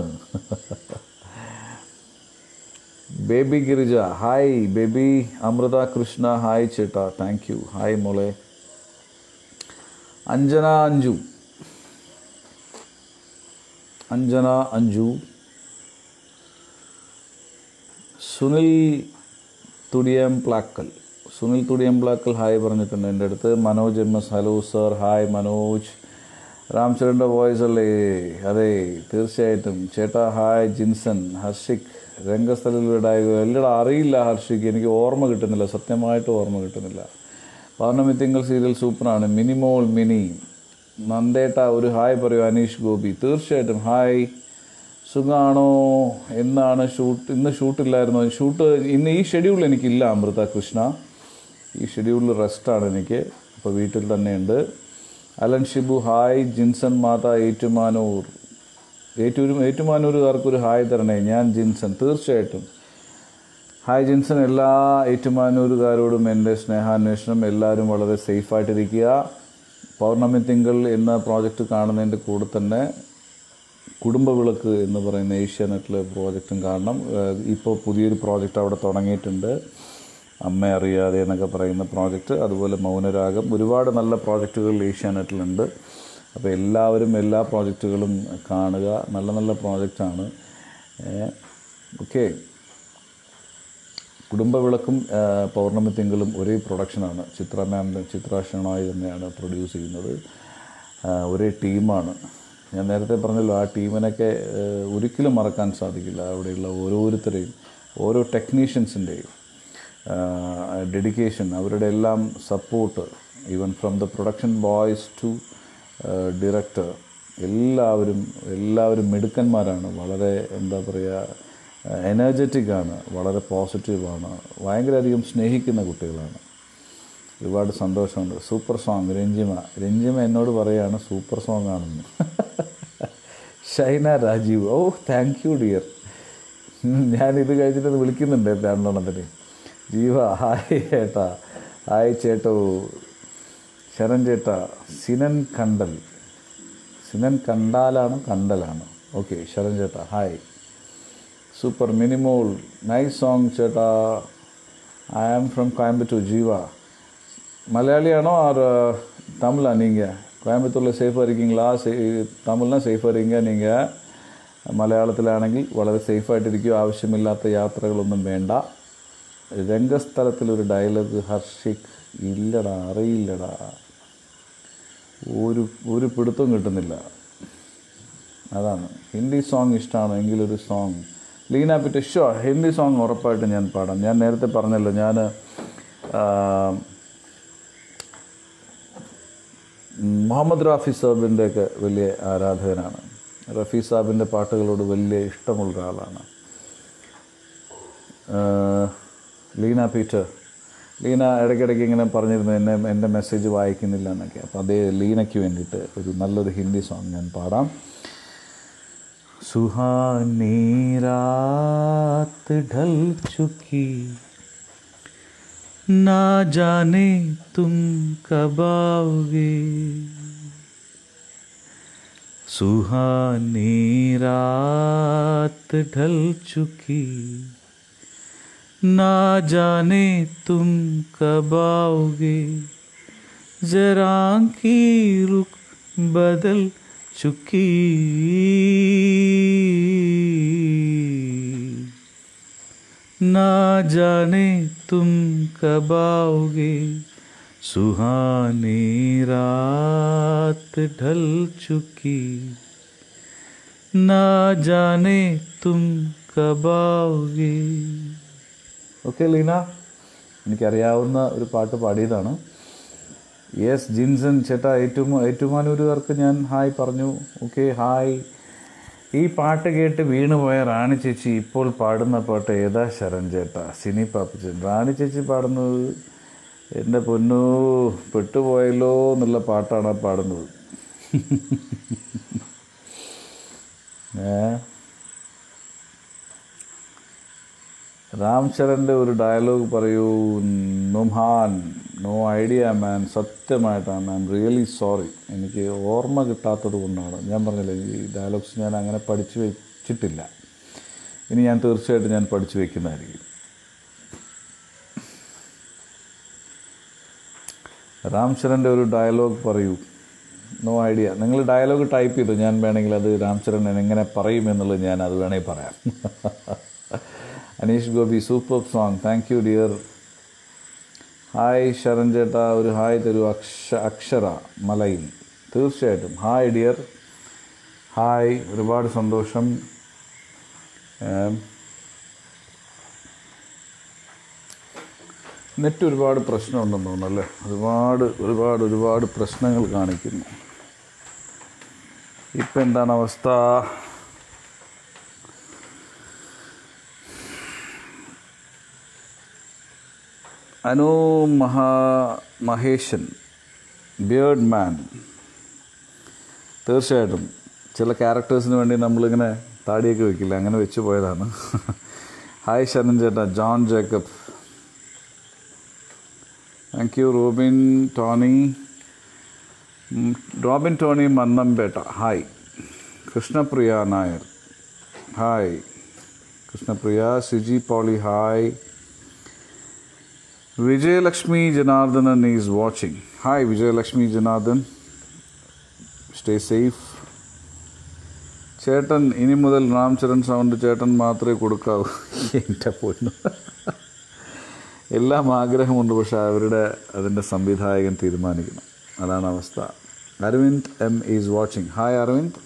ബേബി ഗിരിജ ഹായ് ബേബി അമൃത കൃഷ്ണ ഹായ് ചേട്ടാ താങ്ക് യു ഹായ് മോളെ അഞ്ജന അഞ്ജു അഞ്ജന അഞ്ജു സുനിൽ തുടിയം പ്ലാക്കൽ സുനിൽ തുടിയം പ്ലാക്കൽ ഹായ് പറഞ്ഞിട്ടുണ്ട് എൻ്റെ അടുത്ത് Manoj M S hello sir hi Manoj രാംചരൻ്റെ വോയിസ് അല്ലേ അതെ തീർച്ചയായിട്ടും ചേട്ടാ ഹായ് ജിൻസൺ ഹർഷിക് രംഗസ്ഥലിലൂടെ എല്ലടാ അറിയില്ല ഹർഷിക് എനിക്ക് ഓർമ്മ കിട്ടുന്നില്ല സത്യമായിട്ട് ഓർമ്മ കിട്ടുന്നില്ല പൗർണമി തിങ്കൾ സീരിയൽ സൂപ്പറാണ് മിനിമോൾ മിനി നന്ദേട്ട ഒരു ഹായ് പറയൂ അനീഷ് ഗോപി തീർച്ചയായിട്ടും ഹായ് സുഖാണോ എന്നാണ് ഷൂട്ട് ഇന്ന് ഷൂട്ടില്ലായിരുന്നോ ഷൂട്ട് ഇന്ന് ഈ ഷെഡ്യൂൾ എനിക്കില്ല അമൃത കൃഷ്ണ ഈ ഷെഡ്യൂളിൽ റെസ്റ്റാണ് എനിക്ക് അപ്പോൾ വീട്ടിൽ തന്നെയുണ്ട് അലൻ ഷിബു ഹായ് ജിൻസൺ മാത ഏറ്റുമാനൂർ ഏറ്റൂരും ഏറ്റുമാനൂരുകാർക്ക് ഒരു ഹായ് തരണേ ഞാൻ ജിൻസൺ തീർച്ചയായിട്ടും ഹായ് ജിൻസൺ എല്ലാ ഏറ്റുമാനൂരുകാരോടും എൻ്റെ സ്നേഹാന്വേഷണം എല്ലാവരും വളരെ സേഫായിട്ടിരിക്കുക പൗർണമി തിങ്കൾ എന്ന പ്രോജക്റ്റ് കാണുന്നതിൻ്റെ കൂടെ തന്നെ കുടുംബവിളക്ക് എന്ന് പറയുന്ന ഏഷ്യാനെറ്റിലെ പ്രോജക്റ്റും കാണണം ഏഹ് ഇപ്പോൾ പുതിയൊരു പ്രോജക്റ്റ് അവിടെ തുടങ്ങിയിട്ടുണ്ട് അമ്മ അറിയാതെ എന്നൊക്കെ പറയുന്ന പ്രോജക്റ്റ് അതുപോലെ മൗനരാഗം ഒരുപാട് നല്ല പ്രോജക്റ്റുകൾ ഏഷ്യാനെറ്റിലുണ്ട് അപ്പോൾ എല്ലാവരും എല്ലാ പ്രോജക്റ്റുകളും കാണുക നല്ല നല്ല പ്രോജക്റ്റാണ് ഓക്കെ കുടുംബവിളക്കും ആ, പൗർണമി തിങ്കളും ഒരേ പ്രൊഡക്ഷനാണ് ചിത്ര മാമിൻ്റെ ചിത്ര ഷണോയ് തന്നെയാണ് പ്രൊഡ്യൂസ് ചെയ്യുന്നത് ആ, ഒരേ ടീമാണ് ഞാൻ നേരത്തെ പറഞ്ഞല്ലോ ആ ടീമിനൊക്കെ ആ, ഒരിക്കലും മറക്കാൻ സാധിക്കില്ല അവിടെയുള്ള ഓരോരുത്തരെയും ഓരോ ടെക്നീഷ്യൻസിൻ്റെയും ഡെഡിക്കേഷൻ അവരുടെ എല്ലാം support even from the production boys to director എല്ലാവരും എല്ലാവരും മിടുക്കന്മാരാണ് വളരെ എന്താ പറയുക എനർജറ്റിക് ആണ് വളരെ പോസിറ്റീവാണ് ഭയങ്കരധികം സ്നേഹിക്കുന്ന കുട്ടികളാണ് ഒരുപാട് സന്തോഷമുണ്ട് സൂപ്പർ സോങ് രഞ്ജിമ രഞ്ജിമ എന്നോട് പറയാണ് സൂപ്പർ സോങ് ആണെന്ന് Shaina Rajeev oh thank you dear ഞാനിത് കഴിഞ്ഞിട്ട് അത് വിളിക്കുന്നുണ്ട് രണ്ടെണ്ണത്തിന് ജീവ ഹായ് ചേട്ടാ ഹായ് ചേട്ടോ ശരൺ ചേട്ടാ സിനൻ കണ്ടൽ സിനൻ കണ്ടാലാണ് കണ്ടലാണ് ഓക്കെ ശരൺ ചേട്ടാ hi super Minimol nice song ചേട്ടാ I am from Coimbatore Jeeva மலையாளியானோ ஆர் தமிழா நீங்கள் கோயம்புத்தூரில் சேஃபாக இருக்கீங்களா சே தமிழ்னா சேஃபாக இருக்கீங்க நீங்கள் മലയാളത്തിലാണെങ്കിൽ വളരെ സേഫായിട്ടിരിക്കുക ആവശ്യമില്ലാത്ത യാത്രകളൊന്നും വേണ്ട രംഗസ്ഥലത്തിലൊരു ഡയലോഗ് ഹർഷിക് ഇല്ലടാ അറിയില്ലടാ ഒരു ഒരു പിടുത്തവും കിട്ടുന്നില്ല അതാണ് ഹിന്ദി സോങ് ഇഷ്ടമാണ് എങ്കിലൊരു സോങ് ലീന പിറ്റ് ഷോ ഹിന്ദി സോങ് ഉറപ്പായിട്ടും ഞാൻ പാടാം ഞാൻ നേരത്തെ പറഞ്ഞല്ലോ ഞാൻ മുഹമ്മദ് റാഫി സാബിൻ്റെ ഒക്കെ വലിയ ആരാധകനാണ് റഫി സാബിൻ്റെ പാട്ടുകളോട് വലിയ ഇഷ്ടമുള്ള ഒരാളാണ് ആഹ് ലീന പീറ്റർ ലീന ഇടയ്ക്കിടയ്ക്ക് ഇങ്ങനെ പറഞ്ഞിരുന്നു എന്നെ എൻ്റെ മെസ്സേജ് വായിക്കുന്നില്ല എന്നൊക്കെ അപ്പോൾ അതേ ലീനയ്ക്ക് വേണ്ടിയിട്ട് ഒരു നല്ലൊരു ഹിന്ദി സോങ് ഞാൻ പാടാം सुहानी रात ढल चुकी ना जाने तुम कब आओगे सुहानी रात ढल चुकी ना जाने तुम कब आओगे जरा की रुख बदल चुकी ना जाने तुम कब आओगे सुहानी रात ढल चुकी ना जाने तुम कब आओगे ഓക്കെ ലീന എനിക്കറിയാവുന്ന ഒരു പാട്ട് പാടിയതാണ് യെസ് ജിൻസൺ ചേട്ടാ ഏറ്റവും ഏറ്റുമാനൂരുകാർക്ക് ഞാൻ ഹായ് പറഞ്ഞു ഓക്കെ ഹായ് ഈ പാട്ട് കേട്ട് വീണുപോയ റാണി ചേച്ചി ഇപ്പോൾ പാടുന്ന പാട്ട് ഏതാ ശരൺ ചേട്ടാ സിനി പാപ്പച്ചൻ റാണി ചേച്ചി പാടുന്നത് എൻ്റെ പൊന്നു പെട്ടുപോയല്ലോ എന്നുള്ള പാട്ടാണ് ആ പാടുന്നത് ഏ രാം ചരൻ്റെ ഒരു ഡയലോഗ് പറയൂ നുഹാൻ നോ ഐഡിയ മാൻ സത്യമായിട്ടാണ് മാൻ റിയലി സോറി എനിക്ക് ഓർമ്മ കിട്ടാത്തത് കൊണ്ടാണ് ഞാൻ പറഞ്ഞില്ലേ ഈ ഡയലോഗ്സ് ഞാൻ അങ്ങനെ പഠിച്ചു വെച്ചിട്ടില്ല ഇനി ഞാൻ തീർച്ചയായിട്ടും ഞാൻ പഠിച്ചു വെക്കുന്നതായിരിക്കും രാം ചരൻ്റെ ഒരു ഡയലോഗ് പറയൂ നോ ഐഡിയ നിങ്ങൾ ഡയലോഗ് ടൈപ്പ് ചെയ്തു ഞാൻ വേണമെങ്കിൽ അത് രാം ചരൺ എങ്ങനെ പറയും എന്നുള്ളത് ഞാൻ അത് വേണമെങ്കിൽ പറയാം Aneesh Gopi super song thank you dear hi Sharan ചേട്ടാ ഒരു ഹായ് തരൂ അക്ഷ അക്ഷര മലയിൽ തീർച്ചയായിട്ടും ഹായ് ഡിയർ ഹായ് ഒരുപാട് സന്തോഷം ഏം, നെറ്റ് ഒരുപാട് പ്രശ്നമുണ്ടെന്ന് തോന്നുന്നു അല്ലേ ഒരുപാട് ഒരുപാട് ഒരുപാട് പ്രശ്നങ്ങൾ കാണിക്കുന്നു ഇപ്പം എന്താണ് അവസ്ഥ അനു മഹാ മഹേശൻ ബിയേർഡ് മാൻ തീർച്ചയായിട്ടും ചില ക്യാരക്ടേഴ്സിന് വേണ്ടി നമ്മളിങ്ങനെ താടിയൊക്കെ വെക്കില്ല അങ്ങനെ വെച്ച് പോയതാണ് ഹായ് ശരൺ ചേട്ടാ ജോൺ ജേക്കബ് താങ്ക് യു റോബിൻ ടോണി ഉം, Robin Tony Mannampetta hi Krishnapriya Nair hi Krishnapriya Siji Poly hi Vijayalakshmi Janardhanan is watching hi Vijayalakshmi Janardhan stay safe ചേട്ടൻ ഇനി മുതൽ രാംചരൺ സൗണ്ട് ചേട്ടൻ മാത്രമേ കൊടുക്കാവൂ എൻ്റെ പൊന്നു എല്ലാം ആഗ്രഹമുണ്ട് പക്ഷെ അവരുടെ അതിൻ്റെ സംവിധായകൻ തീരുമാനിക്കണം അതാണ് അവസ്ഥ Aravind M is watching hi Aravind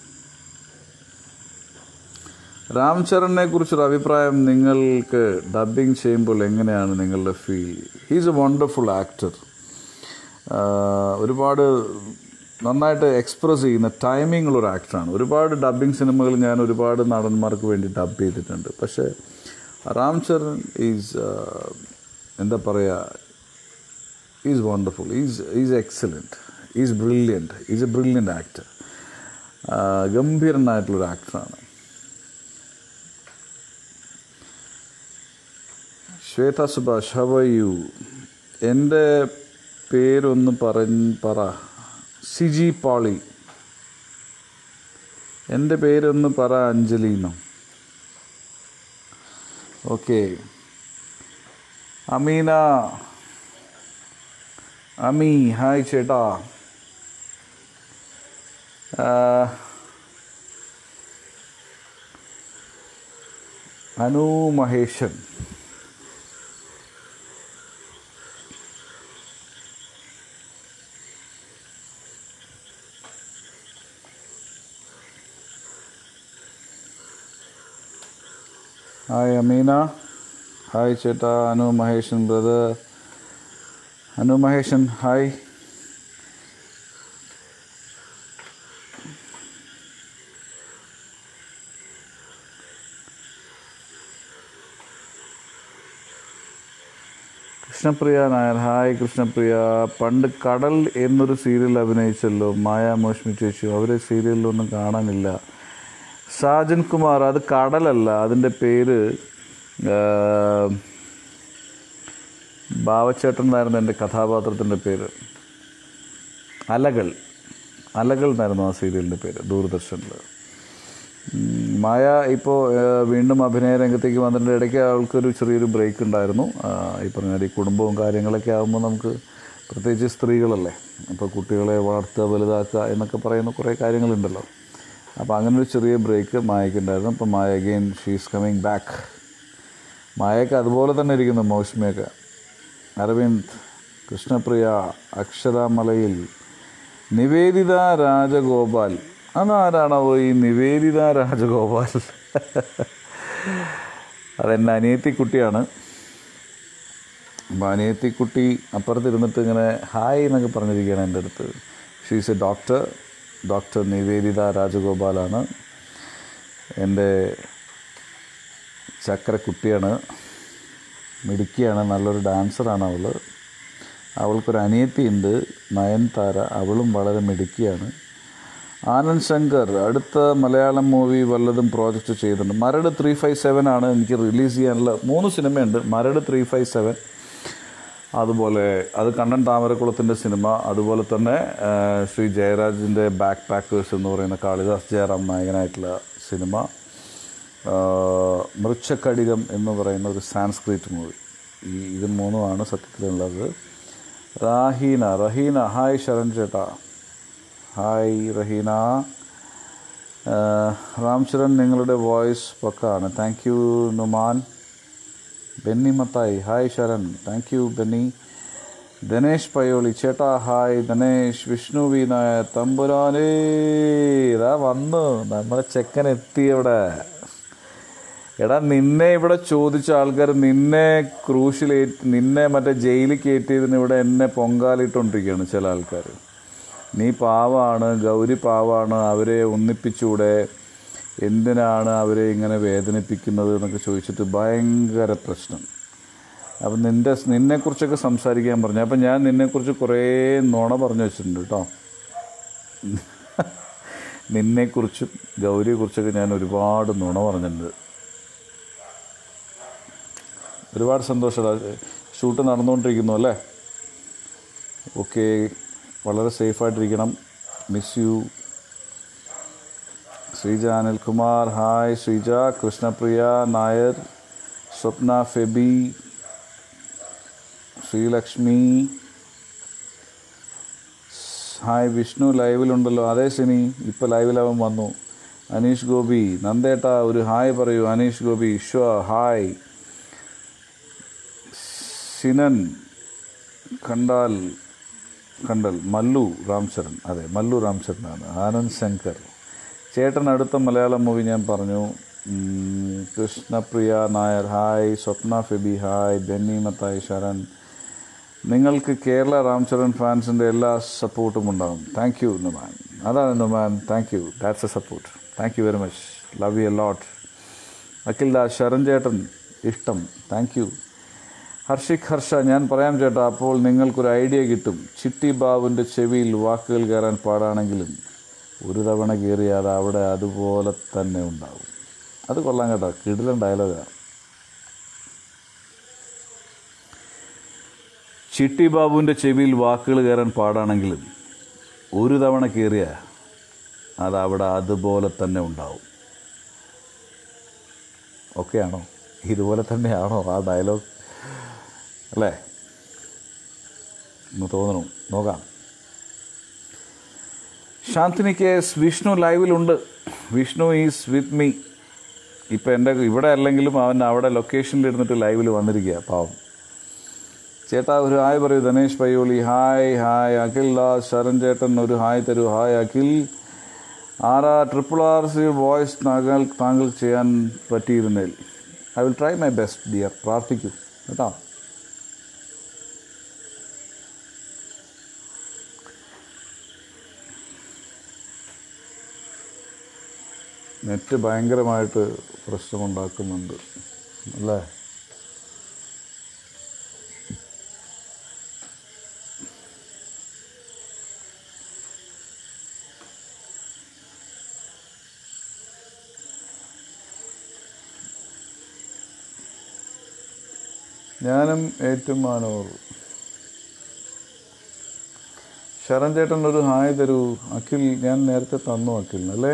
Ram ചരണിനെ കുറിച്ചൊരു അഭിപ്രായം നിങ്ങൾക്ക് ഡബിങ് ചെയ്യുമ്പോൾ എങ്ങനെയാണ് നിങ്ങളുടെ feel he's a wonderful actor ഒരുപാട് നന്നായിട്ട് എക്സ്പ്രസ് ചെയ്യുന്ന ടൈമിംഗ് ഉള്ള ഒരു ആക്ടറാണ് ഒരുപാട് ഡബിങ് സിനിമകൾ ഞാൻ ഒരുപാട് നടന്മാർക്ക് വേണ്ടി ഡബ് ചെയ്തിട്ടുണ്ട് പക്ഷേ രാം ചരൺ ഈസ് എന്താ പറയുക is wonderful is is excellent is brilliant is a brilliant actor ഗംഭീരനായിട്ടുള്ളൊരു ആക്ടറാണ് ശ്വേത സുഭാഷ് ഹവ് യു എൻ്റെ പേരൊന്ന് പറഞ്ഞ് പറ സിജി പോളി എൻ്റെ പേരൊന്ന് പറ അഞ്ജലീനോ ഓക്കെ അമീന അമി ഹായ് ചേട്ടാ ആ, അനു മഹേശൻ ഹായ് അമീന ഹായ് ചേട്ടാ Anu Maheshan brother Anu Maheshan hi Krishnapriya Nair hi Krishnapriya പണ്ട് കടൽ എന്നൊരു സീരിയൽ അഭിനയിച്ചല്ലോ മായ മോഷ്മി ചേച്ചി അവരെ സീരിയലിലൊന്നും കാണാനില്ല സാജൻ കുമാർ അത് കടലല്ല അതിൻ്റെ പേര് ആ, ബാവച്ചേട്ടൻ എന്നായിരുന്നു എൻ്റെ കഥാപാത്രത്തിൻ്റെ പേര് അലകൾ അലകൾ എന്നായിരുന്നു ആ സീരിയലിൻ്റെ പേര് ദൂരദർശനിൽ ഉം, മായ ഇപ്പോൾ വീണ്ടും അഭിനയ രംഗത്തേക്ക് വന്നതിൻ്റെ ഇടയ്ക്ക് അവൾക്കൊരു ചെറിയൊരു ബ്രേക്ക് ഉണ്ടായിരുന്നു ആ, ഈ പറഞ്ഞ ഈ കുടുംബവും കാര്യങ്ങളൊക്കെ ആകുമ്പോൾ നമുക്ക് പ്രത്യേകിച്ച് സ്ത്രീകളല്ലേ അപ്പോൾ കുട്ടികളെ വളർത്തുക വലുതാക്കുക എന്നൊക്കെ പറയുന്ന കുറേ കാര്യങ്ങളുണ്ടല്ലോ അപ്പോൾ അങ്ങനെ ഒരു ചെറിയ ബ്രേക്ക് മായയ്ക്ക് ഉണ്ടായിരുന്നു അപ്പോൾ Maya again she's coming back മായയൊക്കെ അതുപോലെ തന്നെ ഇരിക്കുന്നു മൗഷ്മിയൊക്കെ അരവിന്ദ് കൃഷ്ണപ്രിയ അക്ഷരാമലയിൽ നിവേദിത രാജഗോപാൽ അതാരാണോ ഈ നിവേദിത രാജഗോപാൽ അതെൻ്റെ അനിയത്തിക്കുട്ടിയാണ് അപ്പോൾ അനിയത്തിക്കുട്ടി അപ്പുറത്തിരുന്നിട്ട് ഇങ്ങനെ ഹായ് എന്നൊക്കെ പറഞ്ഞിരിക്കുകയാണ് എൻ്റെ അടുത്ത് she's a doctor doctor Niveditha രാജഗോപാലാണ് എൻ്റെ ചക്കരക്കുട്ടിയാണ് മിടുക്കിയാണ് നല്ലൊരു ഡാൻസറാണ് അവൾ അവൾക്കൊരു അനിയത്തിയുണ്ട് നയൻതാര അവളും വളരെ മിടുക്കിയാണ് ആനന്ദ് ശങ്കർ അടുത്ത മലയാളം മൂവി വല്ലതും പ്രോജക്റ്റ് ചെയ്യുന്നുണ്ട് മരട് ത്രീ ഫൈവ് സെവൻ ആണ് എനിക്ക് റിലീസ് ചെയ്യാനുള്ള മൂന്ന് സിനിമയുണ്ട് മരട് ത്രീ ഫൈവ് സെവൻ അതുപോലെ അത് കണ്ണൻ താമരക്കുളത്തിൻ്റെ സിനിമ അതുപോലെ തന്നെ ആ, ശ്രീ ജയരാജിൻ്റെ ബാക്ക് പാക്കേഴ്സ് എന്ന് പറയുന്ന കാളിദാസ് ജയറാം നായകനായിട്ടുള്ള സിനിമ ആ, മൃച്ഛക്കടികം എന്ന് പറയുന്ന ഒരു സാൻസ്ക്രിറ്റ് മൂവി ഈ ഇത് മൂന്നുമാണ് സത്യത്തിലുള്ളത് റാഹീന റഹീന ഹായ് ശരൺ ചേട്ടാ ഹായ് റഹീന ആ, റാം ചരൺ നിങ്ങളുടെ വോയിസ് പക്കാണ് thank you Numan Benny Mathai hi Sharan thank you Benny Dinesh Payyoli ചേട്ടാ ഹായ് ദിനേശ് വിഷ്ണു വി നായർ തമ്പുരാനേ ഇതാ വന്നു നമ്മുടെ ചെക്കൻ എത്തി ഇവിടെ എടാ നിന്നെ ഇവിടെ ചോദിച്ച ആൾക്കാർ നിന്നെ ക്രൂശിൽ നിന്നെ മറ്റേ ജയിലിൽ കയറ്റിയതിന് ഇവിടെ എന്നെ പൊങ്കാലിട്ടുകൊണ്ടിരിക്കുകയാണ് ചില ആൾക്കാർ നീ പാവാണ് ഗൗരി പാവാണ് അവരെ ഒന്നിപ്പിച്ചൂടെ എന്തിനാണ് അവരെ ഇങ്ങനെ വേദനിപ്പിക്കുന്നത് എന്നൊക്കെ ചോദിച്ചിട്ട് ഭയങ്കര പ്രശ്നം അപ്പം നിൻ്റെ നിന്നെക്കുറിച്ചൊക്കെ സംസാരിക്കാൻ പറഞ്ഞു അപ്പം ഞാൻ നിന്നെക്കുറിച്ച് കുറേ നുണ പറഞ്ഞു വെച്ചിട്ടുണ്ട് കേട്ടോ നിന്നെക്കുറിച്ചും ഗൗരിയെക്കുറിച്ചൊക്കെ ഞാൻ ഒരുപാട് നുണ പറഞ്ഞിട്ടുണ്ട് ഒരുപാട് സന്തോഷമാണ് ഷൂട്ട് നടന്നുകൊണ്ടിരിക്കുന്നു അല്ലേ ഓക്കെ വളരെ സേഫായിട്ടിരിക്കണം miss you Sreeja Anilkumar hi Sreeja Krishnapriya Nair Swapna Febi Sreelakshmi hi Vishnu ലൈവിലുണ്ടല്ലോ അതെ ശനി ഇപ്പോൾ ലൈവിലവൻ വന്നു അനീഷ് ഗോപി നന്ദേട്ട ഒരു ഹായ് പറയൂ അനീഷ് ഗോപി ഷ്വ ഹായ് സിനൻ കണ്ടാൽ കണ്ടൽ മല്ലു രാംചരൺ അതെ മല്ലു രാംചരനാണ് ആനന്ദ് ശങ്കർ ചേട്ടൻ അടുത്ത മലയാളം മൂവി ഞാൻ പറഞ്ഞു ഉം, കൃഷ്ണപ്രിയ നായർ ഹായ് സ്വപ്ന ഫെബി ഹായ് ബെന്നി മത്തായി ശരൺ നിങ്ങൾക്ക് കേരള രാംചരൺ ഫാൻസിൻ്റെ എല്ലാ സപ്പോർട്ടും ഉണ്ടാകും താങ്ക് യു നുമാൻ അതാണ് Numan thank you that's a support thank you very much love you lot Akhil Das Sharan ചേട്ടൻ ഇഷ്ടം താങ്ക് യു ഹർഷിക് ഹർഷ ഞാൻ പറയാം ചേട്ടാ അപ്പോൾ നിങ്ങൾക്കൊരു ഐഡിയ കിട്ടും ചിട്ടി ബാബുവിൻ്റെ ചെവിയിൽ വാക്കുകൾ കയറാൻ പാടാണെങ്കിലും ഒരു തവണ കയറിയാൽ അത് അവിടെ അതുപോലെ തന്നെ ഉണ്ടാവും അത് കൊള്ളാം കേട്ടോ കിടിലൻ ഡയലോഗാണ് ചിട്ടി ബാബുവിൻ്റെ ചെവിയിൽ വാക്കുകൾ കയറാൻ പാടാണെങ്കിലും ഒരു തവണ കയറിയാൽ അത് അവിടെ അതുപോലെ തന്നെ ഉണ്ടാവും ഓക്കെയാണോ ഇതുപോലെ തന്നെയാണോ ആ ഡയലോഗ് അല്ലേ എന്ന് തോന്നണു നോക്കാം ശാന്തിനി കേസ് വിഷ്ണു ലൈവിലുണ്ട് വിഷ്ണു ഈസ് വിത്ത് മീ ഇപ്പം എൻ്റെ ഇവിടെ അല്ലെങ്കിലും അവൻ അവിടെ ലൊക്കേഷനിൽ ഇരുന്നിട്ട് ലൈവിൽ വന്നിരിക്കുക പാവം ചേട്ടാ ഒരു ഹായ് പറയൂ ധനേഷ് പയ്യോളി ഹായ് ഹായ് അഖിൽ ദാസ് ശരൺ ചേട്ടൻ ഒരു ഹായ് തരൂ ഹായ് അഖിൽ ആറാ ട്രിപ്പിൾ ആർ സി വോയിസ് താങ്കൾ താങ്കൾ ചെയ്യാൻ പറ്റിയിരുന്നേൽ I will try my best dear പ്രാർത്ഥിക്കൂ കേട്ടോ നെറ്റ് ഭയങ്കരമായിട്ട് പ്രശ്നമുണ്ടാക്കുന്നുണ്ട് അല്ലേ ഞാനും ഏറ്റുമാനൂർ ശരൺ ചേട്ടൻ ഒരു ഹായ് തരൂ അഖിൽ ഞാൻ നേരത്തെ തന്നു അഖിലിന് അല്ലേ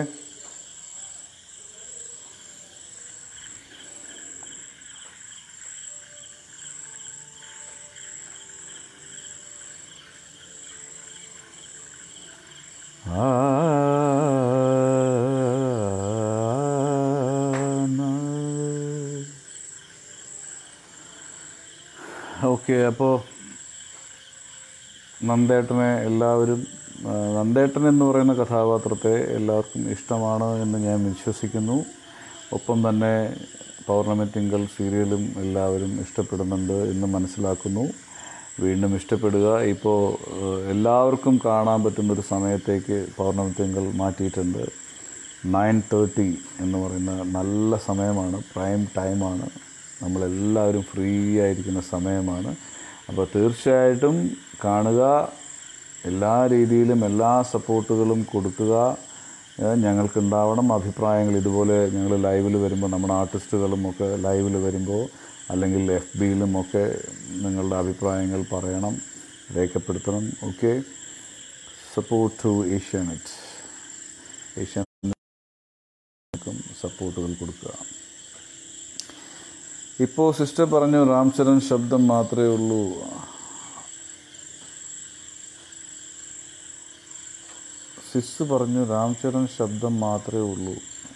ഓക്കെ അപ്പോൾ നന്ദേട്ടനെ എല്ലാവരും ആ, നന്ദേട്ടൻ എന്ന് പറയുന്ന കഥാപാത്രത്തെ എല്ലാവർക്കും ഇഷ്ടമാണ് എന്ന് ഞാൻ വിശ്വസിക്കുന്നു ഒപ്പം തന്നെ പൗർണമി തിങ്കൾ സീരിയലും എല്ലാവരും ഇഷ്ടപ്പെടുന്നുണ്ട് എന്ന് മനസ്സിലാക്കുന്നു വീണ്ടും ഇഷ്ടപ്പെടുക ഇപ്പോൾ ഏഹ്, എല്ലാവർക്കും കാണാൻ പറ്റുന്നൊരു സമയത്തേക്ക് പൗർണമി തിങ്കൾ മാറ്റിയിട്ടുണ്ട് നയൻ തേർട്ടി എന്ന് പറയുന്ന നല്ല സമയമാണ് പ്രൈം ടൈമാണ് നമ്മളെല്ലാവരും ഫ്രീ ആയിരിക്കുന്ന സമയമാണ് അപ്പോൾ തീർച്ചയായിട്ടും കാണുക എല്ലാ രീതിയിലും എല്ലാ സപ്പോർട്ടുകളും കൊടുക്കുക ഏഹ് ഞങ്ങൾക്കുണ്ടാവണം അഭിപ്രായങ്ങൾ ഇതുപോലെ ഞങ്ങൾ ലൈവിൽ വരുമ്പോൾ നമ്മുടെ ആർട്ടിസ്റ്റുകളും ഒക്കെ ലൈവിൽ വരുമ്പോൾ അല്ലെങ്കിൽ എഫ് ബിയിലും ഒക്കെ നിങ്ങളുടെ അഭിപ്രായങ്ങൾ പറയണം രേഖപ്പെടുത്തണം ഓക്കെ സപ്പോർട്ട് ടു ഏഷ്യാനെറ്റ് ഏഷ്യാനെറ്റും സപ്പോർട്ടുകൾ കൊടുക്കുക ഇപ്പോൾ സിസ്റ്റർ പറഞ്ഞു രാംചരൺ ശബ്ദം മാത്രമേ ഉള്ളൂ സിസ് പറഞ്ഞു രാംചരൺ ശബ്ദം മാത്രമേ ഉള്ളൂ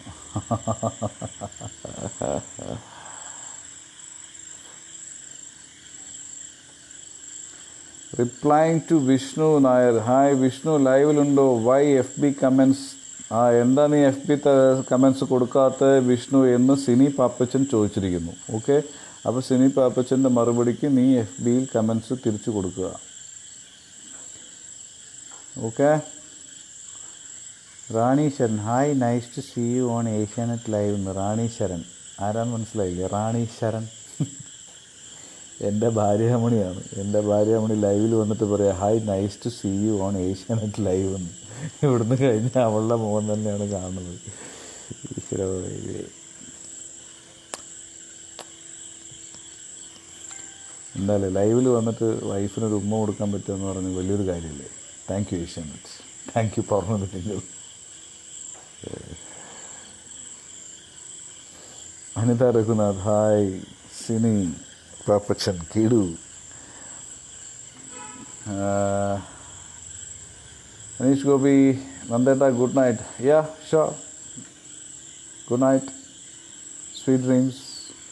replying to Vishnu Nair hi Vishnu ലൈവിലുണ്ടോ വൈ എഫ് ബി കമൻസ് ആ എന്താ നീ എഫ് ബി കമൻസ് കൊടുക്കാത്ത വിഷ്ണു എന്ന് സിനി പാപ്പച്ചൻ ചോദിച്ചിരിക്കുന്നു ഓക്കെ അപ്പോൾ സിനി പാപ്പച്ചൻ്റെ മറുപടിക്ക് നീ എഫ് ബിയിൽ കമൻസ് തിരിച്ചു കൊടുക്കുക okay Rani Saran hi nice to see you on Asianet live എന്ന് റാണി ശരൺ ആരാന്ന് മനസ്സിലായില്ലേ റാണി ശരൺ എൻ്റെ ഭാര്യാമണിയാണ് എൻ്റെ ഭാര്യാമണി ലൈവിൽ വന്നിട്ട് പറയാം hi nice to see you on Asianet live എന്ന് ഇവിടുന്ന് കഴിഞ്ഞാൽ അവളുടെ മുഖം തന്നെയാണ് കാണുന്നത് ഈശ്വര ദൈവമേ. എന്തായാലും ലൈവിൽ വന്നിട്ട് വൈഫിനൊരു ഉമ്മ കൊടുക്കാൻ പറ്റുമെന്ന് പറഞ്ഞ് വലിയൊരു കാര്യമില്ലേ thank you Asianet thank you Pournami നിങ്ങൾ അനിത രഘുനാഥ് ഹായ് സിനി പാപ്പച്ചൻ കീടു അനീഷ് ഗോപി നന്ദേട്ട ഗുഡ് നൈറ്റ് യാ ഷോ ഗുഡ് നൈറ്റ് സ്വീറ്റ് ഡ്രീംസ്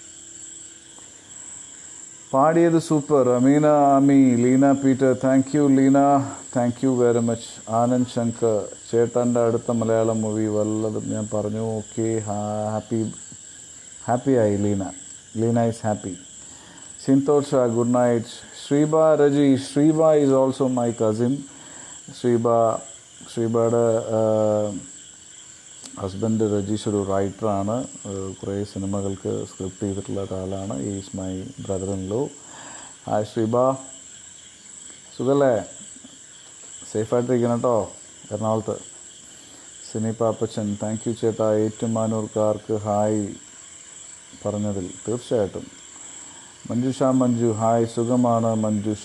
പാടിയത് super Ameena Ami Leena Peter thank you Leena thank you very much Anand Shankar ചേട്ടൻ്റെ അടുത്ത മലയാളം മൂവി വല്ലതും ഞാൻ പറഞ്ഞു ഓക്കെ ഹാപ്പി ഹാപ്പി ആയി ലീന ലീന ഈസ് ഹാപ്പി സിന്തോഷ good night Shreeba Raji Shreeba is also my cousin Shreeba ശ്രീബയുടെ ഹസ്ബൻഡ് രജീഷ് ഒരു റൈറ്ററാണ് കുറേ സിനിമകൾക്ക് സ്ക്രിപ്റ്റ് ചെയ്തിട്ടുള്ള ഒരാളാണ് is my brother in law hi Shreeba സുഖല്ലേ സേഫായിട്ടിരിക്കണം കേട്ടോ എറണാകുളത്ത് സിനി പാപ്പച്ചൻ താങ്ക് യു ചേട്ടാ ഏറ്റുമാനൂർക്കാർക്ക് ഹായ് പറഞ്ഞതിൽ തീർച്ചയായിട്ടും മഞ്ജുഷ മഞ്ജു ഹായ് സുഖമാണ് മഞ്ജുഷ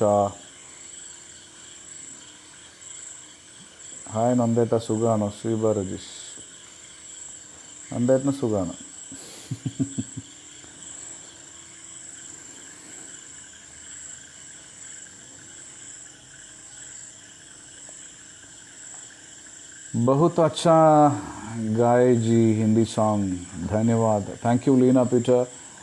ഹായ് നന്ദേട്ട സുഖമാണോ ശ്രീബ രജീഷ് നന്ദേട്ടന് സുഖമാണ് बहुत अच्छा गाए जी हिंदी सॉन्ग धन्यवाद താങ്ക് യു ലീന പീറ്റർ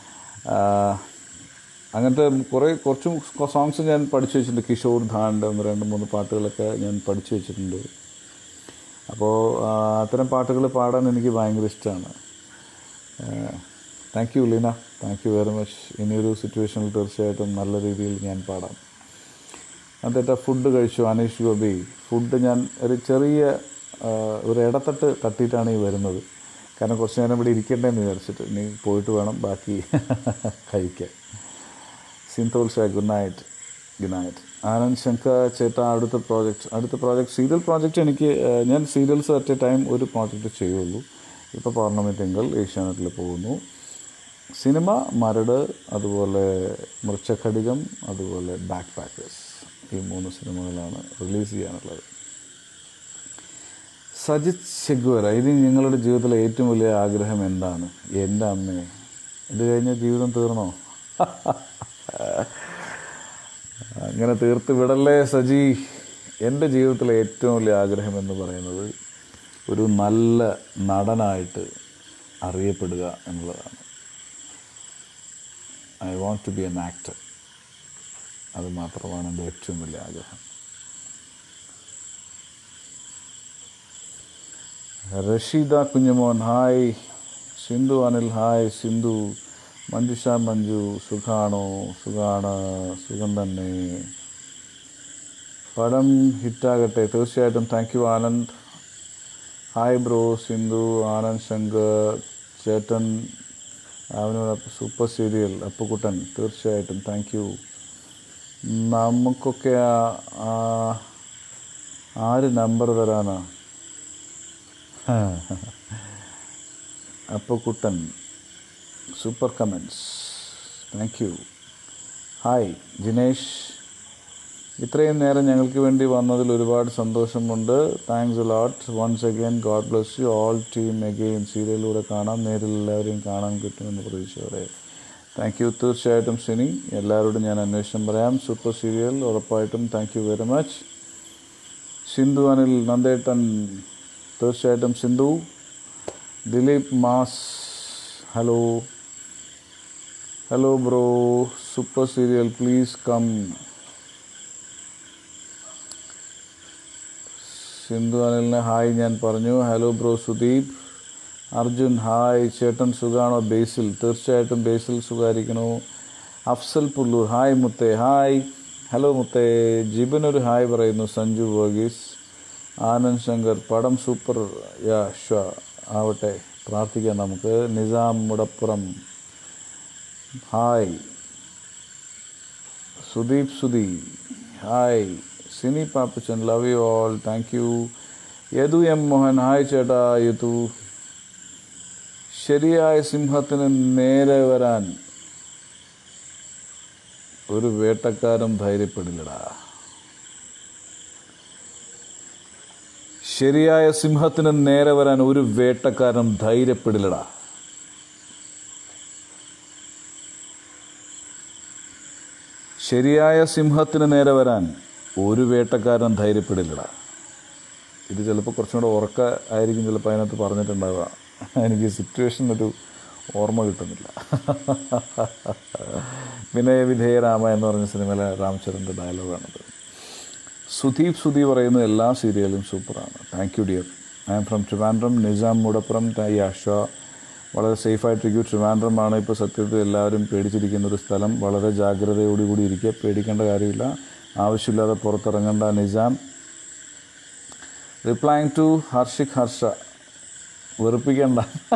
അങ്ങനത്തെ കുറേ കുറച്ചും സോങ്സ് ഞാൻ പഠിച്ചു വെച്ചിട്ടുണ്ട് കിഷോർ ധാൻ്റെ ഒന്ന് രണ്ട് മൂന്ന് പാട്ടുകളൊക്കെ ഞാൻ പഠിച്ചു വെച്ചിട്ടുണ്ട് അപ്പോൾ അത്തരം പാട്ടുകൾ പാടാൻ എനിക്ക് ഭയങ്കര ഇഷ്ടമാണ് thank you Leena thank you very much ഇനിയൊരു സിറ്റുവേഷനിൽ തീർച്ചയായിട്ടും നല്ല രീതിയിൽ ഞാൻ പാടാം എന്നിട്ട് ഫുഡ് കഴിച്ചു അനീഷ് ഗോപി ഫുഡ് ഞാൻ ഒരു ചെറിയ ആ, ഒരു ഇടത്തട്ട് തട്ടിയിട്ടാണ് ഈ വരുന്നത് കാരണം കുറച്ച് നേരം ഇവിടെ ഇരിക്കണ്ടേന്ന് വിചാരിച്ചിട്ട് ഇനി പോയിട്ട് വേണം ബാക്കി കഴിക്കാൻ സിന്തോൾ ഷാ good night good night Anand Shankar ചേട്ടാ അടുത്ത പ്രോജക്റ്റ് അടുത്ത പ്രോജക്റ്റ് സീരിയൽ പ്രോജക്റ്റ് എനിക്ക് ആ, ഞാൻ സീരിയൽസ് അറ്റ് എ ടൈം ഒരു പ്രോജക്റ്റ് ചെയ്യുള്ളൂ ഇപ്പോൾ പൗർണമി തിങ്കൾ ഏഷ്യാനെറ്റിൽ പോകുന്നു സിനിമ മരട് അതുപോലെ മൃച്ചഖടികം അതുപോലെ ബാക്ക് പാക്കേഴ്സ് ഈ മൂന്ന് സിനിമകളാണ് റിലീസ് ചെയ്യാനുള്ളത് സജിത് ചെഗ്വര ഇനി നിങ്ങളുടെ ജീവിതത്തിലെ ഏറ്റവും വലിയ ആഗ്രഹം എന്താണ് എൻ്റെ അമ്മേ ഇത് കഴിഞ്ഞ ജീവിതം തീർന്നോ അങ്ങനെ തീർത്ത് വിടല്ലേ സജി എൻ്റെ ജീവിതത്തിലെ ഏറ്റവും വലിയ ആഗ്രഹം എന്ന് പറയുന്നത് ഒരു നല്ല നടനായിട്ട് അറിയപ്പെടുക എന്നുള്ളതാണ് I want to be an actor അത് മാത്രമാണ് എൻ്റെ ഏറ്റവും വലിയ ആഗ്രഹം റഷീദ കുഞ്ഞുമോൻ ഹായ് സിന്ധു അനിൽ ഹായ് സിന്ധു മഞ്ജുഷ മഞ്ജു സുഖാണോ സുഖാണ് സുഖം തന്നെ പടം ഹിറ്റാകട്ടെ തീർച്ചയായിട്ടും thank you Anand hi bro Sindhu Anand Shankar ചേട്ടൻ അവനോട് സൂപ്പർ സീരിയൽ അപ്പുക്കുട്ടൻ തീർച്ചയായിട്ടും താങ്ക് യു നമുക്കൊക്കെ ആ- ആ- ആര് നമ്പർ തരാനാ Appukuttan super comments thank you hi Jinesh ഇത്രയും നേരം ഞങ്ങൾക്ക് വേണ്ടി വന്നതിൽ ഒരുപാട് സന്തോഷമുണ്ട് thanks lot once again God bless you all team again സീരിയലിലൂടെ കാണാം നേരിൽ എല്ലാവരെയും കാണാൻ കിട്ടുമെന്ന് പ്രതീക്ഷയോടെ താങ്ക് യു തീർച്ചയായിട്ടും സിനി എല്ലാവരോടും ഞാൻ അന്വേഷണം പറയാം സൂപ്പർ സീരിയൽ ഉറപ്പായിട്ടും thank you very much Sindhu Anil നന്ദേട്ടൻ തീർച്ചയായിട്ടും Sindhu Dileep mass hello hello bro super serial please come Sindhu അനിലിന് ഹായ് ഞാൻ പറഞ്ഞു hello bro Sudeep Arjun hi ചേട്ടൻ സുഖാണോ ബേസിൽ തീർച്ചയായിട്ടും ബേസിൽ സുഖായിരിക്കണോ അഫ്സൽ പുല്ലൂർ ഹായ് മുത്തേ ഹായ് ഹലോ മുത്തേ ജിബിൻ ഒരു ഹായ് പറയുന്നു സഞ്ജു വർഗീസ് ആനന്ദ് ശങ്കർ പടം സൂപ്പർ യാ ഷ ആവട്ടെ പ്രാർത്ഥിക്കാം നമുക്ക് Nizam Mudappuram hi Sudeep Sudhi hi Sini Pappachan love you all thank you Yadu M Mohan hi ചേട്ടാ യദു ശരിയായ സിംഹത്തിന് നേരെ വരാൻ ഒരു വേട്ടക്കാരും ധൈര്യപ്പെടില്ലടാ ശരിയായ സിംഹത്തിന് നേരെ വരാൻ ഒരു വേട്ടക്കാരനും ധൈര്യപ്പെടില്ലടാ ശരിയായ സിംഹത്തിന് നേരെ വരാൻ ഒരു വേട്ടക്കാരനും ധൈര്യപ്പെടില്ലടാ ഇത് ചിലപ്പോൾ കുറച്ചും കൂടെ ഉറക്ക ആയിരിക്കും ചിലപ്പോൾ അതിനകത്ത് പറഞ്ഞിട്ടുണ്ടാവുക എനിക്ക് സിറ്റുവേഷൻ ഒരു ഓർമ്മ കിട്ടുന്നില്ല വിനയ വിധേയ രാമ എന്ന് പറഞ്ഞ സിനിമയിലെ രാംചരൻ്റെ ഡയലോഗാണത് സുദീപ് സുധി പറയുന്ന എല്ലാ സീരിയലും സൂപ്പറാണ് thank you dear I'm from Trivandrum Nizam Mudappuram യാഷ വളരെ സേഫായിട്ടിരിക്കും ട്രിവാൻഡ്രമാണ് ഇപ്പോൾ സത്യത്തിൽ എല്ലാവരും പേടിച്ചിരിക്കുന്ന ഒരു സ്ഥലം വളരെ ജാഗ്രതയോടുകൂടി ഇരിക്കുക പേടിക്കേണ്ട കാര്യമില്ല ആവശ്യമില്ലാതെ പുറത്തിറങ്ങേണ്ട നിസാം റിപ്ലൈങ് ടു ഹർഷിക് ഹർഷ വെറുപ്പിക്കണ്ട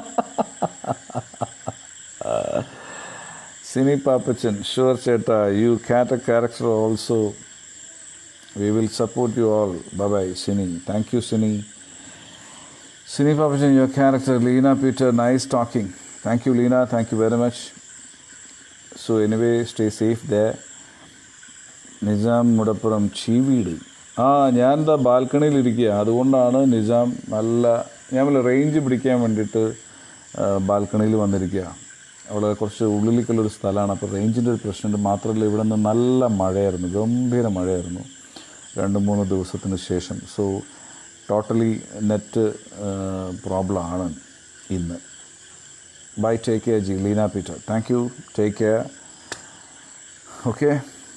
സിനി പാപ്പച്ചൻ ഷുവർ ചേട്ടാ you got a character also we will support you all bye Sini thank you Sini Sini Pappachan your character Leena Peter nice talking thank you Leena thank you very much so anyway stay safe the Nizam Mudappuram ചീവീട് ആ ഞാൻ എന്താ ബാൽക്കണിയിലിരിക്കുക അതുകൊണ്ടാണ് നിസാം നല്ല ഞാൻ വല്ല റേഞ്ച് പിടിക്കാൻ വേണ്ടിയിട്ട് ബാൽക്കണിയിൽ വന്നിരിക്കുക അവിടെ കുറച്ച് ഉള്ളിലേക്കുള്ളൊരു സ്ഥലമാണ് അപ്പോൾ റേഞ്ചിൻ്റെ ഒരു പ്രശ്നമുണ്ട് മാത്രമല്ല ഇവിടെ നിന്ന് നല്ല മഴയായിരുന്നു ഗംഭീര മഴയായിരുന്നു രണ്ട് മൂന്ന് ദിവസത്തിന് ശേഷം സോ ടോട്ടലി നെറ്റ് പ്രോബ്ലം ആണ് ഇന്ന് bye take care ji Leena Peter thank you take care okay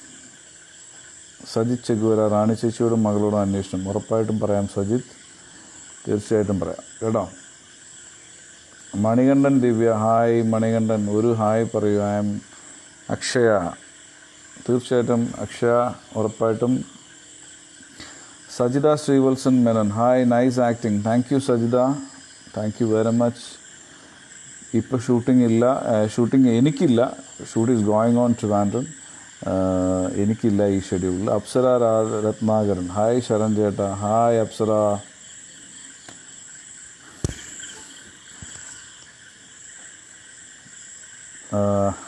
Sajith Che Guevara Rani ചേച്ചിയോടും മകളോടും അന്വേഷണം ഉറപ്പായിട്ടും പറയാം സജിത്ത് തീർച്ചയായിട്ടും പറയാം കേട്ടോ മണികണ്ഠൻ ദിവ്യ ഹായ് മണികണ്ഠൻ ഒരു ഹായ് പറയൂ ഐ എം അക്ഷയ തീർച്ചയായിട്ടും അക്ഷയ ഉറപ്പായിട്ടും Sajitha Sreevalsan Menon hi nice acting thank you Sajitha thank you very much ഇപ്പോൾ ഷൂട്ടിംഗ് ഇല്ല ഷൂട്ടിംഗ് എനിക്കില്ല shoot is going on Trivandrum എനിക്കില്ല ഈ ഷെഡ്യൂളിൽ അപ്സര രാ- രത്നാകരൻ ഹായ് ശരൺ ചേട്ടാ ഹായ് അപ്സര ആ,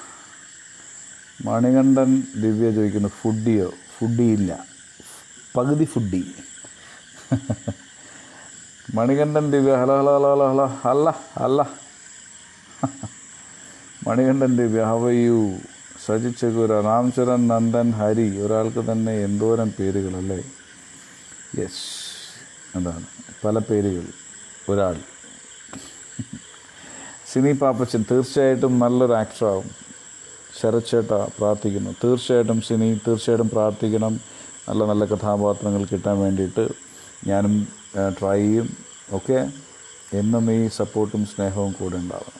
മണികണ്ഠൻ ദിവ്യ ചോദിക്കുന്നു ഫുഡിയോ ഫുഡി ഇല്ല പകുതി ഫുഡി Manikandan Divya hello hello hello hello hello അല്ല അല്ല മണികണ്ഠൻ ദിവ്യ ഹവ യു സജി ചെകുര രാംചരൺ നന്ദൻ ഹരി ഒരാൾക്ക് തന്നെ എന്തോരം പേരുകളല്ലേ യെസ് അതാണ് പല പേരുകൾ ഒരാൾ സിനി പാപ്പച്ചൻ തീർച്ചയായിട്ടും നല്ലൊരു ആക്ടറാവും ശരത് ചേട്ട പ്രാർത്ഥിക്കുന്നു തീർച്ചയായിട്ടും സിനി തീർച്ചയായിട്ടും പ്രാർത്ഥിക്കണം നല്ല നല്ല കഥാപാത്രങ്ങൾ കിട്ടാൻ വേണ്ടിയിട്ട് ഞാനും ട്രൈ ചെയ്യും ഓക്കെ എന്നും ഈ സപ്പോർട്ടും സ്നേഹവും കൂടെ ഉണ്ടാവണം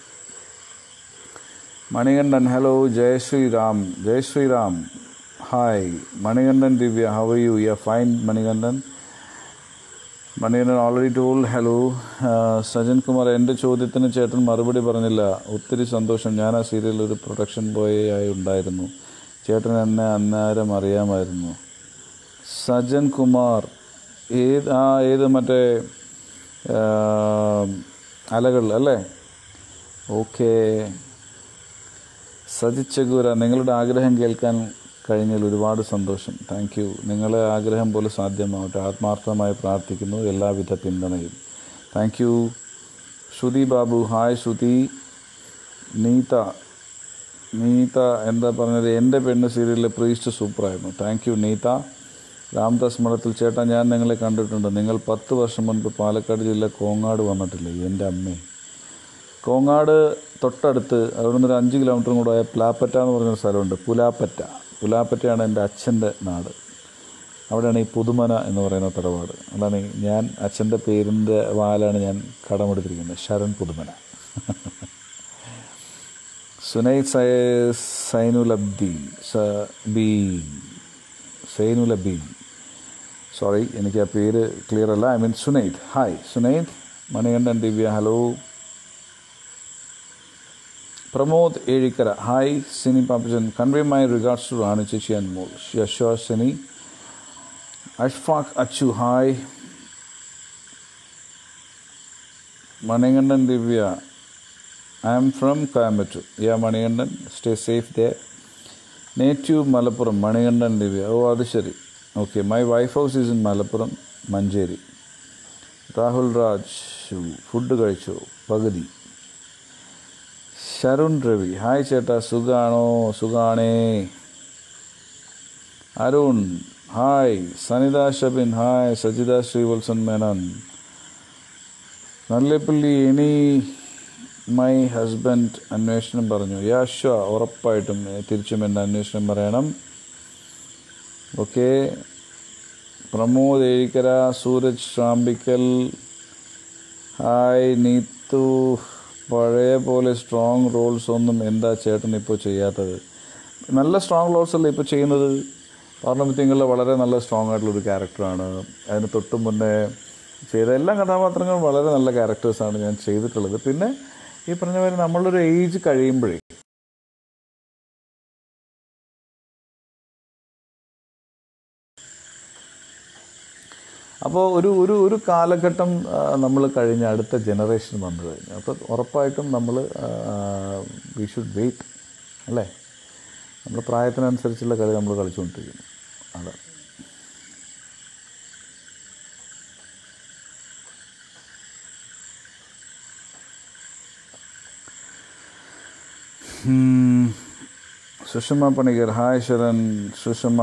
Manikandan hello Jaya Sreeram Jaya Sreeram hi Manikandan Divya how you yeah fine Manikandan Manikandan already told hello Sajan Kumar എൻ്റെ ചോദ്യത്തിന് ചേട്ടൻ മറുപടി പറഞ്ഞില്ല ഒത്തിരി സന്തോഷം ഞാൻ ആ സീരിയലിൽ ഒരു പ്രൊഡക്ഷൻ ബോയ് ആയി ഉണ്ടായിരുന്നു ചേട്ടൻ എന്നെ അന്നേരം അറിയാമായിരുന്നു സജൻ കുമാർ ഏത് ആ ഏത് മറ്റേ ആ, അലകൾ അല്ലേ ഓക്കേ സജിച്ചഗുര നിങ്ങളുടെ ആഗ്രഹം കേൾക്കാൻ കഴിഞ്ഞതിൽ ഒരുപാട് സന്തോഷം താങ്ക് യു നിങ്ങളെ ആഗ്രഹം പോലെ സാധ്യമാവട്ടെ ആത്മാർത്ഥമായി പ്രാർത്ഥിക്കുന്നു എല്ലാവിധ പിന്തുണയും thank you Sruthi Babu hi Sruthi Neetha Neetha എന്താ പറഞ്ഞത് എൻ്റെ പെണ്ണ് സീരിയലിലെ പ്രീസ്റ്റ് സൂപ്പറായിരുന്നു താങ്ക് യു നീത രാംദാസ് മഠത്തിൽ ചേട്ടാ ഞാൻ നിങ്ങളെ കണ്ടിട്ടുണ്ട് നിങ്ങൾ പത്ത് വർഷം മുൻപ് പാലക്കാട് ജില്ല കോങ്ങാട് വന്നിട്ടില്ലേ എൻ്റെ അമ്മേ കോങ്ങാട് തൊട്ടടുത്ത് അവിടെ നിന്ന് ഒരു അഞ്ച് കിലോമീറ്ററും കൂടെ ആയ പ്ലാപ്പറ്റ എന്ന് പറഞ്ഞൊരു സ്ഥലമുണ്ട് പുലാപ്പറ്റ പുലാപ്പറ്റയാണ് എൻ്റെ അച്ഛൻ്റെ നാട് അവിടെയാണ് ഈ പുതുമന എന്ന് പറയുന്ന തറവാട് അതാണ് ഈ ഞാൻ അച്ഛൻ്റെ പേരിൻ്റെ വാലാണ് ഞാൻ കടമെടുത്തിരിക്കുന്നത് ശരൺ പുതുമന സുനൈ സൈ സൈനുലബ്ദി സബീൻ സൈനുലബീൻ സോറി എനിക്ക് ആ പേര് ക്ലിയർ അല്ല I mean Sunaid hi Sunaid Manikandan Divya hello Pramod Ezhikkara hi Sini Pappachan convey my regards to Ranu ചേച്ചി ആൻഡ് മോൾ Yasho Sini Ashfaq Achu hi Manikandan Divya I'm from Coimbatore yeah Manikandan stay safe ദേ നേറ്റീവ് മലപ്പുറം മണികണ്ഠൻ ദിവ്യ ഓ അത് ശരി okay my wife house is in Malappuram Manjeri Rahul Raj food കഴിച്ചു പകുതി ശരുൺ രവി ഹായ് ചേട്ടാ സുഖാണോ സുഖാണേ Arun hi Sanitha Shabin hi Sajitha Sreevalsan Menon Nalleppally any my husband അന്വേഷണം പറഞ്ഞു യാഷ ഉറപ്പായിട്ടും ഏ, തിരിച്ചും എൻ്റെ അന്വേഷണം പറയണം ഓക്കെ പ്രമോദ് ഏഴിക്കര സൂരജ് ശ്രാമ്പിക്കൽ ഹായ് നീത്തു പഴയ പോലെ സ്ട്രോങ് റോൾസ് ഒന്നും എന്താ ചേട്ടൻ ഇപ്പോൾ ചെയ്യാത്തത് നല്ല സ്ട്രോങ് റോൾസ് അല്ലേ ഇപ്പോൾ ചെയ്യുന്നത് പാർലമെൻറ്റിങ്ങളിൽ വളരെ നല്ല സ്ട്രോങ് ആയിട്ടുള്ളൊരു ക്യാരക്ടറാണ് അതിന് തൊട്ട് മുന്നേ ചെയ്ത എല്ലാ കഥാപാത്രങ്ങളും വളരെ നല്ല ക്യാരക്ടേഴ്സാണ് ഞാൻ ചെയ്തിട്ടുള്ളത് പിന്നെ ഈ പറഞ്ഞ പോലെ നമ്മളൊരു ഏജ് കഴിയുമ്പോഴേ അപ്പോൾ ഒരു ഒരു ഒരു കാലഘട്ടം നമ്മൾ കഴിഞ്ഞ് അടുത്ത ജനറേഷൻ വന്നു കഴിഞ്ഞു അപ്പോൾ ഉറപ്പായിട്ടും നമ്മൾ വി ഷുഡ് വെയിറ്റ് അല്ലേ നമ്മുടെ പ്രായത്തിനനുസരിച്ചുള്ള കളി നമ്മൾ കളിച്ചുകൊണ്ടിരിക്കുന്നു അതെ Hmm. സുഷമ പണിക്കർ ഹായ് ശരൺ സുഷമ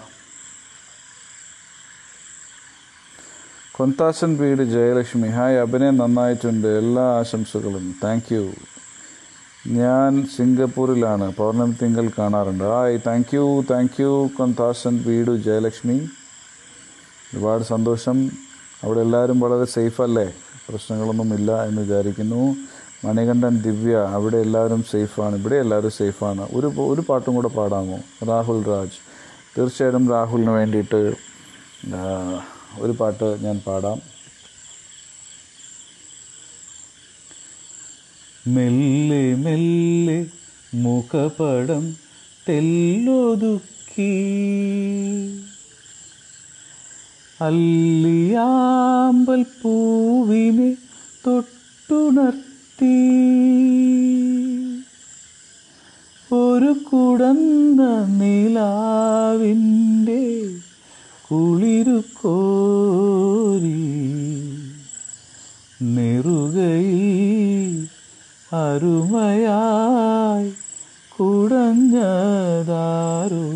കൊന്താസൻ വീട് ജയലക്ഷ്മി ഹായ് അഭിനയം നന്നായിട്ടുണ്ട് എല്ലാ ആശംസകളും താങ്ക് യു ഞാൻ സിംഗപ്പൂരിലാണ് പൗർണമി തിങ്കൾ കാണാറുണ്ട് hi thank you thank you കൊന്താസൻ വീട് ജയലക്ഷ്മി ഒരുപാട് സന്തോഷം അവിടെ എല്ലാവരും വളരെ സേഫ് അല്ലേ പ്രശ്നങ്ങളൊന്നും ഇല്ല എന്ന് വിചാരിക്കുന്നു മണികണ്ഠൻ ദിവ്യ അവിടെ എല്ലാവരും സേഫാണ് ഇവിടെ എല്ലാവരും സേഫാണ് ഒരു ഒരു പാട്ടും കൂടെ പാടാമോ രാഹുൽ രാജ് തീർച്ചയായിട്ടും രാഹുലിന് വേണ്ടിയിട്ട് ആ, ഒരു പാട്ട് ഞാൻ പാടാം മെല്ലെ മെല്ലെ മുഖപടം തെല്ലൊതുക്കി അല്ലിയാമ്പൽ പൂവിനെ തൊട്ടുണർത്തി ഒരു കുടന്ന നിലാവിൻ്റെ കുളിരു കോരി നെറുകയിൽ അരുമയായി കുടഞ്ഞതാരോ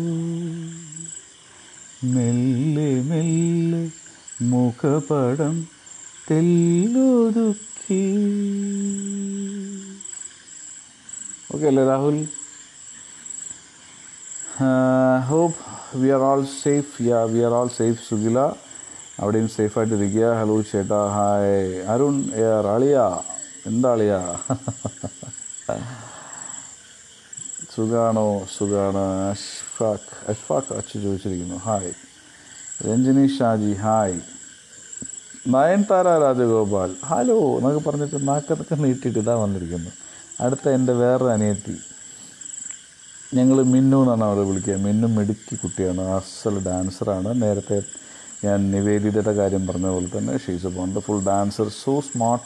മെല്ലെ മെല്ലെ മുഖപടം തെല്ലൊതുക്കി ഓക്കെ അല്ലേ Rahul hope we are all safe yeah we are all safe സുഖില അവിടെയും സേഫായിട്ടിരിക്കുക ഹലോ ചേട്ടാ ഹായ് അരുൺ ഏർ അളിയ എന്താ അളിയ സുഖാണോ സുഖാണ് അഷ്ഫാഖ് അഷ്ഫാഖ് അച്ചു ചോദിച്ചിരിക്കുന്നു hi Ranjini Shaji hi Nayanthara Rajagopal hello എന്നൊക്കെ പറഞ്ഞിട്ട് നാക്കത്തൊക്കെ നീട്ടിയിട്ട് ഇതാ വന്നിരിക്കുന്നു അടുത്ത എൻ്റെ വേറൊരു അനിയത്തി ഞങ്ങൾ മിന്നു എന്നാണ് അവളെ വിളിക്കുക മിന്നു മിടുക്കി കുട്ടിയാണ് അസൽ ഡാൻസറാണ് നേരത്തെ ഞാൻ നിവേദിതയുടെ കാര്യം പറഞ്ഞ പോലെ തന്നെ she's a wonderful dancer so smart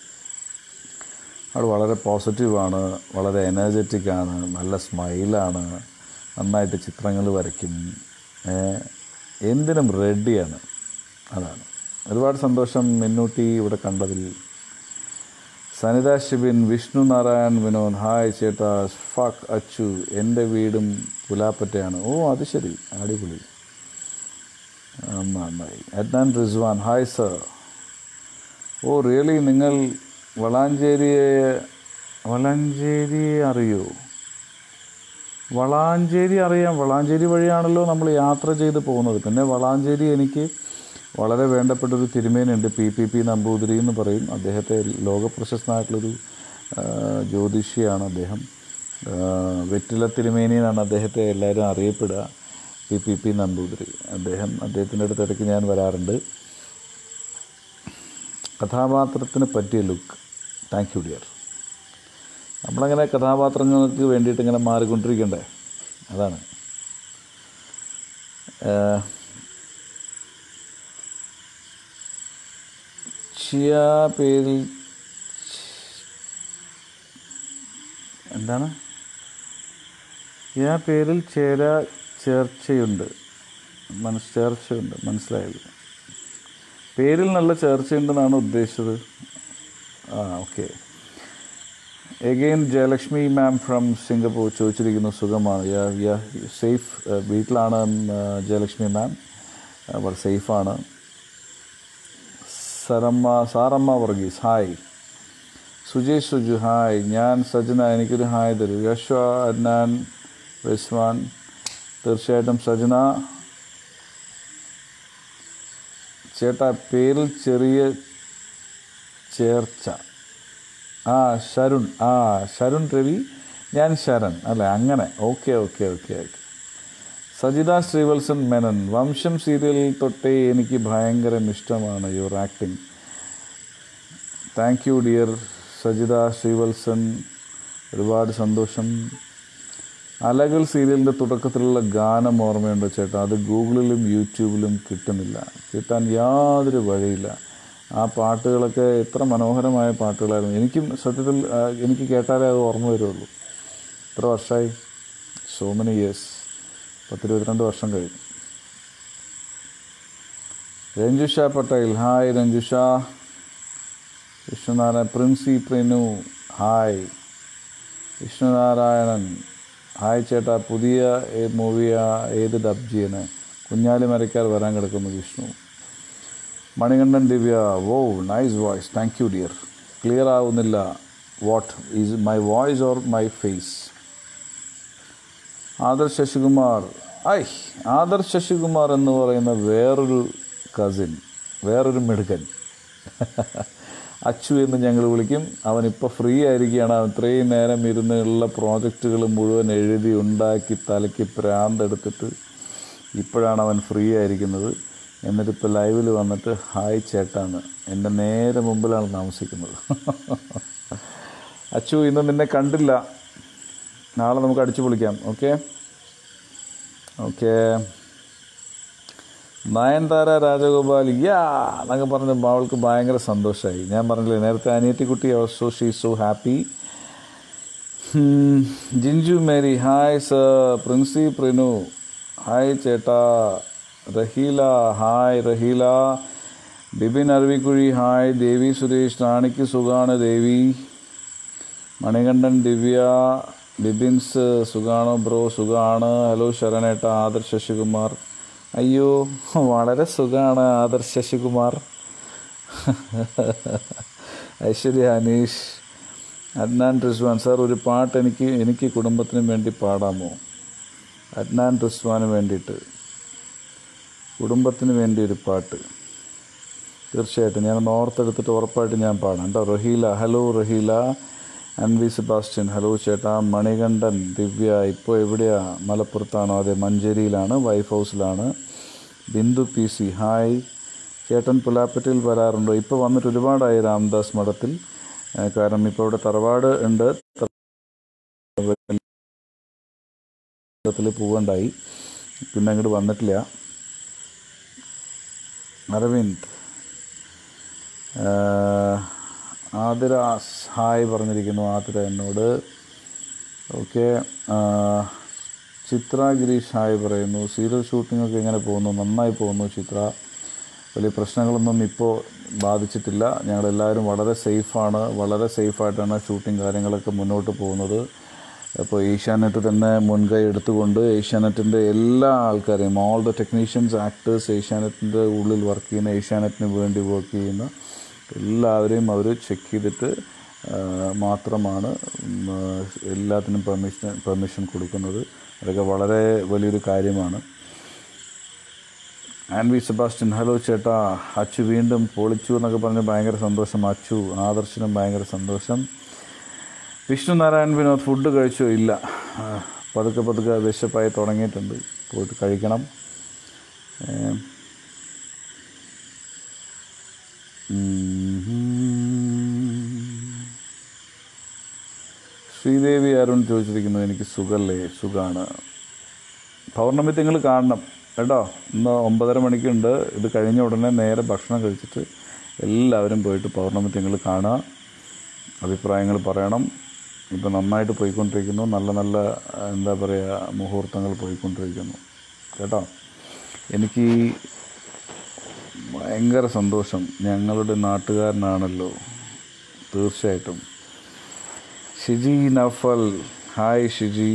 അവൾ വളരെ പോസിറ്റീവാണ് വളരെ എനർജറ്റിക് ആണ് നല്ല സ്മൈലാണ് നന്നായിട്ട് ചിത്രങ്ങൾ വരയ്ക്കും ഏ, എന്തിനും റെഡിയാണ് അതാണ് ഒരുപാട് സന്തോഷം മിന്നൂട്ടി ഇവിടെ കണ്ടതിൽ സനിത ഷിബിൻ വിഷ്ണു നാരായൺ വിനോദ് ഹായ് ചേട്ടാ ഫാക്ക് അച്ചു എൻ്റെ വീടും പുലാപ്പറ്റയാണ് ഓ അത് ശരി അടിപൊളി ആ, നന്നായി Adnan Rizwan hi sir oh really നിങ്ങൾ വളാഞ്ചേരിയെ വളാഞ്ചേരിയെ അറിയോ വളാഞ്ചേരി അറിയാം വളാഞ്ചേരി വഴിയാണല്ലോ നമ്മൾ യാത്ര ചെയ്ത് പോകുന്നത് പിന്നെ വളാഞ്ചേരി എനിക്ക് വളരെ വേണ്ടപ്പെട്ടൊരു തിരുമേനുണ്ട് പി പി പി നമ്പൂതിരി എന്ന് പറയും അദ്ദേഹത്തെ ലോകപ്രശസ്തനായിട്ടുള്ളൊരു ആ, ജ്യോതിഷിയാണ് അദ്ദേഹം ആ, വെറ്റില തിരുമേനി എന്നാണ് അദ്ദേഹത്തെ എല്ലാവരും അറിയപ്പെടുക പി പി പി നമ്പൂതിരി അദ്ദേഹം അദ്ദേഹത്തിൻ്റെ അടുത്ത് ഇടയ്ക്ക് ഞാൻ വരാറുണ്ട് കഥാപാത്രത്തിന് പറ്റിയ ലുക്ക് താങ്ക് യു ഡിയർ നമ്മളങ്ങനെ കഥാപാത്രങ്ങൾക്ക് വേണ്ടിയിട്ട് ഇങ്ങനെ മാറിക്കൊണ്ടിരിക്കണ്ടേ അതാണ് ഏഹ്, ചിയ പേരിൽ എന്താണ് ചിയ പേരിൽ ചേര ചേർച്ചയുണ്ട് മനസ് ചേർച്ചയുണ്ട് മനസ്സിലായില്ല പേരിൽ നല്ല ചേർച്ചയുണ്ടെന്നാണ് ഉദ്ദേശിച്ചത് ആ okay again Jayalakshmi ma'am from Singapore ചോദിച്ചിരിക്കുന്നു സുഖമാണ് യാ യാ സേഫ് വീട്ടിലാണ് ആ, ജയലക്ഷ്മി മാം വളരെ സേഫാണ് സരമ്മ സാറമ്മ വർഗീസ് ഹായ് സുജയ് സുജു ഹായ് ഞാൻ സജന എനിക്കൊരു ഹായ് തരൂ യശ്വ അദ്നാൻ റിസ്വാൻ തീർച്ചയായിട്ടും സജന ചേട്ടാ പേരിൽ ചെറിയ ചേർച്ച ആ ശരുൺ ആ ശരുൺ രവി ഞാൻ ശരൺ അല്ലേ അങ്ങനെ okay okay okay okay Sajitha Sreevalsan Menon Vamsham സീരിയലിൽ തൊട്ടേ എനിക്ക് ഭയങ്കര ഇഷ്ടമാണ് your acting thank you dear Sajitha Sreevalsan ഒരുപാട് സന്തോഷം അലകൾ സീരിയലിൻ്റെ തുടക്കത്തിലുള്ള ഗാനം ഓർമ്മയുണ്ടോ ചേട്ടാ അത് ഗൂഗിളിലും യൂട്യൂബിലും കിട്ടുന്നില്ല കിട്ടാൻ യാതൊരു വഴിയില്ല ആ പാട്ടുകളൊക്കെ എത്ര മനോഹരമായ പാട്ടുകളായിരുന്നു എനിക്കും സത്യത്തിൽ ആ, എനിക്ക് കേട്ടാലേ അത് ഓർമ്മ വരുള്ളൂ എത്ര വർഷമായി സോ മെനി ഇയേഴ്സ് പത്തിരുപത്തിരണ്ട് വർഷം കഴിഞ്ഞു Ranjusha Patel hi Ranjusha Vishnunarayanan Princy Prinu hi Vishnunarayanan hi ചേട്ടാ പുതിയ മൂവിയാ ഏത് ഡബ് ചെയ്യുന്നത് കുഞ്ഞാലി മരക്കാർ വരാൻ കിടക്കുന്നു Vishnu Manikandan Divya wow nice voice thank you dear clear ആവുന്നില്ല what is my voice or my face Adarsh Sasikumar I Adarsh Sasikumar എന്ന് പറയുന്ന വേറൊരു കസിൻ വേറൊരു മിടുക്കൻ അച്ചു എന്ന് ഞങ്ങൾ വിളിക്കും അവനിപ്പോൾ ഫ്രീ ആയിരിക്കുകയാണ് അവൻ ഇത്രയും നേരം ഇരുന്ന് ഉള്ള പ്രോജക്റ്റുകൾ മുഴുവൻ എഴുതി ഉണ്ടാക്കി തലയ്ക്ക് പ്രാന്തെടുത്തിട്ട് ഇപ്പോഴാണ് അവൻ ഫ്രീ ആയിരിക്കുന്നത് എന്നിട്ടിപ്പോൾ ലൈവിൽ വന്നിട്ട് ഹായ് ചേട്ടാന്ന് എൻ്റെ നേരെ മുമ്പിലാണ് താമസിക്കുന്നത് അച്ചു ഇന്ന് നിന്നെ കണ്ടില്ല നാളെ നമുക്ക് അടിച്ചു പൊളിക്കാം okay okay Nayanthara Rajagopal yeah എന്നൊക്കെ പറഞ്ഞ് അവൾക്ക് ഭയങ്കര സന്തോഷമായി ഞാൻ പറഞ്ഞില്ലേ നേരത്തെ അനിയത്തിക്കുട്ടി ഓൾസോ ഷീ സോ ഹാപ്പി ഉം, Jinju Mary hi sir Princy Prinu hi ചേട്ടാ റഹീല ഹായ് റഹീല ബിബിൻ അരുവിക്കുഴി ഹായ് ദേവി സുരേഷ് റാണിക്ക് സുഖാണ് ദേവി മണികണ്ഠൻ ദിവ്യ ബിബിൻസ് സുഖാണോ ബ്രോ സുഖാണ് ഹലോ ശരണേട്ട ആദർശ് ശശികുമാർ അയ്യോ വളരെ സുഖാണ് ആദർശ് ശശികുമാർ ഐശ്വര്യ അനീഷ് അദ്നാൻ റിസ്വാൻ സാർ ഒരു പാട്ട് എനിക്ക് എനിക്ക് കുടുംബത്തിന് വേണ്ടി പാടാമോ അദ്നാൻ റിസ്വാന് വേണ്ടിയിട്ട് കുടുംബത്തിന് വേണ്ടി ഒരു പാട്ട് തീർച്ചയായിട്ടും ഞാൻ ഓർത്തെടുത്തിട്ട് ഉറപ്പായിട്ട് ഞാൻ പാടാം കേട്ടോ Raheela hello Raheela Anvi Sebastian hello ചേട്ടാ മണികണ്ഠൻ ദിവ്യ ഇപ്പോൾ എവിടെയാ മലപ്പുറത്താണോ അതെ മഞ്ചേരിയിലാണ് വൈഫ് ഹൗസിലാണ് ബിന്ദു പി സി ഹായ് ചേട്ടൻ പുലാപ്പറ്റയിൽ വരാറുണ്ടോ ഇപ്പോൾ വന്നിട്ട് ഒരുപാടായി രാംദാസ് മഠത്തിൽ ഏഹ് കാരണം ഇപ്പോൾ ഇവിടെ തറവാട് ഉണ്ട് ത്തിൽ പോവുണ്ടായി പിന്നെ അങ്ങോട്ട് വന്നിട്ടില്ല അരവിന്ദ് ആഹ് ആതിര ഹായ് പറഞ്ഞിരിക്കുന്നു ആതിര എന്നോട് ഓക്കെ ചിത്ര ഗിരീഷ് ഹായ് പറയുന്നു സീരിയൽ ഷൂട്ടിംഗ് ഒക്കെ എങ്ങനെ പോകുന്നു നന്നായി പോകുന്നു ചിത്ര വലിയ പ്രശ്നങ്ങളൊന്നും ഇപ്പോൾ ബാധിച്ചിട്ടില്ല ഞങ്ങളെല്ലാവരും വളരെ സേഫാണ് വളരെ സേഫായിട്ടാണ് ഷൂട്ടിംഗ് കാര്യങ്ങളൊക്കെ മുന്നോട്ട് പോകുന്നത് അപ്പോൾ ഏഷ്യാനെറ്റ് തന്നെ മുൻകൈ എടുത്തുകൊണ്ട് ഏഷ്യാനെറ്റിൻ്റെ എല്ലാ ആൾക്കാരെയും ഓൾ ദ ടെക്നീഷ്യൻസ് ആക്ടേഴ്സ് ഏഷ്യാനെറ്റിൻ്റെ ഉള്ളിൽ വർക്ക് ചെയ്യുന്ന ഏഷ്യാനെറ്റിന് വേണ്ടി വർക്ക് ചെയ്യുന്ന എല്ലാവരെയും അവർ ചെക്ക് ചെയ്തിട്ട് ആ, മാത്രമാണ് ഉം, ആ, എല്ലാത്തിനും പെർമിഷൻ പെർമിഷൻ കൊടുക്കുന്നത് അതൊക്കെ വളരെ വലിയൊരു കാര്യമാണ് ആൻവി സെബാസ്റ്റ്യൻ ഹലോ ചേട്ടാ അച്ചു വീണ്ടും പൊളിച്ചു എന്നൊക്കെ പറഞ്ഞ് ഭയങ്കര സന്തോഷം അച്ചു ആദർശനും ഭയങ്കര സന്തോഷം വിഷ്ണു നാരായൺ വിനോദ് ഫുഡ് കഴിച്ചോ ഇല്ല ആ, പതുക്കെ പതുക്കെ വിശപ്പായി തുടങ്ങിയിട്ടുണ്ട് പോയിട്ട് കഴിക്കണം ഏം. ഉം. ശ്രീദേവി അരുൺ ചോദിച്ചിരിക്കുന്നു എനിക്ക് സുഖല്ലേ സുഖാണ് പൗർണമി തിങ്കൾ കാണണം കേട്ടോ ഇന്ന് ഒമ്പതര മണിക്കുണ്ട് ഇത് കഴിഞ്ഞ ഉടനെ നേരെ ഭക്ഷണം കഴിച്ചിട്ട് എല്ലാവരും പോയിട്ട് പൗർണമി തിങ്കൾ കാണുക അഭിപ്രായങ്ങൾ പറയണം ഇപ്പം നന്നായിട്ട് പോയിക്കൊണ്ടിരിക്കുന്നു നല്ല നല്ല എന്താ പറയുക മുഹൂർത്തങ്ങൾ പോയിക്കൊണ്ടിരിക്കുന്നു കേട്ടോ എനിക്ക് ഭയങ്കര സന്തോഷം ഞങ്ങളുടെ നാട്ടുകാരനാണല്ലോ തീർച്ചയായിട്ടും ഷിജി നഫൽ ഹായ് ഷിജി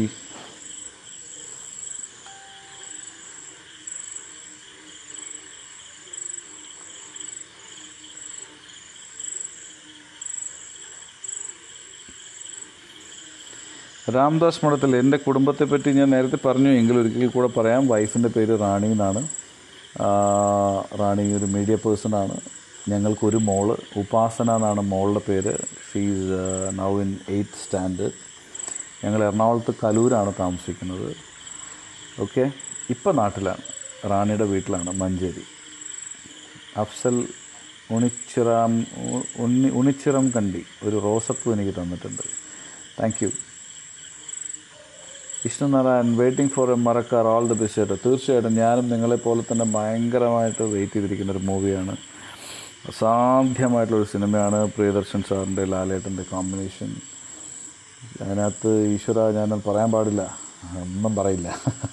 രാംദാസ് മഠത്തിൽ എൻ്റെ കുടുംബത്തെ പറ്റി ഞാൻ നേരത്തെ പറഞ്ഞു എങ്കിലും ഒരിക്കൽ കൂടെ പറയാം വൈഫിൻ്റെ പേര് റാണി എന്നാണ് ആ, റാണി ഒരു മീഡിയ പേഴ്സണാണ് ഞങ്ങൾക്കൊരു മോള് ഉപാസന എന്നാണ് മോളുടെ പേര് she's now in eighth standard ഞങ്ങൾ എറണാകുളത്ത് കലൂരാണ് താമസിക്കുന്നത് ഓക്കെ ഇപ്പം നാട്ടിലാണ് റാണിയുടെ വീട്ടിലാണ് മഞ്ചേരി അഫ്സൽ ഉണിച്ചിറാം ഉ- ഉണ്ണി ഉണിച്ചിറം കണ്ടി ഒരു റോസപ്പൂ എനിക്ക് തന്നിട്ടുണ്ട് thank you Vishnunarayan waiting for a Marakkar all the best ചേട്ടാ തീർച്ചയായിട്ടും ഞാനും നിങ്ങളെപ്പോലെ തന്നെ ഭയങ്കരമായിട്ട് വെയിറ്റ് ചെയ്തിരിക്കുന്ന ഒരു മൂവിയാണ് അസാധ്യമായിട്ടുള്ളൊരു സിനിമയാണ് പ്രിയദർശൻ സാറിൻ്റെ ലാലേട്ടൻ്റെ കോമ്പിനേഷൻ അതിനകത്ത് ഈശ്വര ഞാൻ പറയാൻ പാടില്ല ഒന്നും പറയില്ല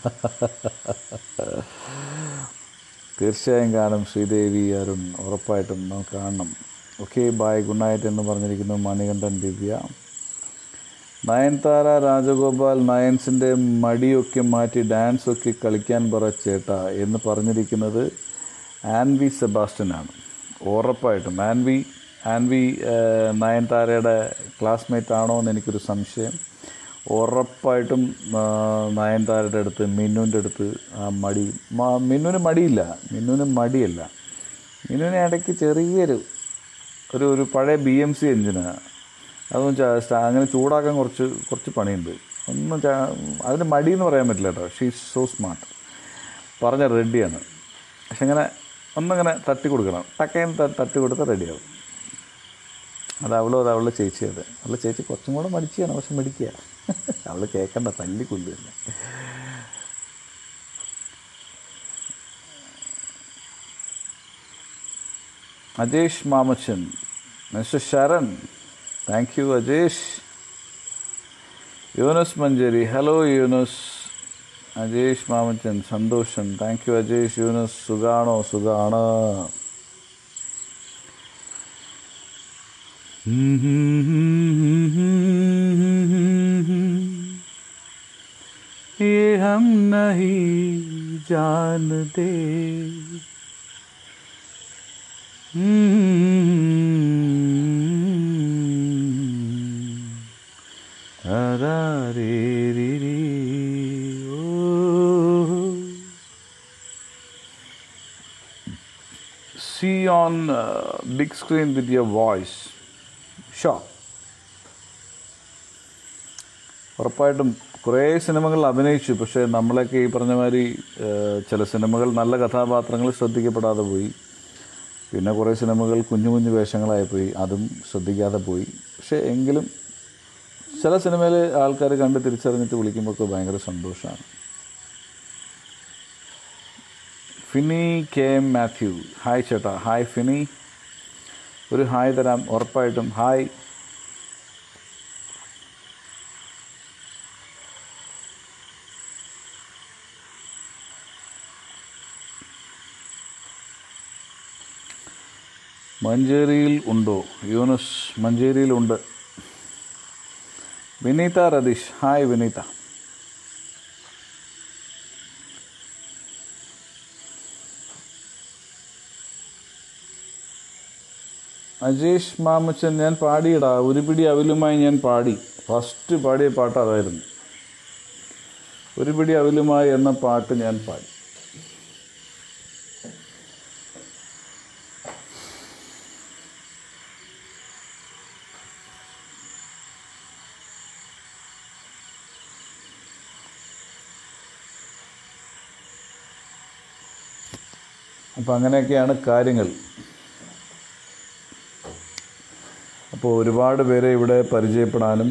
തീർച്ചയായും കാണും ശ്രീദേവി അരുൺ ഉറപ്പായിട്ടും നമുക്ക് കാണണം ഓക്കെ ബായ് ഗുഡ് നൈറ്റ് എന്ന് പറഞ്ഞിരിക്കുന്നു മണികണ്ഠൻ ദിവ്യ നയൻതാര രാജഗോപാൽ നയൻസിൻ്റെ മടിയൊക്കെ മാറ്റി ഡാൻസൊക്കെ കളിക്കാൻ പറ ചേട്ടാ എന്ന് പറഞ്ഞിരിക്കുന്നത് ആൻവി സെബാസ്റ്റ്യനാണ് ഉറപ്പായിട്ടും ആൻവി ആൻവി ഏഹ്, നയൻതാരയുടെ ക്ലാസ്മേറ്റ് ആണോ എന്ന് എനിക്കൊരു സംശയം ഉറപ്പായിട്ടും ആ, നയൻതാരയുടെ അടുത്ത് മിന്നുവിൻ്റെ അടുത്ത് ആ മടി മ- മിന്നുവിന് മടിയില്ല മിന്നുവിന് മടിയല്ല മിന്നുവിന് ഇടയ്ക്ക് ചെറിയൊരു ഒരു ഒരു പഴയ ബി എം സി എഞ്ചിനാണ് അതൊന്നും ചാ- സ്റ്റാ- അങ്ങനെ ചൂടാക്കാൻ കുറച്ച് കുറച്ച് പണിയുണ്ട് ഒന്നും ചാ- അതിന് മടിയെന്ന് പറയാൻ പറ്റില്ല കേട്ടോ ഷീ സോ സ്മാർട്ട് പറഞ്ഞ റെഡിയാണ് പക്ഷെ ഇങ്ങനെ ഒന്നിങ്ങനെ തട്ടി കൊടുക്കണം ടക്കയും തട്ടി കൊടുത്താൽ റെഡിയാവും അത് അവളും അത് അവളുടെ ചേച്ചി അത് അവളുടെ ചേച്ചി കുറച്ചും കൂടെ മടിച്ചാണ് പക്ഷെ മടിക്കുക അവൾ കേൾക്കണ്ട തല്ലി കൊല്ലുകയല്ലേ Ajesh Mamachan mister Saran thank you Ajesh Younus Manjeri hello Younus Ajesh Mamachan സന്തോഷം താങ്ക് യു അജേഷ് യൂനസ് സുഖാണോ സുഖാണ് ये हम नहीं जानते See on uh, big screen with your voice. Sure. ഉറപ്പായിട്ടും കുറേ സിനിമകൾ അഭിനയിച്ചു പക്ഷേ നമ്മളൊക്കെ ഈ പറഞ്ഞ മാതിരി ഏഹ്, ചില സിനിമകൾ നല്ല കഥാപാത്രങ്ങൾ ശ്രദ്ധിക്കപ്പെടാതെ പോയി പിന്നെ കുറേ സിനിമകൾ കുഞ്ഞു കുഞ്ഞു വേഷങ്ങളായി പോയി അതും ശ്രദ്ധിക്കാതെ പോയി പക്ഷേ എങ്കിലും ചില സിനിമയിൽ ആൾക്കാർ കണ്ട് തിരിച്ചറിഞ്ഞിട്ട് വിളിക്കുമ്പോൾ ഒക്കെ ഭയങ്കര സന്തോഷമാണ് Fini K M Mathew hi ചേട്ടാ ഹായ് ഫിനി ഒരു ഹായ് തരാം ഉറപ്പായിട്ടും ഹായ് മഞ്ചേരിയിൽ ഉണ്ടോ യൂനസ് മഞ്ചേരിയിലുണ്ട് വിനീത രതീഷ് ഹായ് വിനീത അജേഷ് മാമച്ചൻ ഞാൻ പാടിയടാ ഒരു പിടി അവിലുമായി ഞാൻ പാടി ഫസ്റ്റ് പാടിയ പാട്ട് അതായിരുന്നു ഒരു പിടി അവിലുമായി എന്ന പാട്ട് ഞാൻ പാടി അപ്പം അങ്ങനെയൊക്കെയാണ് കാര്യങ്ങൾ അപ്പോൾ ഒരുപാട് പേരെ ഇവിടെ പരിചയപ്പെടാനും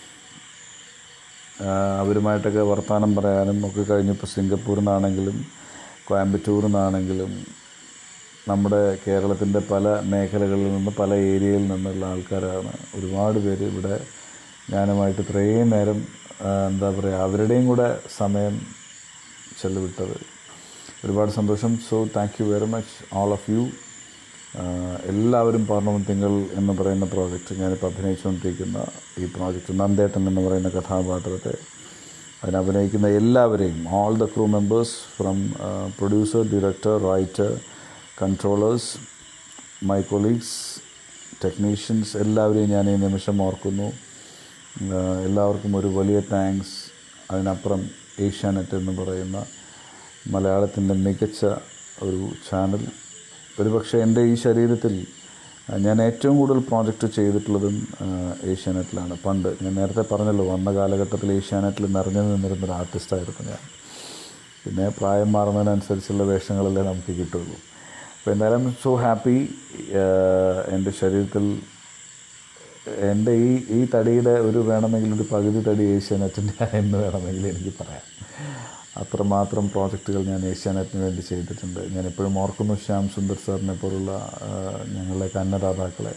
ആ, അവരുമായിട്ടൊക്കെ വർത്തമാനം പറയാനും ഒക്കെ കഴിഞ്ഞപ്പോൾ സിംഗപ്പൂരിൽ നിന്നാണെങ്കിലും കോയമ്പത്തൂരിൽ നിന്നാണെങ്കിലും നമ്മുടെ കേരളത്തിൻ്റെ പല മേഖലകളിൽ നിന്ന് പല ഏരിയയിൽ നിന്നുള്ള ആൾക്കാരാണ് ഒരുപാട് പേര് ഇവിടെ ഞാനുമായിട്ട് ഇത്രയും നേരം ആ, എന്താ പറയുക അവരുടെയും കൂടെ സമയം ചെലവിട്ടത് ഒരുപാട് സന്തോഷം so thank you very much all of you എല്ലാവരും പൗർണമി തിങ്കൾ എന്ന് പറയുന്ന പ്രോജക്റ്റ് ഞാനിപ്പോൾ അഭിനയിച്ചുകൊണ്ടിരിക്കുന്ന ഈ പ്രോജക്റ്റ് നന്ദേട്ടൻ എന്ന് പറയുന്ന കഥാപാത്രത്തെ അതിന് അഭിനയിക്കുന്ന എല്ലാവരെയും all the crew members from producer director writer controllers my colleagues technicians എല്ലാവരെയും ഞാൻ ഈ നിമിഷം ഓർക്കുന്നു ആ, എല്ലാവർക്കും ഒരു വലിയ താങ്ക്സ് അതിനപ്പുറം ഏഷ്യാനെറ്റ് എന്ന് പറയുന്ന മലയാളത്തിൻ്റെ മികച്ച ഒരു ചാനൽ ഒരുപക്ഷെ എൻ്റെ ഈ ശരീരത്തിൽ ആ, ഞാൻ ഏറ്റവും കൂടുതൽ പ്രോജക്റ്റ് ചെയ്തിട്ടുള്ളതും ആ, ഏഷ്യാനെറ്റിലാണ് പണ്ട് ഞാൻ നേരത്തെ പറഞ്ഞല്ലോ വന്ന കാലഘട്ടത്തിൽ ഏഷ്യാനെറ്റിൽ നിറഞ്ഞു നിന്നിരുന്ന ഒരു ആർട്ടിസ്റ്റായിരുന്നു ഞാൻ പിന്നെ പ്രായം മാറുന്നതിനനുസരിച്ചുള്ള വേഷങ്ങളല്ലേ നമുക്ക് കിട്ടുള്ളൂ അപ്പോൾ എന്തായാലും സോ ഹാപ്പി എൻ്റെ ശരീരത്തിൽ എൻ്റെ ഈ ഈ തടിയുടെ ഒരു വേണമെങ്കിൽ ഒരു പകുതി തടി ഏഷ്യാനെറ്റിൻ്റെ എന്ന് വേണമെങ്കിൽ എനിക്ക് പറയാം അത്രമാത്രം പ്രോജക്റ്റുകൾ ഞാൻ ഏഷ്യാനെറ്റിന് വേണ്ടി ചെയ്തിട്ടുണ്ട് ഞാൻ എപ്പോഴും ഓർക്കുന്നു ശ്യാം സുന്ദർ സാറിനെ പോലുള്ള ആ, ഞങ്ങളുടെ കന്നഡാതാക്കളെ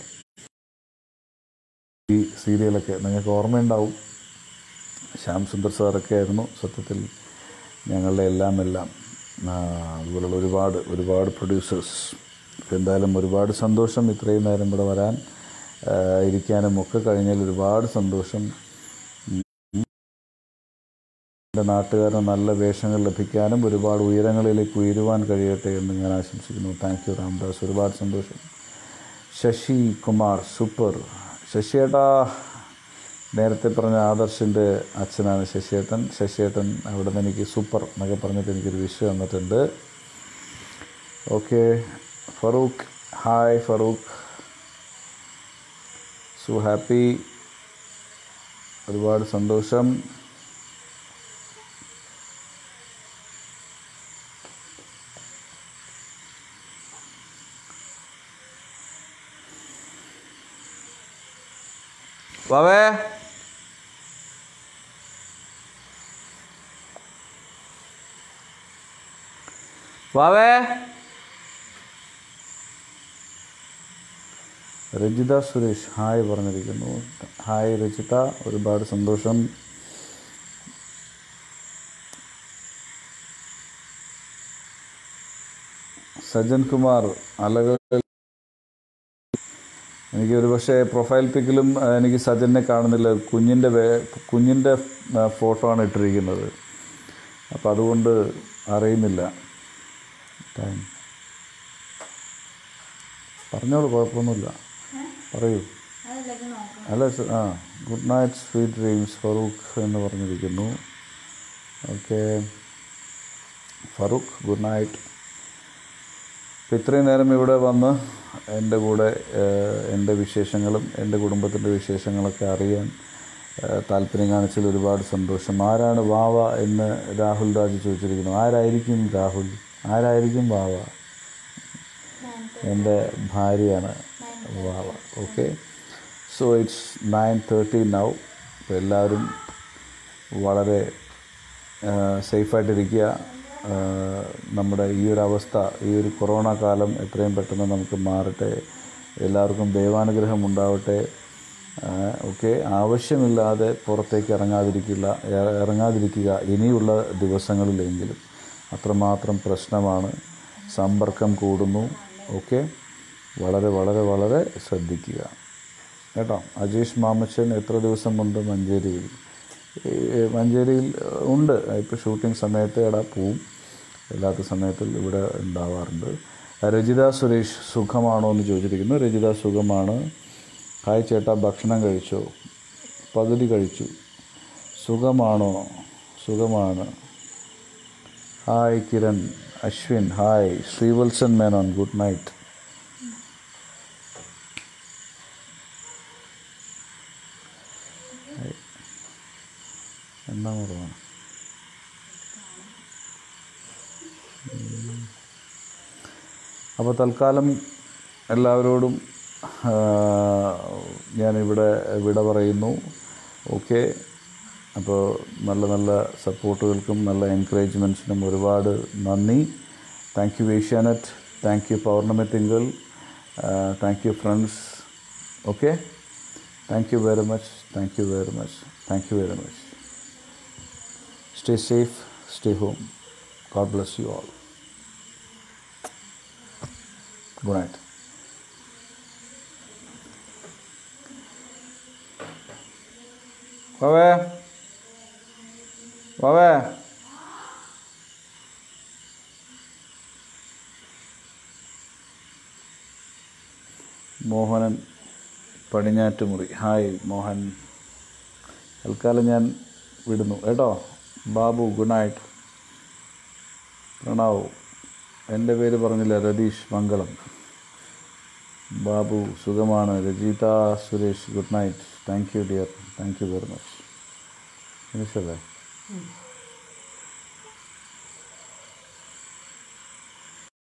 ഈ സീരിയലൊക്കെ നിങ്ങൾക്ക് ഓർമ്മയുണ്ടാവും ശ്യാം സുന്ദർ സാറൊക്കെ ആയിരുന്നു സത്യത്തിൽ ഞങ്ങളുടെ എല്ലാം എല്ലാം ആ, അതുപോലുള്ള ഒരുപാട് ഒരുപാട് പ്രൊഡ്യൂസേഴ്സ് എന്തായാലും ഒരുപാട് സന്തോഷം ഇത്രയും നേരം ഇവിടെ വരാൻ ആ, ഇരിക്കാനും ഒക്കെ കഴിഞ്ഞാൽ ഒരുപാട് സന്തോഷം എൻ്റെ നാട്ടുകാരന് നല്ല വേഷങ്ങൾ ലഭിക്കാനും ഒരുപാട് ഉയരങ്ങളിലേക്ക് ഉയരുവാൻ കഴിയട്ടെ എന്ന് ഞാൻ ആശംസിക്കുന്നു താങ്ക് യു രാംദാസ് ഒരുപാട് സന്തോഷം ശശി കുമാർ സൂപ്പർ ശശിയേട്ടാ നേരത്തെ പറഞ്ഞ ആദർശിൻ്റെ അച്ഛനാണ് ശശിയേട്ടൻ ശശിയേട്ടൻ അവിടെ നിന്ന് എനിക്ക് സൂപ്പർ എന്നൊക്കെ പറഞ്ഞിട്ട് എനിക്കൊരു വിഷയം തന്നിട്ടുണ്ട് okay Farooq hi Farooq so happy ഒരുപാട് സന്തോഷം വാവേ വാവേ രജിത സുരേഷ് ഹായ് പറഞ്ഞിരിക്കുന്നു ഹായ് രജിത ഒരുപാട് സന്തോഷം സജ്ജൻ കുമാർ അലകൾ എനിക്ക് ഒരു പക്ഷേ പ്രൊഫൈൽ പിക്കിലും ആ, എനിക്ക് സജനെ കാണുന്നില്ല കുഞ്ഞിൻ്റെ വേ കുഞ്ഞിൻ്റെ ഫോട്ടോ ആണ് ഇട്ടിരിക്കുന്നത് അപ്പോൾ അതുകൊണ്ട് അറിയുന്നില്ല ടൈം പറഞ്ഞോളൂ കുഴപ്പമൊന്നുമില്ല പറയൂ അതല്ലൊക്കെ നോക്കണം അല്ല സ- ആ good night sweet dreams Farooq എന്ന് പറഞ്ഞിരിക്കുന്നു ഓക്കെ ഫറൂഖ് ഗുഡ് നൈറ്റ് അപ്പോൾ ഇത്രയും നേരം ഇവിടെ വന്ന് എൻ്റെ കൂടെ ഏഹ്, എൻ്റെ വിശേഷങ്ങളും എൻ്റെ കുടുംബത്തിൻ്റെ വിശേഷങ്ങളൊക്കെ അറിയാൻ ഏഹ്, താല്പര്യം കാണിച്ചതിൽ ഒരുപാട് സന്തോഷം ആരാണ് വാവ എന്ന് രാഹുൽ രാജ് ചോദിച്ചിരിക്കുന്നു ആരായിരിക്കും രാഹുൽ ആരായിരിക്കും വാവ എൻ്റെ ഭാര്യയാണ് Vava okay so it's nine thirty now അപ്പോൾ എല്ലാവരും വളരെ സേഫായിട്ടിരിക്കുക നമ്മുടെ ഈ ഒരു അവസ്ഥ ഈ ഒരു കൊറോണ കാലം എത്രയും പെട്ടെന്ന് നമുക്ക് മാറട്ടെ എല്ലാവർക്കും ദൈവാനുഗ്രഹം ഉണ്ടാവട്ടെ ഓക്കെ ആവശ്യമില്ലാതെ പുറത്തേക്ക് ഇറങ്ങാതിരിക്കില്ല ഇറ- ഇറങ്ങാതിരിക്കുക ഇനിയുള്ള ദിവസങ്ങളിലെങ്കിലും അത്രമാത്രം പ്രശ്നമാണ് സമ്പർക്കം കൂടുന്നു ഓക്കെ വളരെ വളരെ വളരെ ശ്രദ്ധിക്കുക കേട്ടോ അജീഷ് മാമച്ചൻ എത്ര ദിവസം മുണ്ട് മഞ്ചേരിയിൽ ഈ മഞ്ചേരിയിൽ ഏഹ്, ഉണ്ട് ഇപ്പോൾ ഷൂട്ടിംഗ് സമയത്ത് എടാ പോവും അല്ലാത്ത സമയത്തിൽ ഇവിടെ ഉണ്ടാവാറുണ്ട് രജിത സുരേഷ് സുഖമാണോ എന്ന് ചോദിച്ചിരിക്കുന്നു രജിത സുഖമാണ് ഹായ് ചേട്ടാ ഭക്ഷണം കഴിച്ചോ പകുതി കഴിച്ചു സുഖമാണോ സുഖമാണ് hi Kiran Ashwin hi Sreevalsan Menon good night എന്നാ പറയുക അപ്പോൾ തൽക്കാലം എല്ലാവരോടും ആ, ഞാനിവിടെ വിട പറയുന്നു ഓക്കെ അപ്പോൾ നല്ല നല്ല സപ്പോർട്ടുകൾക്കും നല്ല എൻകറേജ്മെൻറ്റ്സിനും ഒരുപാട് നന്ദി thank you Asianet thank you Pournami Thinkal thank you friends okay thank you very much thank you very much thank you very much Stay safe, stay home. God bless you all. Good night. വാവേ വാവേ മോഹനൻ പടിഞ്ഞാറ്റുമുറി ഹായ് മോഹൻ തൽക്കാലം ഞാൻ വിടുന്നു കേട്ടോ ബാബു ഗുഡ് നൈറ്റ് പ്രണവ് എൻ്റെ പേര് പറഞ്ഞില്ല രതീഷ് മംഗളം ബാബു സുഖമാണ് Rajitha Suresh good night thank you dear thank you very much ഫിനിഷല്ലേ